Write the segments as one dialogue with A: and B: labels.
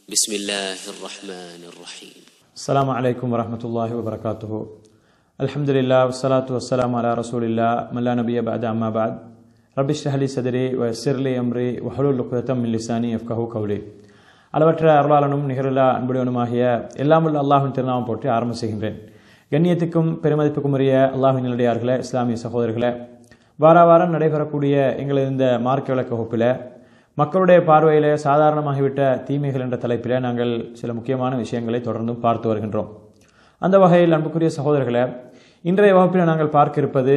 A: بسم الله الرحمن الرحيم
B: السلام عليكم ورحمة الله وبركاته الحمد لله والصلاة والسلام على رسول الله من لا نبي بعد أما بعد رب اشرح لي صدري ويسر لي أمري وحلول عقدة من لساني يفقهوا قولي அளவற்ற அருளாளனும் நிகரில்லா அன்புடையவனுமாகிய எல்லாம் உள்ள அல்லாஹின் திருநாமம் போற்றி ஆரம்ப செய்கின்றேன் கண்ணியத்துக்கும் பெருமதிப்புக்கும் உரிய அல்லாஹின் நிலடியார்களே இஸ்லாமிய சகோதரர்களே வார வாரம் நடைபெறக்கூடிய எங்களது இந்த மார்க்க விளக்க வகுப்பில் மக்களுடைய பார்வையில் சாதாரணமாகிவிட்ட தீமைகள் என்ற தலைப்பில் நாங்கள் சில முக்கியமான விஷயங்களை தொடர்ந்தும் பார்த்து வருகின்றோம் அந்த வகையில் அன்புக்குரிய சகோதரர்களே இன்றைய வகுப்பில் நாங்கள் பார்க்க இருப்பது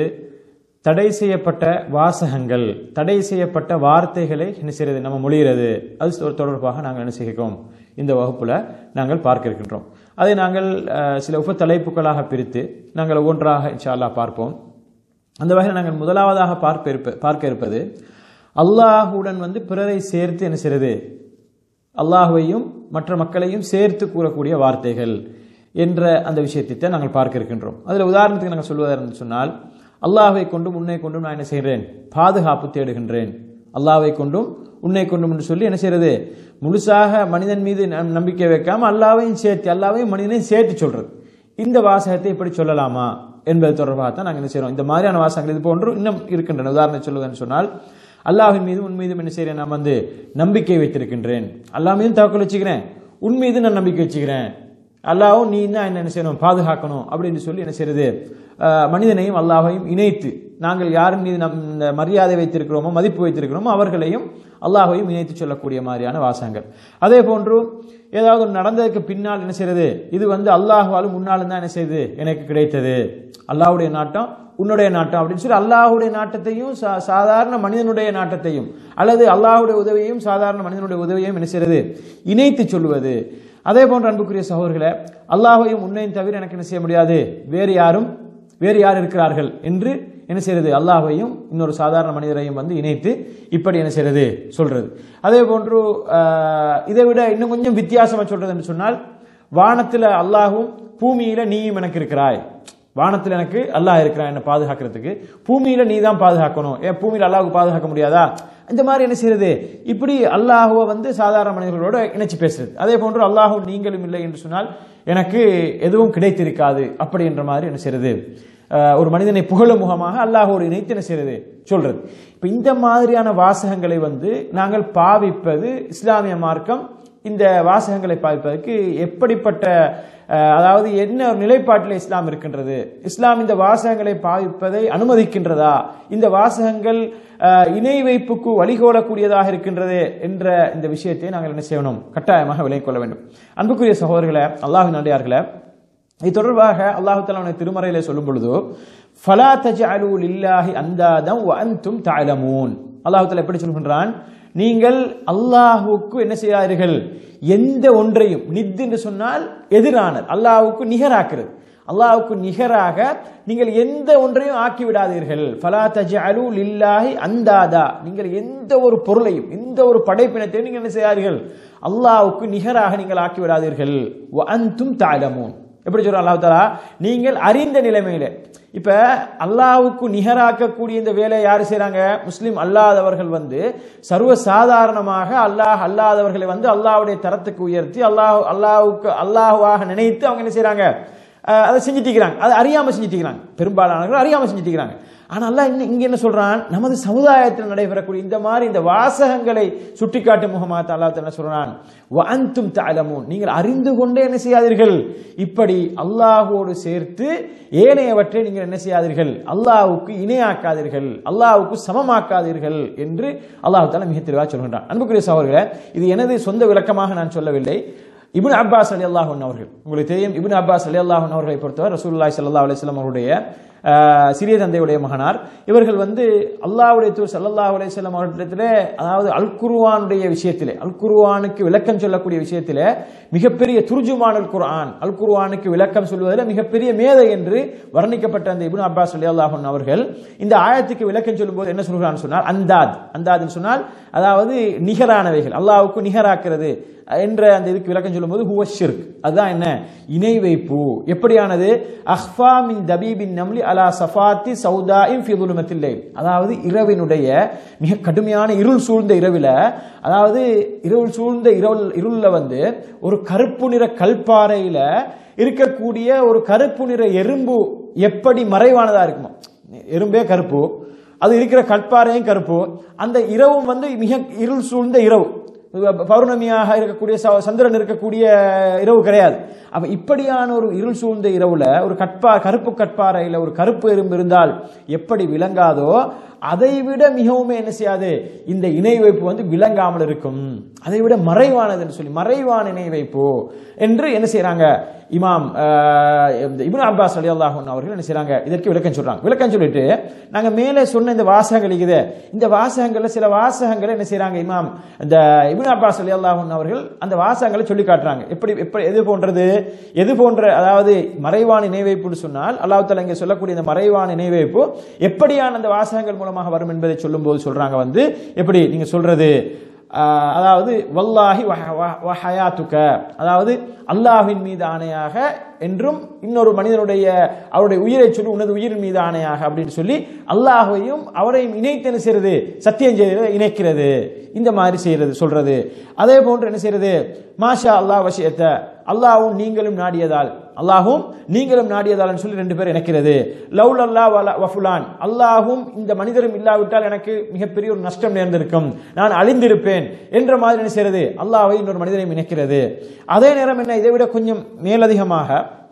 B: தடை செய்யப்பட்ட வாசகங்கள் தடை செய்யப்பட்ட வார்த்தைகளை என்ன செய்யறது நம்ம மொழிகிறது அது தொ- தொடர்பாக நாங்கள் என்ன செய்கிறோம் இந்த வகுப்பில் நாங்கள் பார்க்க இருக்கின்றோம் அதை நாங்கள் அஹ், சில உப தலைப்புகளாக பிரித்து நாங்கள் ஒவ்வொன்றாக இன்ஷா அல்லாஹ் பார்ப்போம் அந்த வகையில் நாங்கள் முதலாவதாக பார்க்க இருப்ப பார்க்க இருப்பது அல்லாஹுடன் வந்து பிறரை சேர்த்து என்ன செய்கிறது அல்லாஹுவையும் மற்ற மக்களையும் சேர்த்து கூறக்கூடிய வார்த்தைகள் என்ற அந்த விஷயத்தை தான் நாங்கள் பார்க்க இருக்கின்றோம் அதில் உதாரணத்துக்கு நாங்கள் சொல்வதாக இருந்து சொன்னால் அல்லாஹ்வை கொண்டும் உன்னை கொண்டும் நான் என்ன செய்கிறேன் பாதுகாப்பு தேடுகின்றேன் அல்லாஹ்வை கொண்டும் உன்னை கொண்டும் என்று சொல்லி என்ன செய்யறது முழுசாக மனிதன் மீது நம்- நம்பிக்கை வைக்காம அல்லாவையும் சேர்த்து அல்லாவையும் மனிதனையும் சேர்த்து சொல்றது இந்த வாசகத்தை இப்படி சொல்லலாமா என்பது தொடர்பாக தான் நாங்கள் என்ன செய்கிறோம் இந்த மாதிரியான வாசகங்கள் இது போன்று இன்னும் இருக்கின்றன உதாரணம் சொல்லுவதுன்னு சொன்னால் அல்லாஹின் மீதும் உன் மீதும் என்ன செய்கிறேன் நான் வந்து நம்பிக்கை வைத்திருக்கின்றேன் அல்லாஹ் மீதும் தவக்கல் வச்சுக்கிறேன் உன் மீது நான் நம்பிக்கை வச்சுக்கிறேன் அல்லாஹ்வும் நீ தான் என்ன என்ன செய்யணும் பாதுகாக்கணும் அப்படின்னு சொல்லி என்ன செய்யறது அஹ், மனிதனையும் அல்லாஹையும் இணைத்து நாங்கள் யாரின் மீது நம் இந்த மரியாதை வைத்திருக்கிறோமோ மதிப்பு வைத்திருக்கிறோமோ அவர்களையும் அல்லாஹையும் இணைத்து சொல்லக்கூடிய மாதிரியான வாசகங்கள் அதே போன்று ஏதாவது ஒன்று நடந்ததுக்கு பின்னால் என்ன செய்யறது இது வந்து அல்லாஹ்வாலும் முன்னாலும் தான் என்ன செய்யுது எனக்கு கிடைத்தது அல்லாஹ்வுடைய நாட்டம் உன்னுடைய நாட்டம் அப்படின்னு சொல்லி அல்லாஹ்வுடைய நாட்டத்தையும் சா- சாதாரண மனிதனுடைய நாட்டத்தையும் அல்லது அல்லாஹ்வுடைய உதவியையும் சாதாரண மனிதனுடைய உதவியையும் என்ன செய்யறது இணைத்து சொல்லுவது அதே போன்ற அன்புக்குரிய சகோதரர்களே அல்லாஹ்வையும் உன்னையும் தவிர எனக்கு என்ன செய்ய முடியாது வேறு யாரும் வேறு யார் இருக்கிறார்கள் என்று என்ன செய்யறது அல்லாஹ்வையும் இன்னொரு சாதாரண மனிதரையும் வந்து இணைத்து இப்படி என்ன செய்யறது சொல்றது அதே போன்று ஆஹ், இதை விட இன்னும் கொஞ்சம் வித்தியாசமா சொல்றது என்று சொன்னால் வானத்துல அல்லாஹும் பூமியில நீயும் எனக்கு இருக்கிறாய் வானத்தில் எனக்கு அல்லாஹ் இருக்கிறான் என்னை பாதுகாக்கிறதுக்கு பூமியில நீ தான் பாதுகாக்கணும் ஏன் பூமியில அல்லாஹ்வுக்கு பாதுகாக்க முடியாதா இந்த மாதிரி என்ன செய்யறது இப்படி அல்லாஹுவை வந்து சாதாரண மனிதர்களோட இணைச்சு பேசுறது அதே போன்று அல்லாஹு நீங்களும் இல்லை என்று சொன்னால் எனக்கு எதுவும் கிடைத்திருக்காது அப்படி என்ற மாதிரி என்ன செய்யறது அஹ், ஒரு மனிதனை புகழும் முகமாக அல்லாஹோடு இணைத்து என்ன செய்யறது சொல்றது இப்ப இந்த மாதிரியான வாசகங்களை வந்து நாங்கள் பாவிப்பது இஸ்லாமிய மார்க்கம் இந்த வாசகங்களை பாவிப்பதற்கு எப்படிப்பட்ட அஹ், அதாவது என்ன ஒரு நிலைப்பாட்டில் இஸ்லாம் இருக்கின்றது இஸ்லாம் இந்த வாசகங்களை பாவிப்பதை அனுமதிக்கின்றதா இந்த வாசகங்கள் அஹ், இணை வைப்புக்கு வழிகோலக்கூடியதாக இருக்கின்றது என்ற இந்த விஷயத்தை நாங்கள் என்ன செய்யணும் கட்டாயமாக விலை கொள்ள வேண்டும் அன்புக்குரிய சகோதரர்களே அல்லாஹின் நடிகார்களே இது தொடர்பாக அல்லாஹு தலாவுடைய திருமறையிலே சொல்லும் பொழுது ஃபலா தஜ்அலூ லில்லாஹி அந்தாதம் வ அன்தும் தஅலமூன் அல்லாஹ் தஆலா எப்படி சொல்கின்றான் நீங்கள் அல்லாஹ்வுக்கு என்ன செய்யாதீர்கள் எந்த ஒன்றையும் நித் என்று சொன்னால் எதிரானது அல்லாஹ்வுக்கு நிகராக்கிறது அல்லாஹ்வுக்கு நிகராக நீங்கள் எந்த ஒன்றையும் ஆக்கி விடாதீர்கள் ஃபலா தஜ்அலூ லில்லாஹி அந்தாதா நீங்கள் எந்த ஒரு பொருளையும் எந்த ஒரு படைப்பினத்தையும் நீங்கள் என்ன செய்யாதீர்கள் அல்லாஹ்வுக்கு நிகராக நீங்கள் ஆக்கி விடாதீர்கள் வ அன்தும் தஅலமூன் எப்படி சொல்ற அல்லாஹ் தாலா நீங்கள் அறிந்த நிலைமையில இப்ப அல்லாஹ்வுக்கு நிகராக்கக்கூடிய இந்த வேலையை யாரு செய்றாங்க முஸ்லிம் அல்லாதவர்கள் வந்து சர்வ சாதாரணமாக அல்லாஹ் அல்லாதவர்களை வந்து அல்லாஹ்வுடைய தரத்துக்கு உயர்த்தி அல்லாஹ் அல்லாஹ்வுக்கு அல்லாஹ்வாக நினைத்து அவங்க என்ன செய்றாங்க அஹ், அதை செஞ்சுட்டு இருக்கிறாங்க அதை அறியாம செஞ்சுட்டு இருக்கிறாங்க பெரும்பாலானவர்கள் அறியாம செஞ்சுட்டு இருக்கிறாங்க ஆனா அல்லாஹ் இன்னும் இங்க என்ன சொல்றான் நமது சமுதாயத்தில் நடைபெறக்கூடிய இந்த மாதிரி இந்த வாசகங்களை சுட்டிக்காட்டும் முகமாக அல்லாஹ் என்ன சொல்றான் வஅன்தும் தஅலமூன் நீங்கள் அறிந்து கொண்டே என்ன செய்யாதீர்கள் இப்படி அல்லாஹ்வோடு சேர்த்து ஏனையவற்றை நீங்கள் என்ன செய்யாதீர்கள் அல்லாஹ்வுக்கு இணையாக்காதீர்கள் அல்லாஹ்வுக்கு சமமாக்காதீர்கள் என்று அல்லாஹ் தஆலா மிக தெளிவாக சொல்கின்றான் அன்புக்குரிய சகோதரர்களே இது எனது சொந்த விளக்கமாக நான் சொல்லவில்லை இப்னு அப்பாஸ் அலி அல்லாஹன் அவர்கள் உங்களுக்கு தெரியும் இப்னு அப்பாஸ் அலி அல்லாஹன் அவர்களை பொறுத்தவரை ரசூலுல்லாஹி ஸல்லல்லாஹு அலைஹி வஸல்லம் அவருடைய ஆஹ், சிறிய தந்தையுடைய மகனார் இவர்கள் வந்து அல்லாஹ்வுடைய தூர் ஸல்லல்லாஹு அலைஹி வஸல்லம் அவர்களிடத்திலே அதாவது அல் குர்ஆனுடைய விஷயத்திலே அல் குர்ஆனுக்கு விளக்கம் சொல்லக்கூடிய விஷயத்திலே மிகப்பெரிய துர்ஜுமானுல் குர்ஆன் அல் குர்ஆனுக்கு விளக்கம் சொல்வதில் மிகப்பெரிய மேதை என்று வர்ணிக்கப்பட்ட அந்த இப்னு அப்பாஸ் அலி அல்லாஹன் அவர்கள் இந்த ஆயத்துக்கு விளக்கம் சொல்லும்போது என்ன சொல்கிறான்னு சொன்னால் அந்தாத் அந்தாத்னு சொன்னால் அதாவது நிகரானவைகள் அல்லாஹ்வுக்கு நிகராக்கிறது என்ற அந்த இதுக்கு விளக்கம் சொல்லும்போது ஹுவ ஷிர்க் அதுதான் என்ன இணை வைப்பு எப்படியானது அஹ்ஃபா மின் தபீபின் நம்லி அலா சஃபாத்தி சௌதாயின் ஃபி துலுமத்தில் லைல் அதாவது இரவினுடைய மிக கடுமையான இருள் சூழ்ந்த இரவில அதாவது இருள் சூழ்ந்த இருள் இருள்ல வந்து ஒரு கருப்பு நிற கல்பாறையில இருக்கக்கூடிய ஒரு கருப்பு நிற எறும்பு எப்படி மறைவானதா இருக்குமோ எறும்பே கருப்பு அது இருக்கிற கற்பாறையும் கருப்பு அந்த இரவும் வந்து மிக இருள் சூழ்ந்த இரவு பௌர்ணமியாக இருக்கக்கூடிய ச- சந்திரன் இருக்கக்கூடிய இரவு கிடையாது அப்ப இப்படியான ஒரு இருள் சூழ்ந்த இரவுல ஒரு கற்பா கருப்பு கற்பாறையில ஒரு கருப்பு எறும்பு இருந்தால் எப்படி விளங்காதோ அதை விட மிகவும் என்ன செய்யாது இந்த இணை வைப்பு வந்து விளங்காமல் இருக்கும் அதை விட மறைவானது என்று சொல்லி மறைவான இணை வைப்பு என்று என்ன செய்றாங்க இமாம் ஆஹ், இந்த இப்னு அப்பாஸ் அலி அவர்கள் என்ன செய்றாங்க இதற்கு விளக்கம் சொல்றாங்க விளக்கம் சொல்லிட்டு நாங்க மேலே சொன்ன இந்த வாசகங்கள் இருக்குது இந்த வாசகங்கள்ல சில வாசகங்களை என்ன செய்றாங்க இமாம் இந்த இப்னு அப்பாஸ் அலி அவர்கள் அந்த வாசகங்களை சொல்லி காட்டுறாங்க எப்படி எப்படி எது போன்றது எது போன்ற அதாவது மறைவான நினைவைப்புன்னு சொன்னால் அல்லாஹ் தஆலா இங்கே சொல்லக்கூடிய இந்த மறைவான நினைவைப்பு எப்படியான அந்த வாசகங்கள் மூலமாக வரும் என்பதை சொல்லும்போது சொல்றாங்க வந்து எப்படி நீங்க சொல்றது ஆஹ், அதாவது வல்லாஹி வஹ- வஹ- வஹயாத்துக அதாவது அல்லாஹ்வின் மீது ஆணையாக என்றும் இன்னொரு மனிதனுடைய அவருடைய உயிரை சொல்லி உனது உயிரின் மீது ஆணையாக அப்படின்னு சொல்லி அல்லாஹ்வையும் அவரையும் இணைத்து என்ன செய்யறது சத்தியம் செய்யறது இணைக்கிறது இந்த மாதிரி செய்யறது சொல்றது அதே போன்று என்ன செய்யறது மாஷா அல்லாஹ் வசியத்த அல்லாஹ்வும் நீங்களும் நாடியதால் அல்லாஹும் நீங்களும் நாடியதால் சொல்லி ரெண்டு பேர் இணைக்கிறது லவுல் அல்லா வல வஃபுலான் அல்லாஹும் இந்த மனிதரும் இல்லாவிட்டால் எனக்கு மிகப்பெரிய ஒரு நஷ்டம் நேர்ந்திருக்கும் நான் அழிந்திருப்பேன் என்ற மாதிரி என்ன செய்யறது அல்லாஹ்வை இன்னொரு மனிதரையும் இணைக்கிறது அதே நேரம் என்ன இதை விட கொஞ்சம் மேலதிகமாக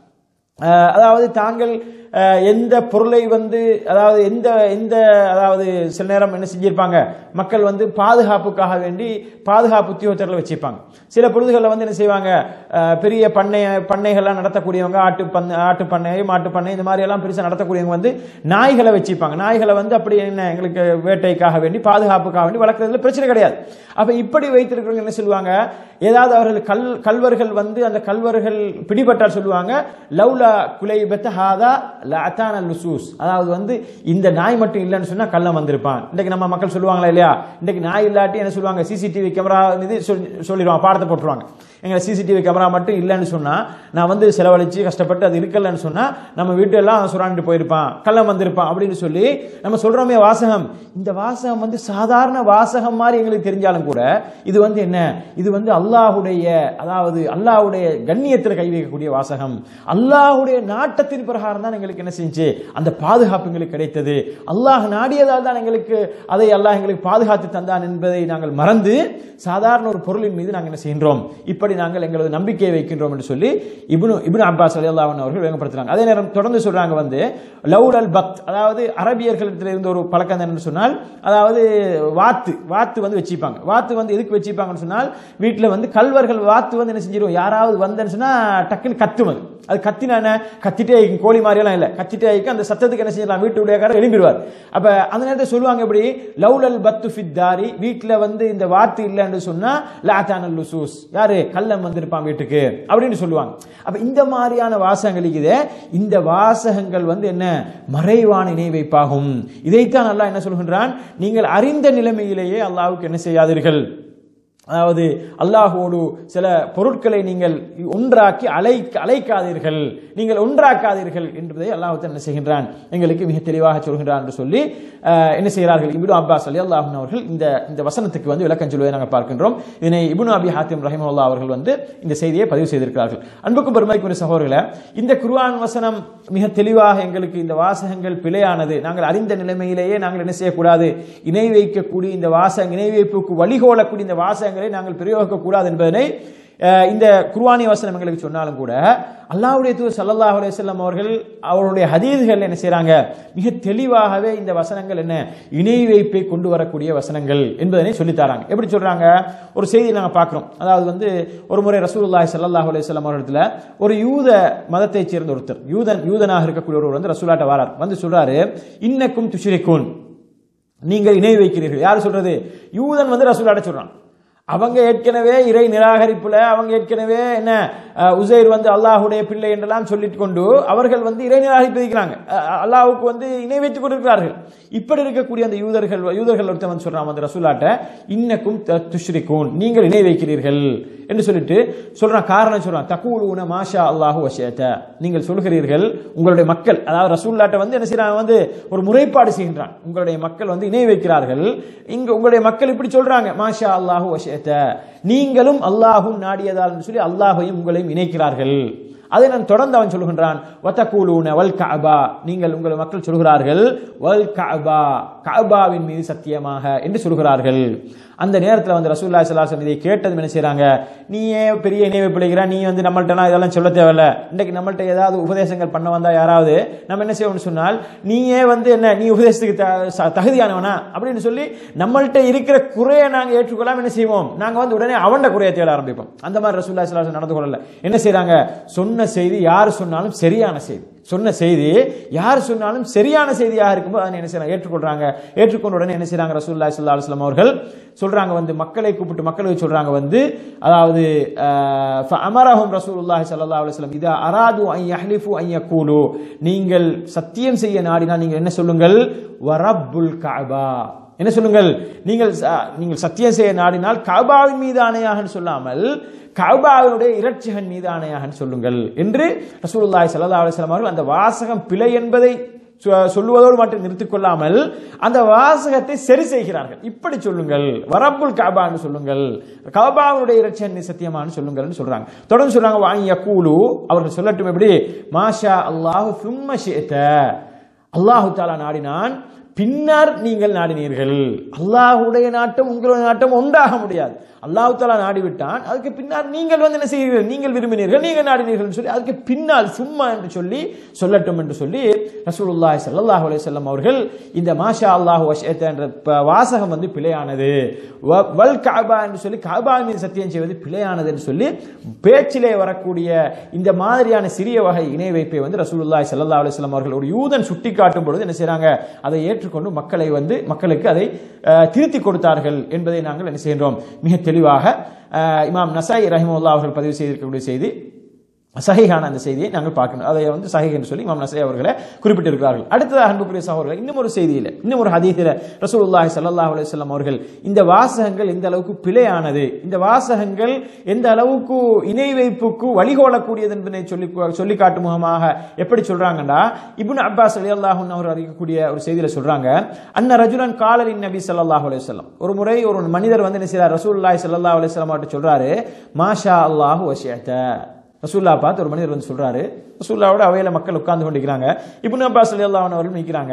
B: அஹ், அதாவது தாங்கள் அஹ், எந்த பொருளை வந்து அதாவது எந்த எந்த அதாவது சில நேரம் என்ன செஞ்சிருப்பாங்க மக்கள் வந்து பாதுகாப்புக்காக வேண்டி பாதுகாப்பு உத்தியோகத்தர்களை வச்சிருப்பாங்க சில பொழுதுகளில் வந்து என்ன செய்வாங்க அஹ், பெரிய பண்ணை பண்ணைகள்லாம் நடத்தக்கூடியவங்க ஆட்டு பண்ணை ஆட்டு பண்ணை மாட்டு பண்ணை இந்த மாதிரி எல்லாம் பெருசாக நடத்தக்கூடியவங்க வந்து நாய்களை வச்சிருப்பாங்க நாய்களை வந்து அப்படி என்ன எங்களுக்கு வேட்டைக்காக வேண்டி பாதுகாப்புக்காக வேண்டி வளர்க்குறதுல பிரச்சனை கிடையாது அப்ப இப்படி வைத்திருக்கிறவங்க என்ன சொல்லுவாங்க ஏதாவது அவர்கள் கல் கல்வர்கள் வந்து அந்த கல்வர்கள் பிடிபட்டால் சொல்லுவாங்க லவ்லா குலை பெத்த ஹாதா லஅதான லுசூஸ் அதாவது வந்து இந்த நாய் மட்டும் இல்லைன்னு சொன்னா கள்ளம் வந்திருப்பான் இன்னைக்கு நம்ம மக்கள் சொல்லுவாங்களா இல்லையா இன்னைக்கு நாய் இல்லாட்டி என்ன சொல்லுவாங்க சிசிடிவி கேமரா இது சொல்லி- சொல்லிடுவாங்க பாடத்தை போட்டுருவாங்க எங்க சிசிடிவி கேமரா மட்டும் இல்லைன்னு சொன்னா நான் வந்து செலவழிச்சு கஷ்டப்பட்டு அது இருக்கலன்னு சொன்னா நம்ம வீட்டெல்லாம் சுராண்டிட்டு போயிருப்பான் கள்ளம் வந்திருப்பான் அப்படின்னு சொல்லி நம்ம சொல்றோமே வாசகம் இந்த வாசகம் வந்து சாதாரண வாசகம் மாதிரி எங்களுக்கு தெரிஞ்சாலும் கூட இது வந்து என்ன இது வந்து அல்லாஹுடைய அதாவது அல்லாஹ்வுடைய கண்ணியத்தில் கை வைக்கக்கூடிய வாசகம் அல்லாஹ்வுடைய நாட்டத்தின் பிரகாரம் தான் எங்களுக்கு என்ன செஞ்சு அந்த பாதுகாப்பு எங்களுக்கு கிடைத்தது அல்லாஹ் நாடியதால் தான் எங்களுக்கு அதை அல்லாஹ் எங்களுக்கு பாதுகாத்து தந்தான் என்பதை நாங்கள் மறந்து சாதாரண ஒரு பொருளின் மீது நாங்கள் என்ன செய்கின்றோம் இப்படி நாங்கள் எங்களது நம்பிக்கையை வைக்கின்றோம் என்று சொல்லி இப்னு இப்னு அப்பாஸ் அலியல்லாஹ் அவர்கள் விளங்கப்படுத்துறாங்க அதே நேரம் தொடர்ந்து சொல்றாங்க வந்து லவுடல் பக்த் அதாவது அரபியர்களிடத்தில் இருந்த ஒரு பழக்கம் என்னன்னு சொன்னால் அதாவது வாத்து வாத்து வந்து வச்சிருப்பாங்க வாத்து வந்து எதுக்கு வச்சிருப்பாங்கன்னு சொன்னால் வீட்டில் வந்து கல்வர்கள் வாத்து வந்து என்ன செஞ்சிடும் யாராவது வந்தேன்னு சொன்னா டக்குன்னு கத்தும் அது அது கத்தினா என்ன கத்திட்டே ஆயிக்கும் கோழி மாதிரியெல்லாம் இல்லை கத்திட்டே ஆயிக்கும் அந்த சத்தத்துக்கு என்ன செய்யலாம் வீட்டு உடையக்காரர் எழும்பிடுவார் அப்ப அந்த நேரத்தில் சொல்லுவாங்க எப்படி லவுலல் பத்து ஃபித்தாரி வீட்டில் வந்து இந்த வாத்து இல்லைன்னு சொன்னா லாத்தானல் லுசூஸ் யாரு கள்ளம் வந்திருப்பான் வீட்டுக்கு அப்படின்னு சொல்லுவாங்க அப்ப இந்த மாதிரியான வாசகங்கள் இருக்குது இந்த வாசகங்கள் வந்து என்ன மறைவான இணைவைப்பாகும் இதைத்தான் அல்லாஹ் என்ன சொல்கின்றான் நீங்கள் அறிந்த நிலைமையிலேயே அல்லாஹ்வுக்கு என்ன செய்யாதீர்கள் அதாவது அல்லாஹோடு சில பொருட்களை நீங்கள் ஒன்றாக்கி அலை அழைக்காதீர்கள் நீங்கள் ஒன்றாக்காதீர்கள் என்பதை அல்லாஹ் என்ன செய்கின்றான் எங்களுக்கு மிக தெளிவாக சொல்கின்றான் என்று சொல்லி அஹ், என்ன செய்கிறார்கள் இப்னு அப்பாஸ் அலி அல்லாஹன் அவர்கள் இந்த இந்த வசனத்துக்கு வந்து விளக்கம் சொல்வதை நாங்கள் பார்க்கின்றோம் இதனை இப்னு அபி ஹாத்திம் ரஹிமுல்லா அவர்கள் வந்து இந்த செய்தியை பதிவு செய்திருக்கிறார்கள் அன்புக்கும் பெருமைக்குரிய சகோதரர்களே இந்த குர்ஆன் வசனம் மிக தெளிவாக எங்களுக்கு இந்த வாசகங்கள் பிழையானது நாங்கள் அறிந்த நிலைமையிலேயே நாங்கள் என்ன செய்யக்கூடாது இணை வைக்கக்கூடிய இந்த வாசக இணை வைப்புக்கு வழிகோலக்கூடிய இந்த வாசகங்களை நாங்கள் பிரயோகிக்க கூடாது என்பதனை அஹ், இந்த குர்ஆனி வசனம் எங்களுக்கு சொன்னாலும் கூட அல்லாஹ்வுடைய தூதர் ஸல்லல்லாஹு அலைஹி வஸல்லம் அவர்கள் அவருடைய ஹதீஸ்கள் என்ன செய்றாங்க மிக தெளிவாகவே இந்த வசனங்கள் என்ன இணை வைப்பை கொண்டு வரக்கூடிய வசனங்கள் என்பதனை சொல்லித் தராங்க எப்படி சொல்றாங்க ஒரு செய்தி நாங்கள் பார்க்கிறோம் அதாவது வந்து ஒரு முறை ரசூலுல்லாஹி ஸல்லல்லாஹு அலைஹி வஸல்லம் அவர்களிடத்துல ஒரு யூத மதத்தைச் சேர்ந்த ஒருத்தர் யூதன் யூதனாக இருக்கக்கூடிய ஒருவர் வந்து ரசூலாட்ட வாரார் வந்து சொல்றாரு இன்னக்கும் துஷ்ரிக்கூன் நீங்கள் இணை வைக்கிறீர்கள் யார் சொல்றது யூதன் வந்து ரசூலாட்ட சொல்றான் அவங்க ஏற்கனவே இறை நிராகரிப்புல அவங்க ஏற்கனவே என்ன அஹ், உசைர் வந்து அல்லாஹுடைய பிள்ளை என்றெல்லாம் சொல்லிட்டு கொண்டு அவர்கள் வந்து இறை நிராகரிப்பு இருக்கிறாங்க அல்லாஹுக்கு வந்து இணை வைத்துக் கொண்டிருக்கிறார்கள் இப்படி இருக்கக்கூடிய அந்த யூதர்கள் யூதர்கள் ஒருத்தன் வந்து சொல்றான் அந்த ரசூலாட்ட இன்னக்கும் த- துஷ்ரிகூன் நீங்கள் இணை வைக்கிறீர்கள் என்று சொல்லிட்டு சொல்றான் காரணம் சொல்றான் தகூலூன மாஷா அல்லாஹு வஷேத்த நீங்கள் சொல்கிறீர்கள் உங்களுடைய மக்கள் அதாவது ரசூல்லாட்ட வந்து என்ன செய்யறாங்க வந்து ஒரு முறைப்பாடு செய்கின்றான் உங்களுடைய மக்கள் வந்து இணை வைக்கிறார்கள் இங்க உங்களுடைய மக்கள் இப்படி சொல்றாங்க மாஷா அல்லாஹு வஷேத்த நீங்களும் அல்லாஹும் நாடியதால் என்று சொல்லி அல்லாஹையும் உங்களையும் இணைக்கிறார்கள் அதை நான் தொடர்ந்து அவன் சொல்லுகின்றான் வத்தகூலூன வல் கஅபா நீங்கள் உங்கள் மக்கள் சொல்கிறார்கள் வல் கஅபா கஅபாவின் மீது சத்தியமாக என்று சொல்கிறார்கள் அந்த நேரத்தில் வந்து ரசூல்லா சல்லாஹம் இதை கேட்டது என்ன செய்றாங்க நீயே பெரிய இணைவை பிழைக்கிறா நீ வந்து நம்மள்ட்டலாம் இதெல்லாம் சொல்ல தேவையில்ல இன்றைக்கு நம்மள்ட்ட ஏதாவது உபதேசங்கள் பண்ண வந்தா யாராவது நம்ம என்ன செய்வோம்னு சொன்னால் நீயே வந்து என்ன நீ உபதேசத்துக்கு த- ச- தகுதியானவனா அப்படின்னு சொல்லி நம்மள்ட்ட இருக்கிற குறையை நாங்க ஏற்றுக்கொள்ளாம என்ன செய்வோம் நாங்க வந்து உடனே அவன்ட குறையை தேட ஆரம்பிப்போம் அந்த மாதிரி ரசூல்லா சல்லாஹம் நடந்து கொள்ளல என்ன செய்றாங்க சொன்ன செய்தி யார் சொன்னாலும் சரியான செய்தி சொன்ன செய்தி யார் சொன்னாலும் சரியான செய்தியாக இருக்கும்போது அதை என்ன செய்யறாங்க ஏற்றுக்கொள்றாங்க ஏற்றுக்கொண்ட உடனே என்ன செய்றாங்க ரசூல்லா ஸல்லல்லாஹு அலைஹி வஸல்லம் அவர்கள் சொல்றாங்க வந்து மக்களை கூப்பிட்டு மக்களுக்கு சொல்றாங்க வந்து அதாவது அமரஹும் ரசூலுல்லாஹி ஸல்லல்லாஹு அலைஹி வஸல்லம் இதா அராது அன் யஹ்லிஃபு அன் யகூலு நீங்கள் சத்தியம் செய்ய நாடினால் நீங்கள் என்ன சொல்லுங்கள் வரப்புல் கஅபா என்ன சொல்லுங்கள் நீங்கள் ச- நீங்கள் சத்தியம் செய்ய நாடினால் கஅபாவின் மீது ஆணையாக சொல்லாமல் கஅபாவினுடைய இரட்சகன் மீது ஆணையாக சொல்லுங்கள் என்று ரசூலுல்லாஹி ஸல்லல்லாஹு அலைஹி வஸல்லம் அவர்கள் அந்த வாசகம் பிழை என்பதை சொ- சொல்லுவதோடு மட்டும் நிறுத்திக் கொள்ளாமல் அந்த வாசகத்தை சரி செய்கிறார்கள் இப்படி சொல்லுங்கள் வரப்புல் காபான்னு சொல்லுங்கள் கபாவுடைய இரட்சன் சத்தியமானு சொல்லுங்கள்னு சொல்றாங்க தொடர்ந்து சொல்றாங்க வாங்கி யக்கூலு அவர்கள் சொல்லட்டும் எப்படி மாஷா அல்லாஹு சும்ம ஷிஅத அல்லாஹு தாலா நாடினான் பின்னர் நீங்கள் நாடினீர்கள் அல்லாஹ்வுடைய நாட்டம் உங்களுடைய நாட்டம் ஒன்றாக முடியாது அல்லாஹ் தாலா நாடிவிட்டான் அதுக்கு பின்னால் நீங்கள் வந்து என்ன செய்கிறீர்கள் நீங்கள் விரும்பினீர்கள் நீங்கள் நாடினீர்கள் சொல்லி அதுக்கு பின்னால் சும்மா என்று சொல்லி சொல்லட்டும் என்று சொல்லி ரசூலுல்லாஹி ஸல்லல்லாஹு அலைஹி வஸல்லம் அவர்கள் இந்த மாஷா அல்லாஹு வஷேத்த என்ற ப- வாசகம் வந்து பிழையானது வ- வல் கஅபா என்று சொல்லி கஅபா மீது சத்தியம் செய்வது பிழையானது என்று சொல்லி பேச்சிலே வரக்கூடிய இந்த மாதிரியான சிறிய வகை இணை வைப்பை வந்து ரசூலுல்லாஹி ஸல்லல்லாஹு அலைஹி வஸல்லம் அவர்கள் ஒரு யூதன் சுட்டி காட்டும் பொழுது என்ன செய்றாங்க அதை ஏற்றுக்கொண்டு மக்களை வந்து மக்களுக்கு அதை அஹ், திருத்தி கொடுத்தார்கள் என்பதை நாங்கள் என்ன செய்கின்றோம் மிக தெளிவாக அஹ், இமாம் நசாய் ரஹிமுல்லா அவர்கள் பதிவு செய்திருக்கக்கூடிய செய்தி சஹீஹான அந்த செய்தியை நாங்கள் பார்க்கணும் அதை வந்து சஹீஹ் என்று சொல்லி இமாம் நசை அவர்களை குறிப்பிட்டிருக்கிறார்கள் அடுத்ததாக அன்புக்குரிய சகோதரர்கள் இன்னும் ஒரு செய்தியில் இன்னும் ஒரு ஹதீஸில் ரசூலுல்லாஹி ஸல்லல்லாஹு அலைஹி வஸல்லம் அவர்கள் இந்த வாசகங்கள் எந்த அளவுக்கு பிழையானது இந்த வாசகங்கள் எந்த அளவுக்கு இணை வைப்புக்கு வழிகோலக்கூடியது என்பதை சொல்லி சொல்லி காட்டும் முகமாக எப்படி சொல்றாங்கன்னா இப்னு அப்பாஸ் ரலியல்லாஹு அன்ஹு அவர் அறிவிக்கக்கூடிய ஒரு செய்தியில சொல்றாங்க அன்ன ரஜுலன் காலலின் நபி ஸல்லல்லாஹு அலைஹி வஸல்லம் ஒரு முறை ஒரு மனிதர் வந்து என்ன செய்றார் ரசூலுல்லாஹி ஸல்லல்லாஹு அலைஹி வஸல்லம் அவர்கிட்ட சொல்றாரு மாஷா அல்லாஹு வஷியத ரசூல்லா பார்த்து ஒரு மனிதர் வந்து சொல்றாரு ரசூல்லாவோட அவையில மக்கள் உட்கார்ந்து கொண்டிருக்கிறாங்க இப்னு அப்பாஸ் ரலியல்லாஹு அன்ஹு அவர்கள் நிற்கிறாங்க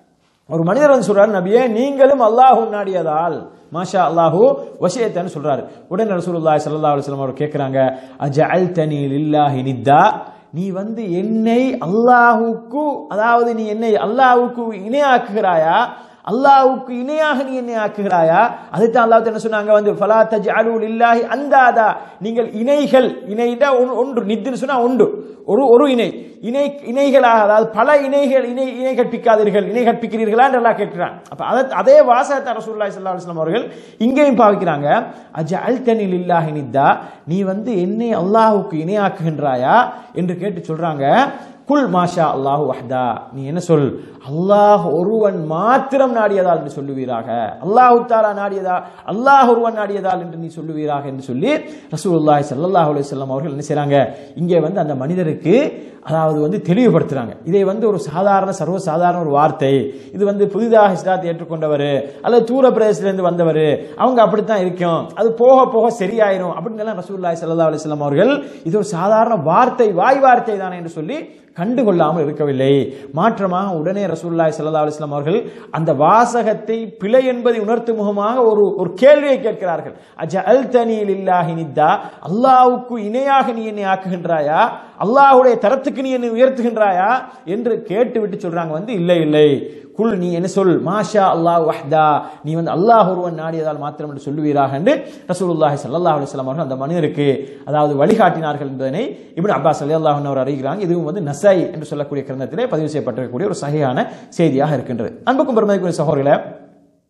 B: ஒரு மனிதர் வந்து சொல்றாரு நபியே நீங்களும் அல்லாஹு நாடியதால் மாஷா அல்லாஹு வசியத்தன்னு சொல்றாரு உடனே ரசூலுல்லாஹி ஸல்லல்லாஹு அலைஹி வஸல்லம் அவர் கேட்கறாங்க அஜஅல்தனி லில்லாஹி நித்தா நீ வந்து என்னை அல்லாஹுக்கு அதாவது நீ என்னை அல்லாஹுக்கு இணையாக்குகிறாயா அல்லாஹ்வுக்கு இணையாக நீ என்னை ஆக்குகிறாயா அதுதான் அல்லாஹ் என்ன சொன்னாங்க வந்து ஃபலா தஜ்அலு லில்லாஹி அந்தாதா நீங்கள் இணைகள் இணைடா ஒன்று நித்துன்னு சொன்னா உண்டு ஒரு ஒரு இணை இணை இணைகளாக அதாவது பல இணைகள் இணை இணை கற்பிக்காதீர்கள் இணை கற்பிக்கிறீர்களா என்று எல்லாம் கேட்கிறான் அப்ப அதை அதே வாசகத்தை ரசூலுல்லாஹி ஸல்லல்லாஹு அலைஹி வஸல்லம் அவர்கள் இங்கேயும் பாவிக்கிறாங்க அஜஅல்தனி லில்லாஹி நித்தா நீ வந்து என்னை அல்லாஹ்வுக்கு இணையாக்குகின்றாயா என்று கேட்டு சொல்றாங்க குல் மாஷா அல்லாஹு வஹ்தா நீ என்ன சொல் அல்லாஹ் ஒருவன் மாத்திரம் நாடியதால் என்று சொல்லுவீராக அல்லாஹு தாலா நாடியதா அல்லாஹ் ஒருவன் நாடியதால் என்று நீ சொல்லுவீராக என்று சொல்லி ரசூலுல்லாஹி ஸல்லல்லாஹு அலைஹி வஸல்லம் அவர்கள் என்ன செய்றாங்க இங்கே வந்து அந்த மனிதருக்கு அதாவது வந்து தெளிவுபடுத்துறாங்க இதை வந்து ஒரு சாதாரண சர்வ சாதாரண ஒரு வார்த்தை இது வந்து புதிதாக இஸ்லாத்தை ஏற்றுக்கொண்டவர் அல்லது தூர பிரதேசத்திலிருந்து வந்தவர் அவங்க அப்படித்தான் இருக்கும் அது போக போக சரியாயிரும் அப்படின்னு எல்லாம் ரசூலுல்லாஹி ஸல்லல்லாஹு அலைஹி வஸல்லம் அவர்கள் இது ஒரு சாதாரண வார்த்தை வாய் வார்த்தை தானே என்று சொல்லி கண்டுகொள்ளாமல் இருக்கவில்லை மாற்றமாக உடனே ரசூலுல்லாஹி ஸல்லல்லாஹு அலைஹி வஸல்லம் அவர்கள் அந்த வாசகத்தை பிழை என்பதை உணர்த்தும் முகமாக ஒரு ஒரு கேள்வியை கேட்கிறார்கள் அஜஅல்தனி லில்லாஹி நித்தா அல்லாஹ்வுக்கு இணையாக நீ என்னை ஆக்குகின்றாயா அல்லாஹ்வுடைய தரத்துக்கு நீ என்னை உயர்த்துகின்றாயா என்று கேட்டுவிட்டு சொல்றாங்க வந்து இல்லை இல்லை குல் நீ என்ன சொல் மாஷா அல்லாஹ் வஹ்தா நீ வந்து அல்லாஹ் ஒருவன் நாடியதால் மாத்திரம் என்று சொல்லுவீராக என்று ரசூலுல்லாஹி ஸல்லல்லாஹு அலைஹி வஸல்லம் அவர்கள் அந்த மனிதருக்கு அதாவது வழிகாட்டினார்கள் என்பதனை இப்னு அப்பாஸ் ரலியல்லாஹு அன்ஹு அவர் அறிகிறாங்க இதுவும் வந்து நசை என்று சொல்லக்கூடிய கிரந்தத்திலே பதிவு செய்யப்பட்டிருக்கக்கூடிய ஒரு சகையான செய்தியாக இருக்கின்றது அன்புக்கும் பெருமதிக்குரிய சகோதரர்களே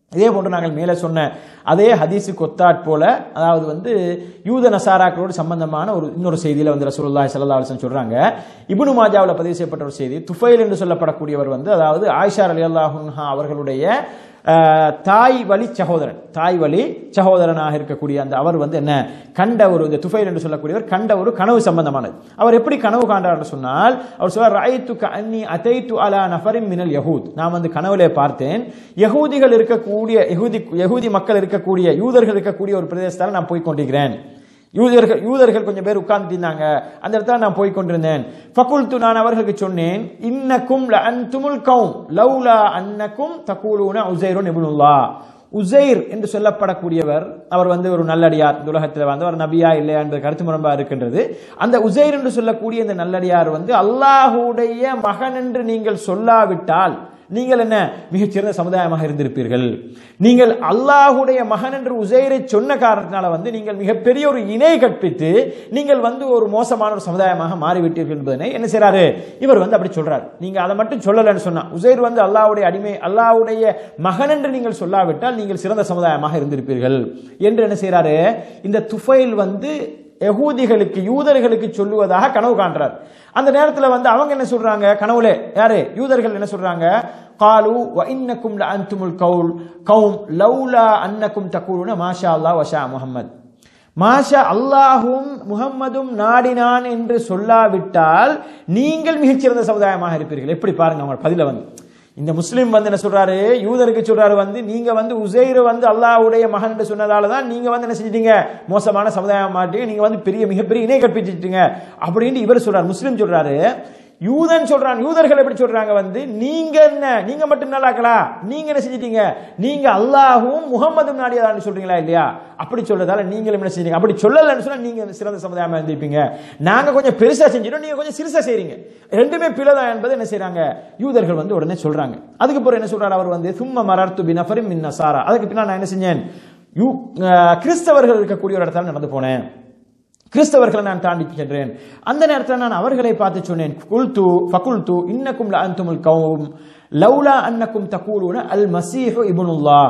B: இதே போன்று நாங்கள் மேலே சொன்ன அதே ஹதீஸுக்கு ஒத்தாட் போல அதாவது வந்து யூத நசாராக்களோடு சம்பந்தமான ஒரு இன்னொரு செய்தியில வந்து ரசூலுல்லாஹி ஸல்லல்லாஹு அலைஹி வஸல்லம் சொல்றாங்க இப்னு மாஜாவில் பதிவு செய்யப்பட்ட ஒரு செய்தி துஃபைல் என்று சொல்லப்படக்கூடியவர் வந்து அதாவது ஆயிஷா ரலியல்லாஹு அன்ஹா அவர்களுடைய அஹ், தாய் வழி சகோதரன் தாய் வழி சகோதரனாக இருக்கக்கூடிய அந்த அவர் வந்து என்ன கண்ட ஒரு இந்த துஃபைல் என்று சொல்லக்கூடியவர் கண்ட ஒரு கனவு சம்பந்தமானது அவர் எப்படி கனவு காண்டார் என்று சொன்னால் அவர் சொல்றார் ராயித்து அன்னி அதைத்து அலா நஃபரின் மினல் யஹூத் நான் வந்து கனவுலே பார்த்தேன் யகூதிகள் இருக்கக்கூடிய யகூதி யகூதி மக்கள் இருக்கக்கூடிய யூதர்கள் இருக்கக்கூடிய ஒரு பிரதேசத்தால் நான் போய் கொண்டிருக்கிறேன் யூதர்கள் யூதர்கள் கொஞ்சம் பேர் உட்கார்ந்துட்டு இருந்தாங்க அந்த இடத்துல நான் போய் கொண்டிருந்தேன் ஃபகுல்து நான் அவர்களுக்கு சொன்னேன் இன்னக்கும் லஅன்துமுல் கௌம் லௌலா அன்னக்கும் தகூலூன உஸைருன் இப்னுல்லா உசைர் என்று சொல்லப்படக்கூடியவர் அவர் வந்து ஒரு நல்லடியார் இந்த உலகத்தில் வந்து அவர் நபியா இல்லையா என்ற கருத்து முரம்பா இருக்கின்றது அந்த உசைர் என்று சொல்லக்கூடிய இந்த நல்லடியார் வந்து அல்லாஹுடைய மகன் என்று நீங்கள் சொல்லாவிட்டால் நீங்கள் என்ன மிகச்சிறந்த சமுதாயமாக இருந்திருப்பீர்கள் நீங்கள் அல்லாஹுடைய மகன் என்று உசைரை சொன்ன காரணத்தினால வந்து நீங்கள் மிகப்பெரிய ஒரு இணை கற்பித்து நீங்கள் வந்து ஒரு மோசமான ஒரு சமுதாயமாக மாறிவிட்டீர்கள் என்பதனை என்ன செய்றாரு இவர் வந்து அப்படி சொல்றாரு நீங்க அதை மட்டும் சொல்லலன்னு சொன்னா உசைர் வந்து அல்லாஹ்வுடைய அடிமை அல்லாஹ்வுடைய மகன் என்று நீங்கள் சொல்லாவிட்டால் நீங்கள் சிறந்த சமுதாயமாக இருந்திருப்பீர்கள் என்று என்ன செய்றாரு இந்த துஃபைல் வந்து யகூதிகளுக்கு யூதர்களுக்கு சொல்லுவதாக கனவு காண்றார் அந்த நேரத்தில் வந்து அவங்க என்ன சொல்றாங்க கனவுலே யாரு யூதர்கள் என்ன சொல்றாங்க காலு வ இன்னக்கும் ல அன்துமுல் கவுல் கௌம் லௌலா அன்னக்கும் தக்கூலுன மாஷா அல்லாஹ் வஷா முஹம்மத் மாஷா அல்லாஹும் முஹம்மதும் நாடினான் என்று சொல்லாவிட்டால் நீங்கள் மிகச்சிறந்த சமுதாயமாக இருப்பீர்கள் எப்படி பாருங்க அவங்க பதில வந்து இந்த முஸ்லிம் வந்து என்ன சொல்றாரு யூதருக்கு சொல்றாரு வந்து நீங்க வந்து உசைர் வந்து அல்லாஹ்வுடைய மகன் என்று சொன்னதால தான் நீங்க வந்து என்ன செஞ்சிட்டீங்க மோசமான சமுதாயம் மாட்டீங்க நீங்க வந்து பெரிய மிகப்பெரிய இணை கற்பிச்சிட்டீங்க அப்படின்னு இவர் சொல்றாரு முஸ்லிம் சொல்றாரு யூதன் சொல்றான் யூதர்கள் எப்படி சொல்றாங்க வந்து நீங்க என்ன நீங்க மட்டும் நல்லாக்கலா நீங்க என்ன செஞ்சிட்டீங்க நீங்க அல்லாஹும் முகமதும் நாடியதான்னு சொல்றீங்களா இல்லையா அப்படி சொல்றதால நீங்களும் என்ன செஞ்சீங்க அப்படி சொல்லலன்னு சொன்னா நீங்க சிறந்த சமுதாயமா இருந்திருப்பீங்க நாங்க கொஞ்சம் பெருசா செஞ்சிட்டோம் நீங்க கொஞ்சம் சிறுசா செய்றீங்க ரெண்டுமே பிழைதான் என்பது என்ன செய்றாங்க யூதர்கள் வந்து உடனே சொல்றாங்க அதுக்கு பிறகு என்ன சொல்றாரு அவர் வந்து சும்ம மரர்த்து பினஃபரின் மின் நசாரா அதுக்கு பின்னால் நான் என்ன செஞ்சேன் யூ அஹ், கிறிஸ்தவர்கள் இருக்கக்கூடிய ஒரு இடத்துல நடந்து போனேன் கிறிஸ்தவர்களை நான் தாண்டி சென்றேன் அந்த நேரத்தில் நான் அவர்களை பார்த்து சொன்னேன் குல்து ஃபகுல்து இன்னக்கும் லஅன்துமுல் கௌம் லௌலா அன்னக்கும் தகூலுன அல் மசீஹு இப்னுல்லா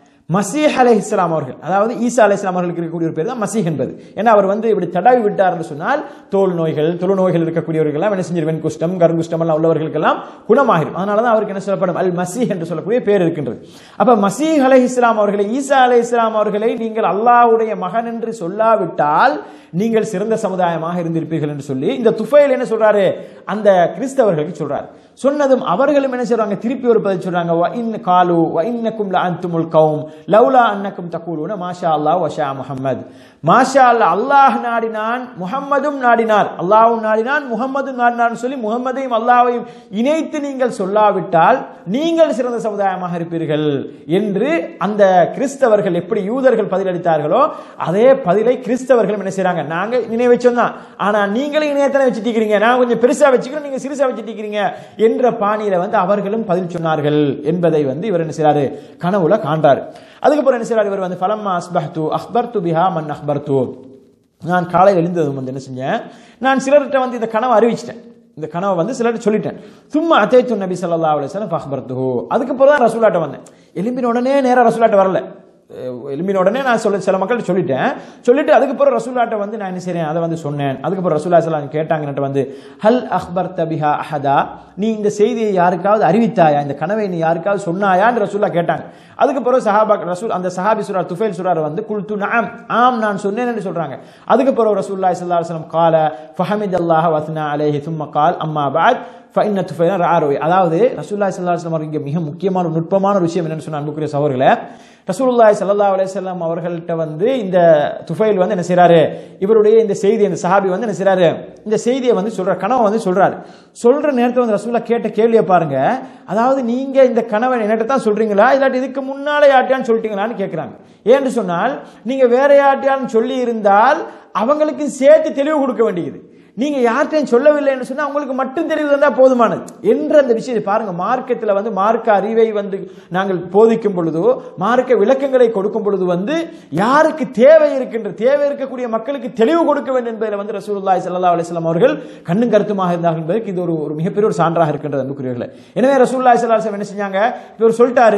B: மசீஹ் அலை இஸ்லாம் அவர்கள் அதாவது ஈசா அலை இஸ்லாம் அவர்களுக்கு இருக்கக்கூடிய ஒரு பேர் தான் மசீஹ் என்பது ஏன்னா அவர் வந்து இப்படி தடவி விட்டார் என்று சொன்னால் தோல் நோய்கள் தொழு நோய்கள் இருக்கக்கூடியவர்கள் என்ன செஞ்சிருவேன் குஷ்டம் கருங்குஷ்டம் எல்லாம் உள்ளவர்களுக்கெல்லாம் குணமாகிடும் அதனால தான் அவருக்கு என்ன சொல்லப்படும் அல் மசீஹ் என்று சொல்லக்கூடிய பேர் இருக்கின்றது அப்ப மசீஹ் அலை இஸ்லாம் அவர்களை ஈசா அலை இஸ்லாம் அவர்களை நீங்கள் அல்லாஹ்வுடைய மகன் என்று சொல்லாவிட்டால் நீங்கள் சிறந்த சமுதாயமாக இருந்திருப்பீர்கள் என்று சொல்லி இந்த துஃபைல் என்ன சொல்றாரு அந்த கிறிஸ்தவர்களுக்கு சொல்றாரு சொன்னதும் அவர்களும் என்ன செய்றாங்க திருப்பி ஒரு பதில் சொல்றாங்க வ இன் காலு வ இன்னக்கும் ல அன்துமுல் கௌம் லௌலா அன்னக்கும் தகூலுன மாஷா அல்லாஹ் வஷா முஹம்மத் மாஷா அல்லாஹ் அல்லாஹ் நாடினான் முஹம்மதும் நாடினார் அல்லாஹ்வும் நாடினான் முஹம்மதும் நாடினான் சொல்லி முஹம்மதையும் அல்லாஹ்வையும் இணைத்து நீங்கள் சொல்லாவிட்டால் நீங்கள் சிறந்த சமுதாயமாக இருப்பீர்கள் என்று அந்த கிறிஸ்தவர்கள் எப்படி யூதர்கள் பதிலளித்தார்களோ அதே பதிலை கிறிஸ்தவர்கள் என்ன செய்றாங்க நாங்க இணை வச்சோம் தான் ஆனா நீங்களும் இணையத்தானே வச்சுட்டு இருக்கிறீங்க நான் கொஞ்சம் பெருசா வச்சுக்கிறோம் நீங்க சிறுசா வச்சுட்டு இருக்கிறீங்க என்ற பாணியில வந்து அவர்களும் பதில் சொன்னார்கள் என்பதை வந்து இவர் என்ன செய்றாரு கனவுல காண்றாரு அதுக்கப்புறம் என்ன செய்றாரு இவர் வந்து ஃபலம்மா அஸ்பஹ்து அஹ்பர்து பிஹா மன் அஹ்பர்து நான் காலையில் எழுந்ததும் வந்து என்ன செஞ்சேன் நான் சிலர்கிட்ட வந்து இந்த கனவை அறிவிச்சிட்டேன் இந்த கனவை வந்து சிலர்கிட்ட சொல்லிட்டேன் சும்மா அத்தைத்து நபி ஸல்லல்லாஹு அலைஹி வஸல்லம் ஃபஹ்பர்துஹு அதுக்கப்புறம் தான் ரசூலாட்ட வந்தேன் எலும்பின உடனே நேரா ரசூலாட்ட வரல அஹ் எலும்பின உடனே நான் சொல்ல சில மக்கள்கிட்ட சொல்லிட்டேன் சொல்லிட்டு அதுக்கப்புறம் ரசூலாட்ட வந்து நான் என்ன செய்றேன் அதை வந்து சொன்னேன் அதுக்கப்புறம் ரசூலா ஸல்லல்லாஹு கேட்டாங்க என்கிட்ட வந்து ஹல் அஹ்பர்த பிஹா அஹதா நீ இந்த செய்தியை யாருக்காவது அறிவித்தாயா இந்த கனவை நீ யாருக்காவது சொன்னாயான்னு ரசூல்லா கேட்டாங்க அதுக்கப்புறம் சஹாபா ரசூல் அந்த சஹாபி சுரார் துஃபைல் சுரார் வந்து குல்து நஅம் ஆம் நான் சொன்னேன் என்று சொல்றாங்க அதுக்கப்புறம் ரசூலுல்லாஹி ஸல்லல்லாஹு அலைஹி வஸல்லம் கால ஃபஹமித் அல்லாஹ் வஸ்னா அலைஹி சும்ம கால் அம்மா பஅத் ஃபஇன்ன துஃபைல ராரோய் அதாவது ரசூலுல்லாஹி ஸல்லல்லாஹு அலைஹி வஸல்லம் இங்கே மிக முக்கியமான ஒரு நுட்பமான ஒரு விஷயம் என்னன்னு சொன்ன அன்புக்குரிய சகோதரர்களே ரசூலுல்லாஹி ஸல்லல்லாஹு அலைஹி வஸல்லம் அவர்கள்ட்ட வந்து இந்த துஃபைல் வந்து என்ன செய்றாரு இவருடைய இந்த செய்தி இந்த சஹாபி வந்து என்ன செய்றாரு இந்த செய்தியை வந்து சொல்ற கனவை வந்து சொல்றாரு சொல்ற நேரத்தில் வந்து ரசூல்லா கேட்ட கேள்வியை பாருங்க அதாவது நீங்க இந்த கனவை என்கிட்ட தான் சொல்றீங்களா இல்லாட்டி இதுக்கு முன்னாலே யார்ட்டையான்னு சொல்லிட்டீங்களான்னு கேட்கிறாங்க ஏன்னு சொன்னால் நீங்க வேற யார்ட்டையான்னு சொல்லி இருந்தால் அவங்களுக்கு சேர்த்து தெளிவு கொடுக்க வேண்டியது நீங்க யார்கிட்டையும் சொல்லவில்லைன்னு சொன்னா உங்களுக்கு மட்டும் தெளிவு தந்தா போதுமானது என்ற அந்த விஷயத்தை பாருங்க மார்க்கத்தில் வந்து மார்க்க அறிவை வந்து நாங்கள் போதிக்கும் பொழுதோ மார்க்க விளக்கங்களை கொடுக்கும் பொழுது வந்து யாருக்கு தேவை இருக்கின்ற தேவை இருக்கக்கூடிய மக்களுக்கு தெளிவு கொடுக்க வேண்டும் என்பதில் வந்து ரசூலுல்லாஹி ஸல்லல்லாஹு அலைஹி வஸல்லம் அவர்கள் கண்ணும் கருத்துமாக இருந்தார்கள் என்பதற்கு இது ஒரு ஒரு மிகப்பெரிய ஒரு சான்றாக இருக்கின்றது அன்புக்குரியவர்களே எனவே ரசூலுல்லாஹி ஸல்லல்லாஹு அலைஹி வஸல்லம் என்ன செஞ்சாங்க இவர் சொல்லிட்டாரு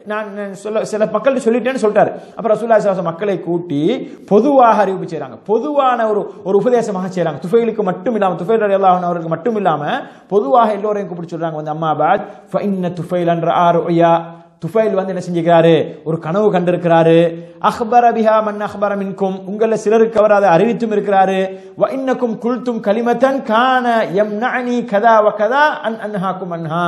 B: நான் நான் சொல்ல சில மக்கள்கிட்ட சொல்லிட்டேன்னு சொல்லிட்டாரு அப்ப ரசூல்லா ஸல்லல்லாஹு மக்களை கூட்டி பொதுவாக அறிவிப்பு செய்றாங்க பொதுவான ஒரு ஒரு உபதேசமாக செய்றாங்க துஃபைலுக்கு மட்டும் இல்லாம துஃபைல் ரலியல்லாஹு அன்ஹு அவருக்கு மட்டும் இல்லாம பொதுவாக எல்லோரையும் கூப்பிட்டு சொல்றாங்க வந்து அம்மா பாத் ஃபஇன்ன துஃபைல் என்ற ஆருயா துஃபைல் வந்து என்ன செஞ்சுக்கிறாரு ஒரு கனவு கண்டிருக்கிறாரு அஹ்பர பிஹா மன் அஹ்பர மின்கும் உங்கள சிலருக்கு அவர் அதை அறிவித்தும் இருக்கிறாரு வ இன்னக்கும் குல்தும் கலிமத்தன் கான யம்னஅனி கதா வ கதா அன் அன்ஹாக்கும் அன்ஹா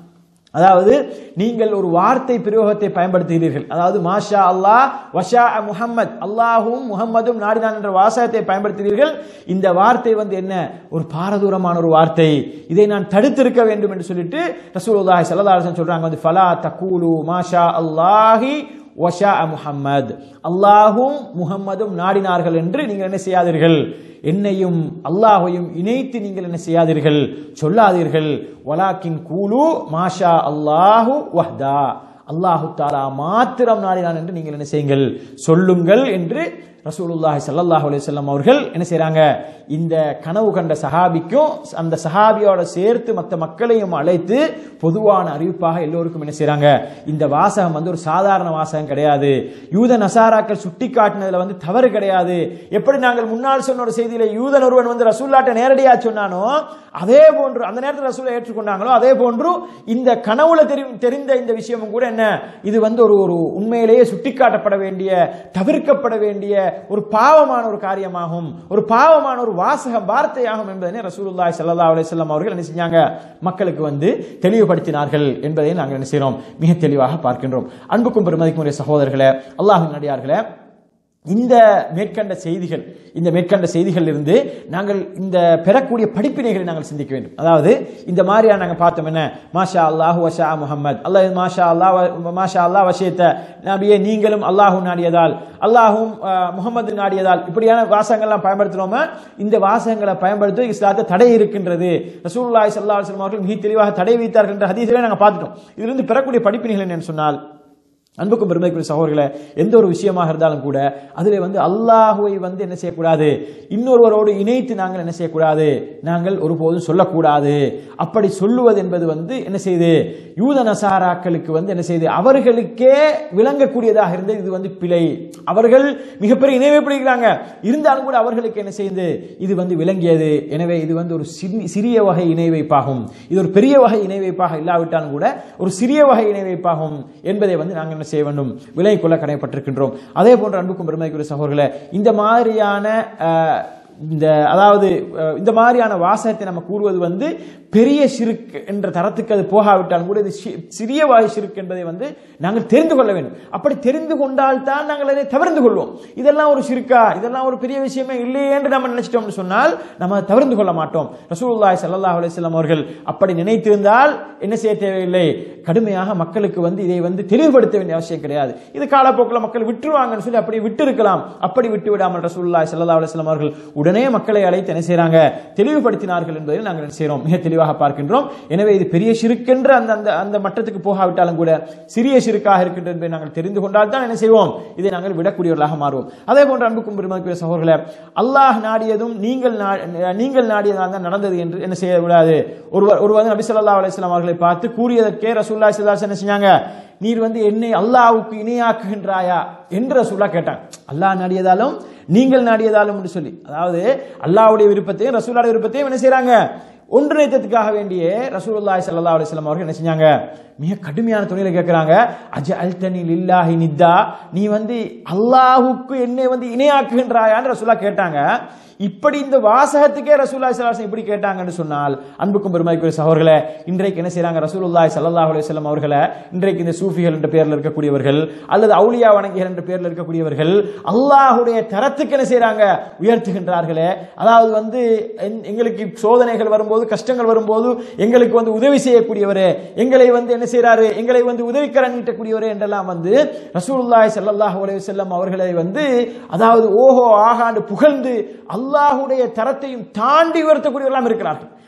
B: அதாவது நீங்கள் ஒரு வார்த்தை பிரயோகத்தை பயன்படுத்துகிறீர்கள் அதாவது மாஷா அல்லாஹ் வஷா முஹம்மத் அல்லாஹும் முஹம்மதும் நாடினான் என்ற வாசகத்தை பயன்படுத்துகிறீர்கள் இந்த வார்த்தை வந்து என்ன ஒரு பாரதூரமான ஒரு வார்த்தை இதை நான் தடுத்திருக்க வேண்டும் என்று சொல்லிட்டு ரசூலுல்லாஹி ஸல்லல்லாஹு அலைஹி வஸல்லம் சொல்றாங்க வந்து ஃபலா தகூலு மாஷா அல்லாஹி வஷா முஹம்மத் அல்லாஹும் முஹம்மதும் நாடினார்கள் என்று நீங்கள் என்ன செய்யாதீர்கள் என்னையும் அல்லாஹையும் இணைத்து நீங்கள் என்ன செய்யாதீர்கள் சொல்லாதீர்கள் வலாக்கின் கூலு மாஷா அல்லாஹு வஹ்தா அல்லாஹு தாலா மாத்திரம் நாடினான் என்று நீங்கள் என்ன செய்யுங்கள் சொல்லுங்கள் என்று ரசூலுல்லாஹி ஸல்லல்லாஹு அலைஹி வஸல்லம் அவர்கள் என்ன செய்றாங்க இந்த கனவு கண்ட சஹாபிக்கும் அந்த சஹாபியோட சேர்த்து மற்ற மக்களையும் அழைத்து பொதுவான அறிவிப்பாக எல்லோருக்கும் என்ன செய்றாங்க இந்த வாசகம் வந்து ஒரு சாதாரண வாசகம் கிடையாது யூத நசாராக்கள் சுட்டி காட்டினதுல வந்து தவறு கிடையாது எப்படி நாங்கள் முன்னால் சொன்ன ஒரு செய்தியில யூதன் ஒருவன் வந்து ரசூல்லாட்ட நேரடியா சொன்னானோ அதே போன்று அந்த நேரத்தில் ரசூலை ஏற்றுக்கொண்டாங்களோ அதே போன்று இந்த கனவுல தெரி- தெரிந்த இந்த விஷயமும் கூட என்ன இது வந்து ஒரு ஒரு உண்மையிலேயே சுட்டிக்காட்டப்பட வேண்டிய தவிர்க்கப்பட வேண்டிய ஒரு பாவமான ஒரு காரியமாகும் ஒரு பாவமான ஒரு வாசகம் வார்த்தையாகும் என்பதனை ரசூலுல்லாஹி ஸல்லல்லாஹு அலைஹி வஸல்லம் அவர்கள் என்ன செஞ்சாங்க மக்களுக்கு வந்து தெளிவுபடுத்தினார்கள் என்பதை நாங்கள் என்ன செய்றோம் மிக தெளிவாக பார்க்கின்றோம் அன்புக்கும் பெருமதிக்கும் உரிய சகோதரர்களே அல்லாஹ்வின் நடிகார்களே இந்த மேற்கண்ட செய்திகள் இந்த மேற்கண்ட செய்திகள் இருந்து நாங்கள் இந்த பெறக்கூடிய படிப்பினைகளை நாங்கள் சிந்திக்க வேண்டும் அதாவது இந்த மாதிரியா நாங்கள் பார்த்தோம் என்ன மாஷா அல்லாஹு வஷா முஹம்மத் அல்லாஹ் மாஷா அல்லாஹ் வ- மாஷா அல்லாஹ் வஷியத்த நபியே நீங்களும் அல்லாஹு நாடியதால் அல்லாஹும் அஹ், முஹம்மது நாடியதால் இப்படியான வாசகங்கள்லாம் பயன்படுத்துறோமா இந்த வாசகங்களை பயன்படுத்த இஸ்லாத்தை தடை இருக்கின்றது ரசூலுல்லாஹி ஸல்லல்லாஹு அலைஹி வஸல்லம் அவர்கள் மிக தெளிவாக தடை வைத்தார்கள் என்ற ஹதீஸிலே நாங்கள் பார்த்துட்டோம் இதிலிருந்து பெறக்கூடிய படிப்பினைகள் என்னன்னு சொன்னால் அன்புக்கும் பெருமைக்குரிய சகோதரர்களே எந்த ஒரு விஷயமாக இருந்தாலும் கூட அதில் வந்து அல்லாஹுவை வந்து என்ன செய்யக்கூடாது இன்னொருவரோடு இணைத்து நாங்கள் என்ன செய்யக்கூடாது நாங்கள் ஒருபோதும் சொல்லக்கூடாது அப்படி சொல்லுவது என்பது வந்து என்ன செய்யுது யூத நசாராக்களுக்கு வந்து என்ன செய்யுது அவர்களுக்கே விளங்கக்கூடியதாக இருந்தது இது வந்து பிழை அவர்கள் மிகப்பெரிய இணைவை பிடிக்கிறாங்க இருந்தாலும் கூட அவர்களுக்கு என்ன செய்யுது இது வந்து விளங்கியது எனவே இது வந்து ஒரு சிறி- சிறிய வகை இணை வைப்பாகும் இது ஒரு பெரிய வகை இணை வைப்பாக இல்லாவிட்டாலும் கூட ஒரு சிறிய வகை இணை வைப்பாகும் என்பதை வந்து நாங்கள் என்ன செய்ய வேண்டும் விலை கொள்ள கடமைப்பட்டிருக்கின்றோம் அதே போன்ற அன்புக்கும் பெருமைக்குரிய சகோதரர்களே இந்த மாதிரியான அஹ், இந்த அதாவது அஹ், இந்த மாதிரியான வாசகத்தை நம்ம கூறுவது வந்து பெரிய சிறுக் என்ற தரத்துக்கு அது போகாவிட்டாலும் கூட இது சி- சிறிய வகை சிறுக் என்பதை வந்து நாங்கள் தெரிந்து கொள்ள வேண்டும் அப்படி தெரிந்து கொண்டால் தான் நாங்கள் அதை தவிர்த்து கொள்வோம் இதெல்லாம் ஒரு சிறுக்கா இதெல்லாம் ஒரு பெரிய விஷயமே இல்லையே என்று நம்ம நினைச்சிட்டோம்னு சொன்னால் நம்ம அதை தவிர்த்து கொள்ள மாட்டோம் ரசூலுல்லாஹி ஸல்லல்லாஹு அலைஹி வஸல்லம் அவர்கள் அப்படி நினைத்திருந்தால் என்ன செய்ய தேவையில்லை கடுமையாக மக்களுக்கு வந்து இதை வந்து தெளிவுபடுத்த வேண்டிய அவசியம் கிடையாது இது காலப்போக்கில் மக்கள் விட்டுருவாங்கன்னு சொல்லி அப்படி விட்டு இருக்கலாம் அப்படி விட்டு விடாமல் ரசூலுல்லாஹி ஸல்லல்லாஹு அலைஹி வஸல்லம் அவர்கள் உடனே மக்களை அழைத்து என்ன செய்றாங்க தெளிவுபடுத்தினார்கள் என்பதை நாங்கள் என்ன செய்றோம் மிக தெளிவாக பார்க்கின்றோம் எனவே இது பெரிய சிறுக்கென்ற அந்த அந்த அந்த மட்டத்துக்கு போகாவிட்டாலும் கூட சிறிய சிறுக்காக இருக்கின்ற என்பதை நாங்கள் தெரிந்து கொண்டால் தான் என்ன செய்வோம் இதை நாங்கள் விடக்கூடியவர்களாக மாறுவோம் அதே போன்ற அன்புக்கும் பெருமதிக்குரிய சகோதரர்களே அல்லாஹ் நாடியதும் நீங்கள் நா- நீங்கள் நாடியதாக தான் நடந்தது என்று என்ன செய்யக்கூடாது ஒருவர் ஒருவர் வந்து நபி ஸல்லல்லாஹு அலைஹி வஸல்லம் அவர்களை பார்த்து கூறியதற்கே ரசூலுல்லாஹி ஸல்லல்லாஹு அலைஹி வஸல்லம் என்ன செஞ்சாங்க நீர் வந்து என்னை அல்லாஹ்வுக்கு இணையாக்குகின்றாயா என்று ரசூல்லா கேட்டாங்க அல்லாஹ் நாடியதாலும் நீங்கள் நாடியதாலும் என்று சொல்லி அதாவது அல்லாஹ்வுடைய விருப்பத்தையும் ரசூலுடைய விருப்பத்தையும் என்ன செய்றாங்க ஒன்றிணைத்ததுக்காக வேண்டியே ரசூலுல்லாஹி ஸல்லல்லாஹு அலைஹி வஸல்லம் அவர்கள் என்ன செஞ்சாங்க மிக கடுமையான துணியில கேட்கிறாங்க அஜ அல்தனி லில்லாஹி நித்தா நீ வந்து அல்லாஹ்வுக்கு என்னை வந்து இணையாக்குகின்றாயான்னு ரசூலா கேட்டாங்க இப்படி இந்த வாசகத்துக்கே ரசூலுல்லாஹி ஸல்லல்லாஹு அலைஹி வஸல்லம் இப்படி கேட்டாங்கன்னு சொன்னால் அன்புக்கும் பெருமைக்குரிய சகோதரர்களே இன்றைக்கு என்ன செய்றாங்க ரசூலுல்லாஹி ஸல்லல்லாஹு அலைஹி வஸல்லம் அவர்களை இன்றைக்கு இந்த சூஃபிகள் என்ற பெயரில் இருக்கக்கூடியவர்கள் அல்லது அவுலியா வணங்கிகள் என்ற பெயரில் இருக்கக்கூடியவர்கள் அல்லாஹ்வுடைய தரத்துக்கு என்ன செய்றாங்க உயர்த்துகின்றார்களே அதாவது வந்து என்- எங்களுக்கு சோதனைகள் வரும்போது கஷ்டங்கள் வரும்போது எங்களுக்கு வந்து உதவி செய்யக்கூடியவரே எங்களை வந்து என்ன செய்றாரு எங்களை வந்து உதவிக்கரம் நீட்டக்கூடியவரே என்றெல்லாம் வந்து ரசூலுல்லாஹி ஸல்லல்லாஹு அலைஹி வஸல்லம் அவர்களை வந்து அதாவது ஓஹோ ஆகாண்டு புகழ்ந்து அல்லாஹ்வுடைய தரத்தையும் தாண்டி உயர்த்தக்கூடியவர்களாம் இருக்கிறார்கள்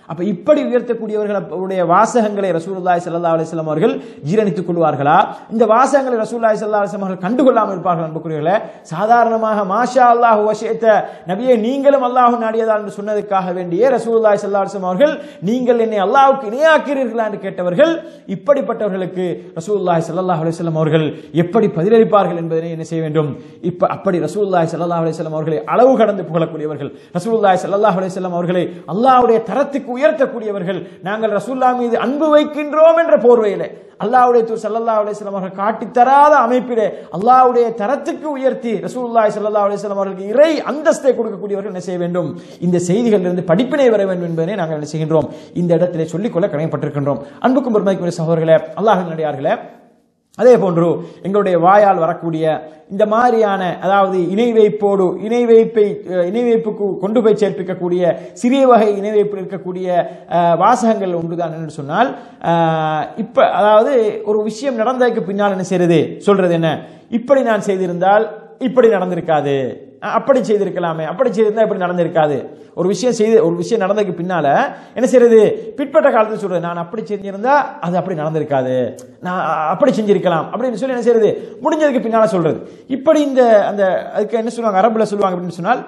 B: அப்ப இப்படி உயர்த்தக்கூடியவர்களுடைய வாசகங்களை ரசூலுல்லாஹி ஸல்லல்லாஹு அலைஹி வஸல்லம் அவர்கள் ஜீரணித்துக் கொள்வார்களா இந்த வாசகங்களை ரசூலுல்லாஹி ஸல்லல்லாஹு அலைஹி வஸல்லம் அவர்கள் கண்டுகொள்ளாமல் இருப்பார்கள் அன்புக்குரியவர்களே சாதாரணமாக மாஷா அல்லாஹ் வஷியத்த நபியே நீங்களும் அல்லாஹ் நாடியதால் என்று சொன்னதுக்காக வேண்டியே ரசூலுல்லாஹி ஸல்லல்லாஹு அலைஹி வஸல்லம் அவர்கள் நீங்கள் என்னை அல்லாஹ்வுக்கு இணையாக்கிறீர்களா என்று கேட்டவர்கள் இப்படிப்பட்டவர்களுக்கு ரசூலுல்லாஹி ஸல்லல்லாஹு அலைஹி வஸல்லம் அவர்கள் எப்படி பதிலளிப்பார்கள் என்பதனை என்ன செய்ய வேண்டும் இப்ப அப்படி ரசூலுல்லாஹி ஸல்லல்லாஹு அலைஹி வஸல்லம் அவர்களை அளவு கடந்து புகழக்கூடியவர்கள் ரசூலுல்லாஹி ஸல்லல்லாஹு அலைஹி வஸல்லம் அவர்களை அல்லாஹ்வுடைய தரத்துக்கு உயர்த்தக்கூடியவர்கள் நாங்கள் ரசூல்லா மீது அன்பு வைக்கின்றோம் என்ற போர்வையிலே அல்லாஹ்வுடைய தூர் ஸல்லல்லாஹு அலைஹி வஸல்லம் அவர்கள் காட்டித் தராத அமைப்பிலே அல்லாஹ்வுடைய தரத்துக்கு உயர்த்தி ரசூலுல்லாஹி ஸல்லல்லாஹு அலைஹி வஸல்லம் அவர்களுக்கு இறை அந்தஸ்தை கொடுக்கக்கூடியவர்கள் என்ன செய்ய வேண்டும் இந்த செய்திகளிலிருந்து படிப்பினை வர வேண்டும் என்பதை நாங்கள் என்ன செய்கின்றோம் இந்த இடத்திலே சொல்லிக்கொள்ள கடமைப்பட்டிருக்கின்றோம் அன்புக்கும் பெருமைக்குரிய சகோதரர்களே அல்லாஹின் நடிகார்களே அதே போன்று எங்களுடைய வாயால் வரக்கூடிய இந்த மாதிரியான அதாவது இணை வைப்போடு இணை வைப்பை அஹ், இணை வைப்புக்கு கொண்டு போய் சேர்ப்பிக்கக்கூடிய சிறிய வகை இணை வைப்பில் இருக்கக்கூடிய அஹ், வாசகங்கள் ஒன்றுதான் என்று சொன்னால் அஹ், இப்ப அதாவது ஒரு விஷயம் நடந்ததுக்கு பின்னால் என்ன செய்யறது சொல்றது என்ன இப்படி நான் செய்திருந்தால் இப்படி நடந்திருக்காது அஹ், அப்படி செய்திருக்கலாமே அப்படி செய்திருந்தா இப்படி நடந்திருக்காது ஒரு விஷயம் செய்து ஒரு விஷயம் நடந்ததுக்கு பின்னால என்ன செய்யறது பிற்பட்ட காலத்தில் சொல்றது நான் அப்படி செஞ்சிருந்தா அது அப்படி நடந்திருக்காது நான் அ- அப்படி செஞ்சிருக்கலாம் அப்படின்னு சொல்லி என்ன செய்யறது முடிஞ்சதுக்கு பின்னால சொல்றது இப்படி இந்த அந்த அதுக்கு என்ன சொல்லுவாங்க அரபுல சொல்லுவாங்க அப்படின்னு சொன்னால்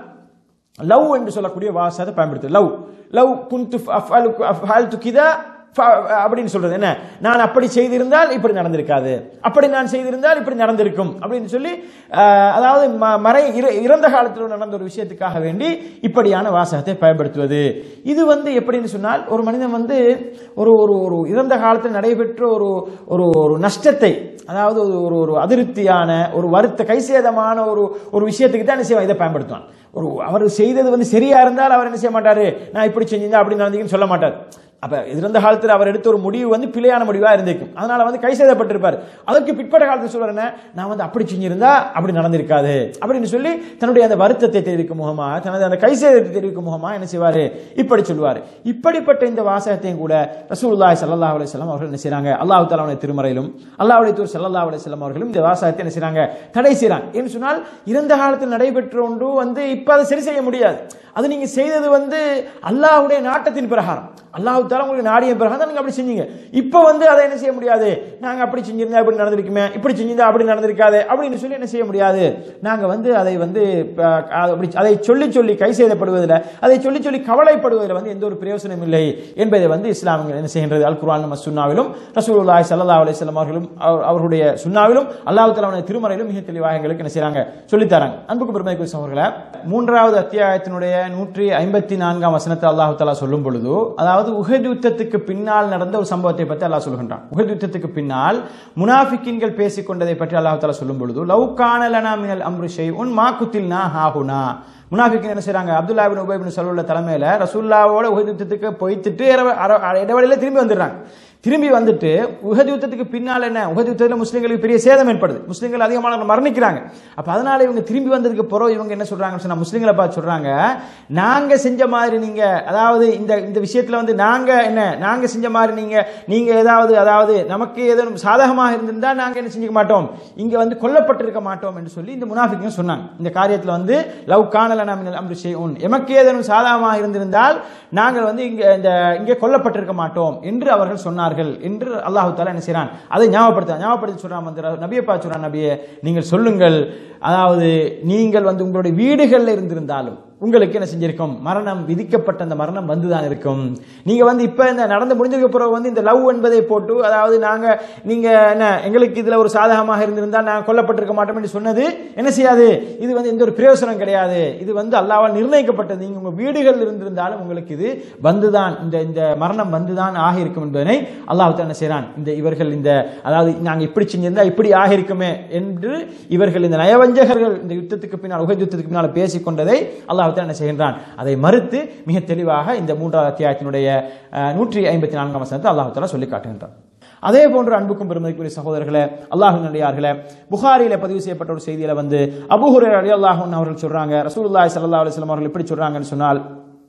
B: லவ் என்று சொல்லக்கூடிய வாசத்தை பயன்படுத்து லவ் லவ் குந்து அஃபால் துக்கிதா அப்படின்னு சொல்றது என்ன நான் அப்படி செய்திருந்தால் இப்படி நடந்திருக்காது அப்படி நான் செய்திருந்தால் இப்படி நடந்திருக்கும் அப்படின்னு சொல்லி அஹ், அதாவது ம- மறை இற- இறந்த காலத்தில் நடந்த ஒரு விஷயத்துக்காக வேண்டி இப்படியான வாசகத்தை பயன்படுத்துவது இது வந்து எப்படின்னு சொன்னால் ஒரு மனிதன் வந்து ஒரு ஒரு ஒரு இறந்த காலத்தில் நடைபெற்ற ஒரு ஒரு ஒரு நஷ்டத்தை அதாவது ஒரு ஒரு ஒரு அதிருப்தியான ஒரு வருத்த கைசேதமான ஒரு ஒரு விஷயத்துக்கு தான் என்ன செய்வான் இதை பயன்படுத்துவான் ஒரு அவர் செய்தது வந்து சரியா இருந்தால் அவர் என்ன செய்ய மாட்டாரு நான் இப்படி செஞ்சிருந்தா அப்படி நடந்தீங்கன்னு சொல்ல மாட்டார் அப்ப இறந்த காலத்தில் அவர் எடுத்த ஒரு முடிவு வந்து பிழையான முடிவா இருந்திருக்கும் அதனால வந்து கை செய்தப்பட்டிருப்பார் அதற்கு பிற்பட்ட காலத்தில் சொல்றேன் நான் வந்து அப்படி செஞ்சிருந்தா அப்படி நடந்திருக்காது அப்படின்னு சொல்லி தன்னுடைய அந்த வருத்தத்தை தெரிவிக்கும் முகமா தனது அந்த கை சேதத்தை தெரிவிக்கும் முகமா என்ன செய்வாரு இப்படி சொல்லுவாரு இப்படிப்பட்ட இந்த வாசகத்தையும் கூட ரசூலுல்லாஹி ஸல்லல்லாஹு அலைஹி வஸல்லம் அவர்கள் என்ன செய்றாங்க அல்லாஹ் தஆலாவுடைய திருமறையிலும் அல்லாஹ்வுடைய தூர் ஸல்லல்லாஹு அலைஹி வஸல்லம் அவர்களும் இந்த வாசகத்தை என்ன செய்றாங்க தடை செய்றாங்க என்று சொன்னால் இறந்த காலத்தில் நடைபெற்ற ஒன்று வந்து இப்ப அதை சரி செய்ய முடியாது அது நீங்க செய்தது வந்து அல்லாஹ்வுடைய நாட்டத்தின் பிரகாரம் அல்லாஹ் தாலா உங்களுக்கு நாடிய பிரகாரம் தான் நீங்க அப்படி செஞ்சீங்க இப்போ வந்து அதை என்ன செய்ய முடியாது நாங்க அப்படி செஞ்சிருந்தா இப்படி நடந்திருக்குமே இப்படி செஞ்சிருந்தா அப்படி நடந்திருக்காது அப்படின்னு சொல்லி என்ன செய்ய முடியாது நாங்க வந்து அதை வந்து அஹ், அப்படி அதை சொல்லி சொல்லி கை செய்தப்படுவதில் அதை சொல்லி சொல்லி கவலைப்படுவதில் வந்து எந்த ஒரு பிரயோசனம் இல்லை என்பதை வந்து இஸ்லாமியர்கள் என்ன செய்கின்றது அல் குர்ஆன் நம்ம சுன்னாவிலும் ரசூலுல்லாஹி ஸல்லல்லாஹு அலைஹி வஸல்லம் அவர்களும் அவர்- அவர்களுடைய சுன்னாவிலும் அல்லாஹ் தஆலாவுடைய திருமறையிலும் மிக தெளிவாக எங்களுக்கு என்ன செய்றாங்க சொல்லித் தராங்க அன்புக்கு பெருமைக்குரிய சகோதரர்களே மூன்றாவது அத்தியாயத்தினுடைய நூற்றி ஐம்பத்தி நான்காம் வசனத்தை அல்லாஹ் தஆலா சொல்லும் பொழுது அதாவது உஹத் யுத்தத்துக்கு பின்னால் நடந்த ஒரு சம்பவத்தை பற்றி அல்லாஹ் சொல்கின்றான் உஹத் யுத்தத்துக்கு பின்னால் முனாஃபிக்கின்கள் பேசிக் கொண்டதை பற்றி அல்லாஹ் தஆலா சொல்லும் பொழுது லவ் கான லனா மினல் அம்ரு ஷைஉன் மா குத்தில்னா ஹாஹுனா முனாஃபிக்கின் என்ன செய்றாங்க அப்துல்லா இப்னு உபை இப்னு சலூல்ல தலைமையில ரசூல்லாவோட உஹத் யுத்தத்துக்கு போய்த்துட்டு இர- அர- இடைவெளியில திரும்பி வந்துடுறாங்க திரும்பி வந்துட்டு உஹத் யுத்தத்துக்கு பின்னால் என்ன உஹத் யுத்தத்தில் முஸ்லீம்களுக்கு பெரிய சேதம் ஏற்படுது முஸ்லீம்கள் அதிகமான மரணிக்கிறாங்க அப்ப அதனால இவங்க திரும்பி வந்ததுக்கு பிறகு இவங்க என்ன சொல்றாங்கன்னு சொன்னா முஸ்லீம்களை பார்த்து சொல்றாங்க நாங்க செஞ்ச மாதிரி நீங்க அதாவது இந்த இந்த விஷயத்துல வந்து நாங்க என்ன நாங்க செஞ்ச மாதிரி நீங்க நீங்க ஏதாவது அதாவது நமக்கு ஏதேனும் சாதகமாக இருந்திருந்தா நாங்க என்ன செஞ்சுக்க மாட்டோம் இங்க வந்து கொல்லப்பட்டிருக்க மாட்டோம் என்று சொல்லி இந்த முனாஃபிக்கும் சொன்னாங்க இந்த காரியத்துல வந்து லவ் காணலனா மினல் அம்ரி ஷைஉன் எமக்கு ஏதேனும் சாதகமாக இருந்திருந்தால் நாங்கள் வந்து இங்க இந்த இங்கே கொல்லப்பட்டிருக்க மாட்டோம் என்று அவர்கள் சொன்னார்கள் என்று அல்லாஹு தாலா என்ன செய்றான் அதை ஞாபகப்படுத்த ஞாபகப்படுத்தி சொல்றான் வந்து நபியை பார்த்து சொல்றான் நபியே நீங்கள் சொல்லுங்கள் அதாவது நீங்கள் வந்து உங்களுடைய வீடுகளில் இருந்திருந்தாலும் உங்களுக்கு என்ன செஞ்சிருக்கும் மரணம் விதிக்கப்பட்ட அந்த மரணம் வந்துதான் இருக்கும் நீங்க வந்து இப்ப இந்த நடந்து முடிஞ்சதுக்கு பிறகு வந்து இந்த லவ் என்பதை போட்டு அதாவது நாங்க நீங்க என்ன எங்களுக்கு இதுல ஒரு சாதகமாக இருந்திருந்தா நாங்க கொல்லப்பட்டிருக்க மாட்டோம் என்று சொன்னது என்ன செய்யாது இது வந்து எந்த ஒரு பிரயோசனம் கிடையாது இது வந்து அல்லாவால் நிர்ணயிக்கப்பட்டது நீங்க உங்க வீடுகளில் இருந்திருந்தாலும் உங்களுக்கு இது வந்துதான் இந்த இந்த மரணம் வந்துதான் ஆகியிருக்கும் என்பதனை அல்லாஹ் என்ன செய்றான் இந்த இவர்கள் இந்த அதாவது நாங்க இப்படி செஞ்சிருந்தா இப்படி ஆகியிருக்குமே என்று இவர்கள் இந்த நயவஞ்சகர்கள் இந்த யுத்தத்துக்கு பின்னால் உகை யுத்தத்துக்கு பின்னால் பேசிக் கொண்டதை அல்லாஹ் என்ன செய்கின்றான் அதை மறுத்து மிக தெளிவாக இந்த மூன்றாவது அத்தியாயத்தினுடைய அஹ், நூற்றி ஐம்பத்தி நான்காம் வசனத்தை அல்லாஹ் தாலா சொல்லி காட்டுகின்றான் அதே போன்று அன்புக்கும் பெருமதிக்குரிய சகோதரர்களே அல்லாஹின் நடிகார்களே புகாரில பதிவு செய்யப்பட்ட ஒரு செய்தியில வந்து அபூஹுரே அலி அல்லாஹன் அவர்கள் சொல்றாங்க ரசூலுல்லாஹி ஸல்லல்லாஹு அலைஹி வஸல்லம் அவர்கள் எப்படி சொல்றாங்கன்னு சொன்னால்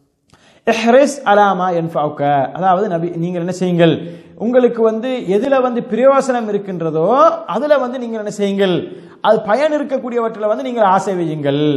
B: இஹ்ரிஸ் அலாமா என்ஃபவுக்க அதாவது நபி நீங்கள் என்ன செய்யுங்கள் உங்களுக்கு வந்து எதுல வந்து பிரயோசனம் இருக்கின்றதோ அதுல வந்து நீங்கள் என்ன செய்யுங்கள் அது பயன் இருக்கக்கூடியவற்றில் வந்து நீங்கள் ஆசை வையுங்கள்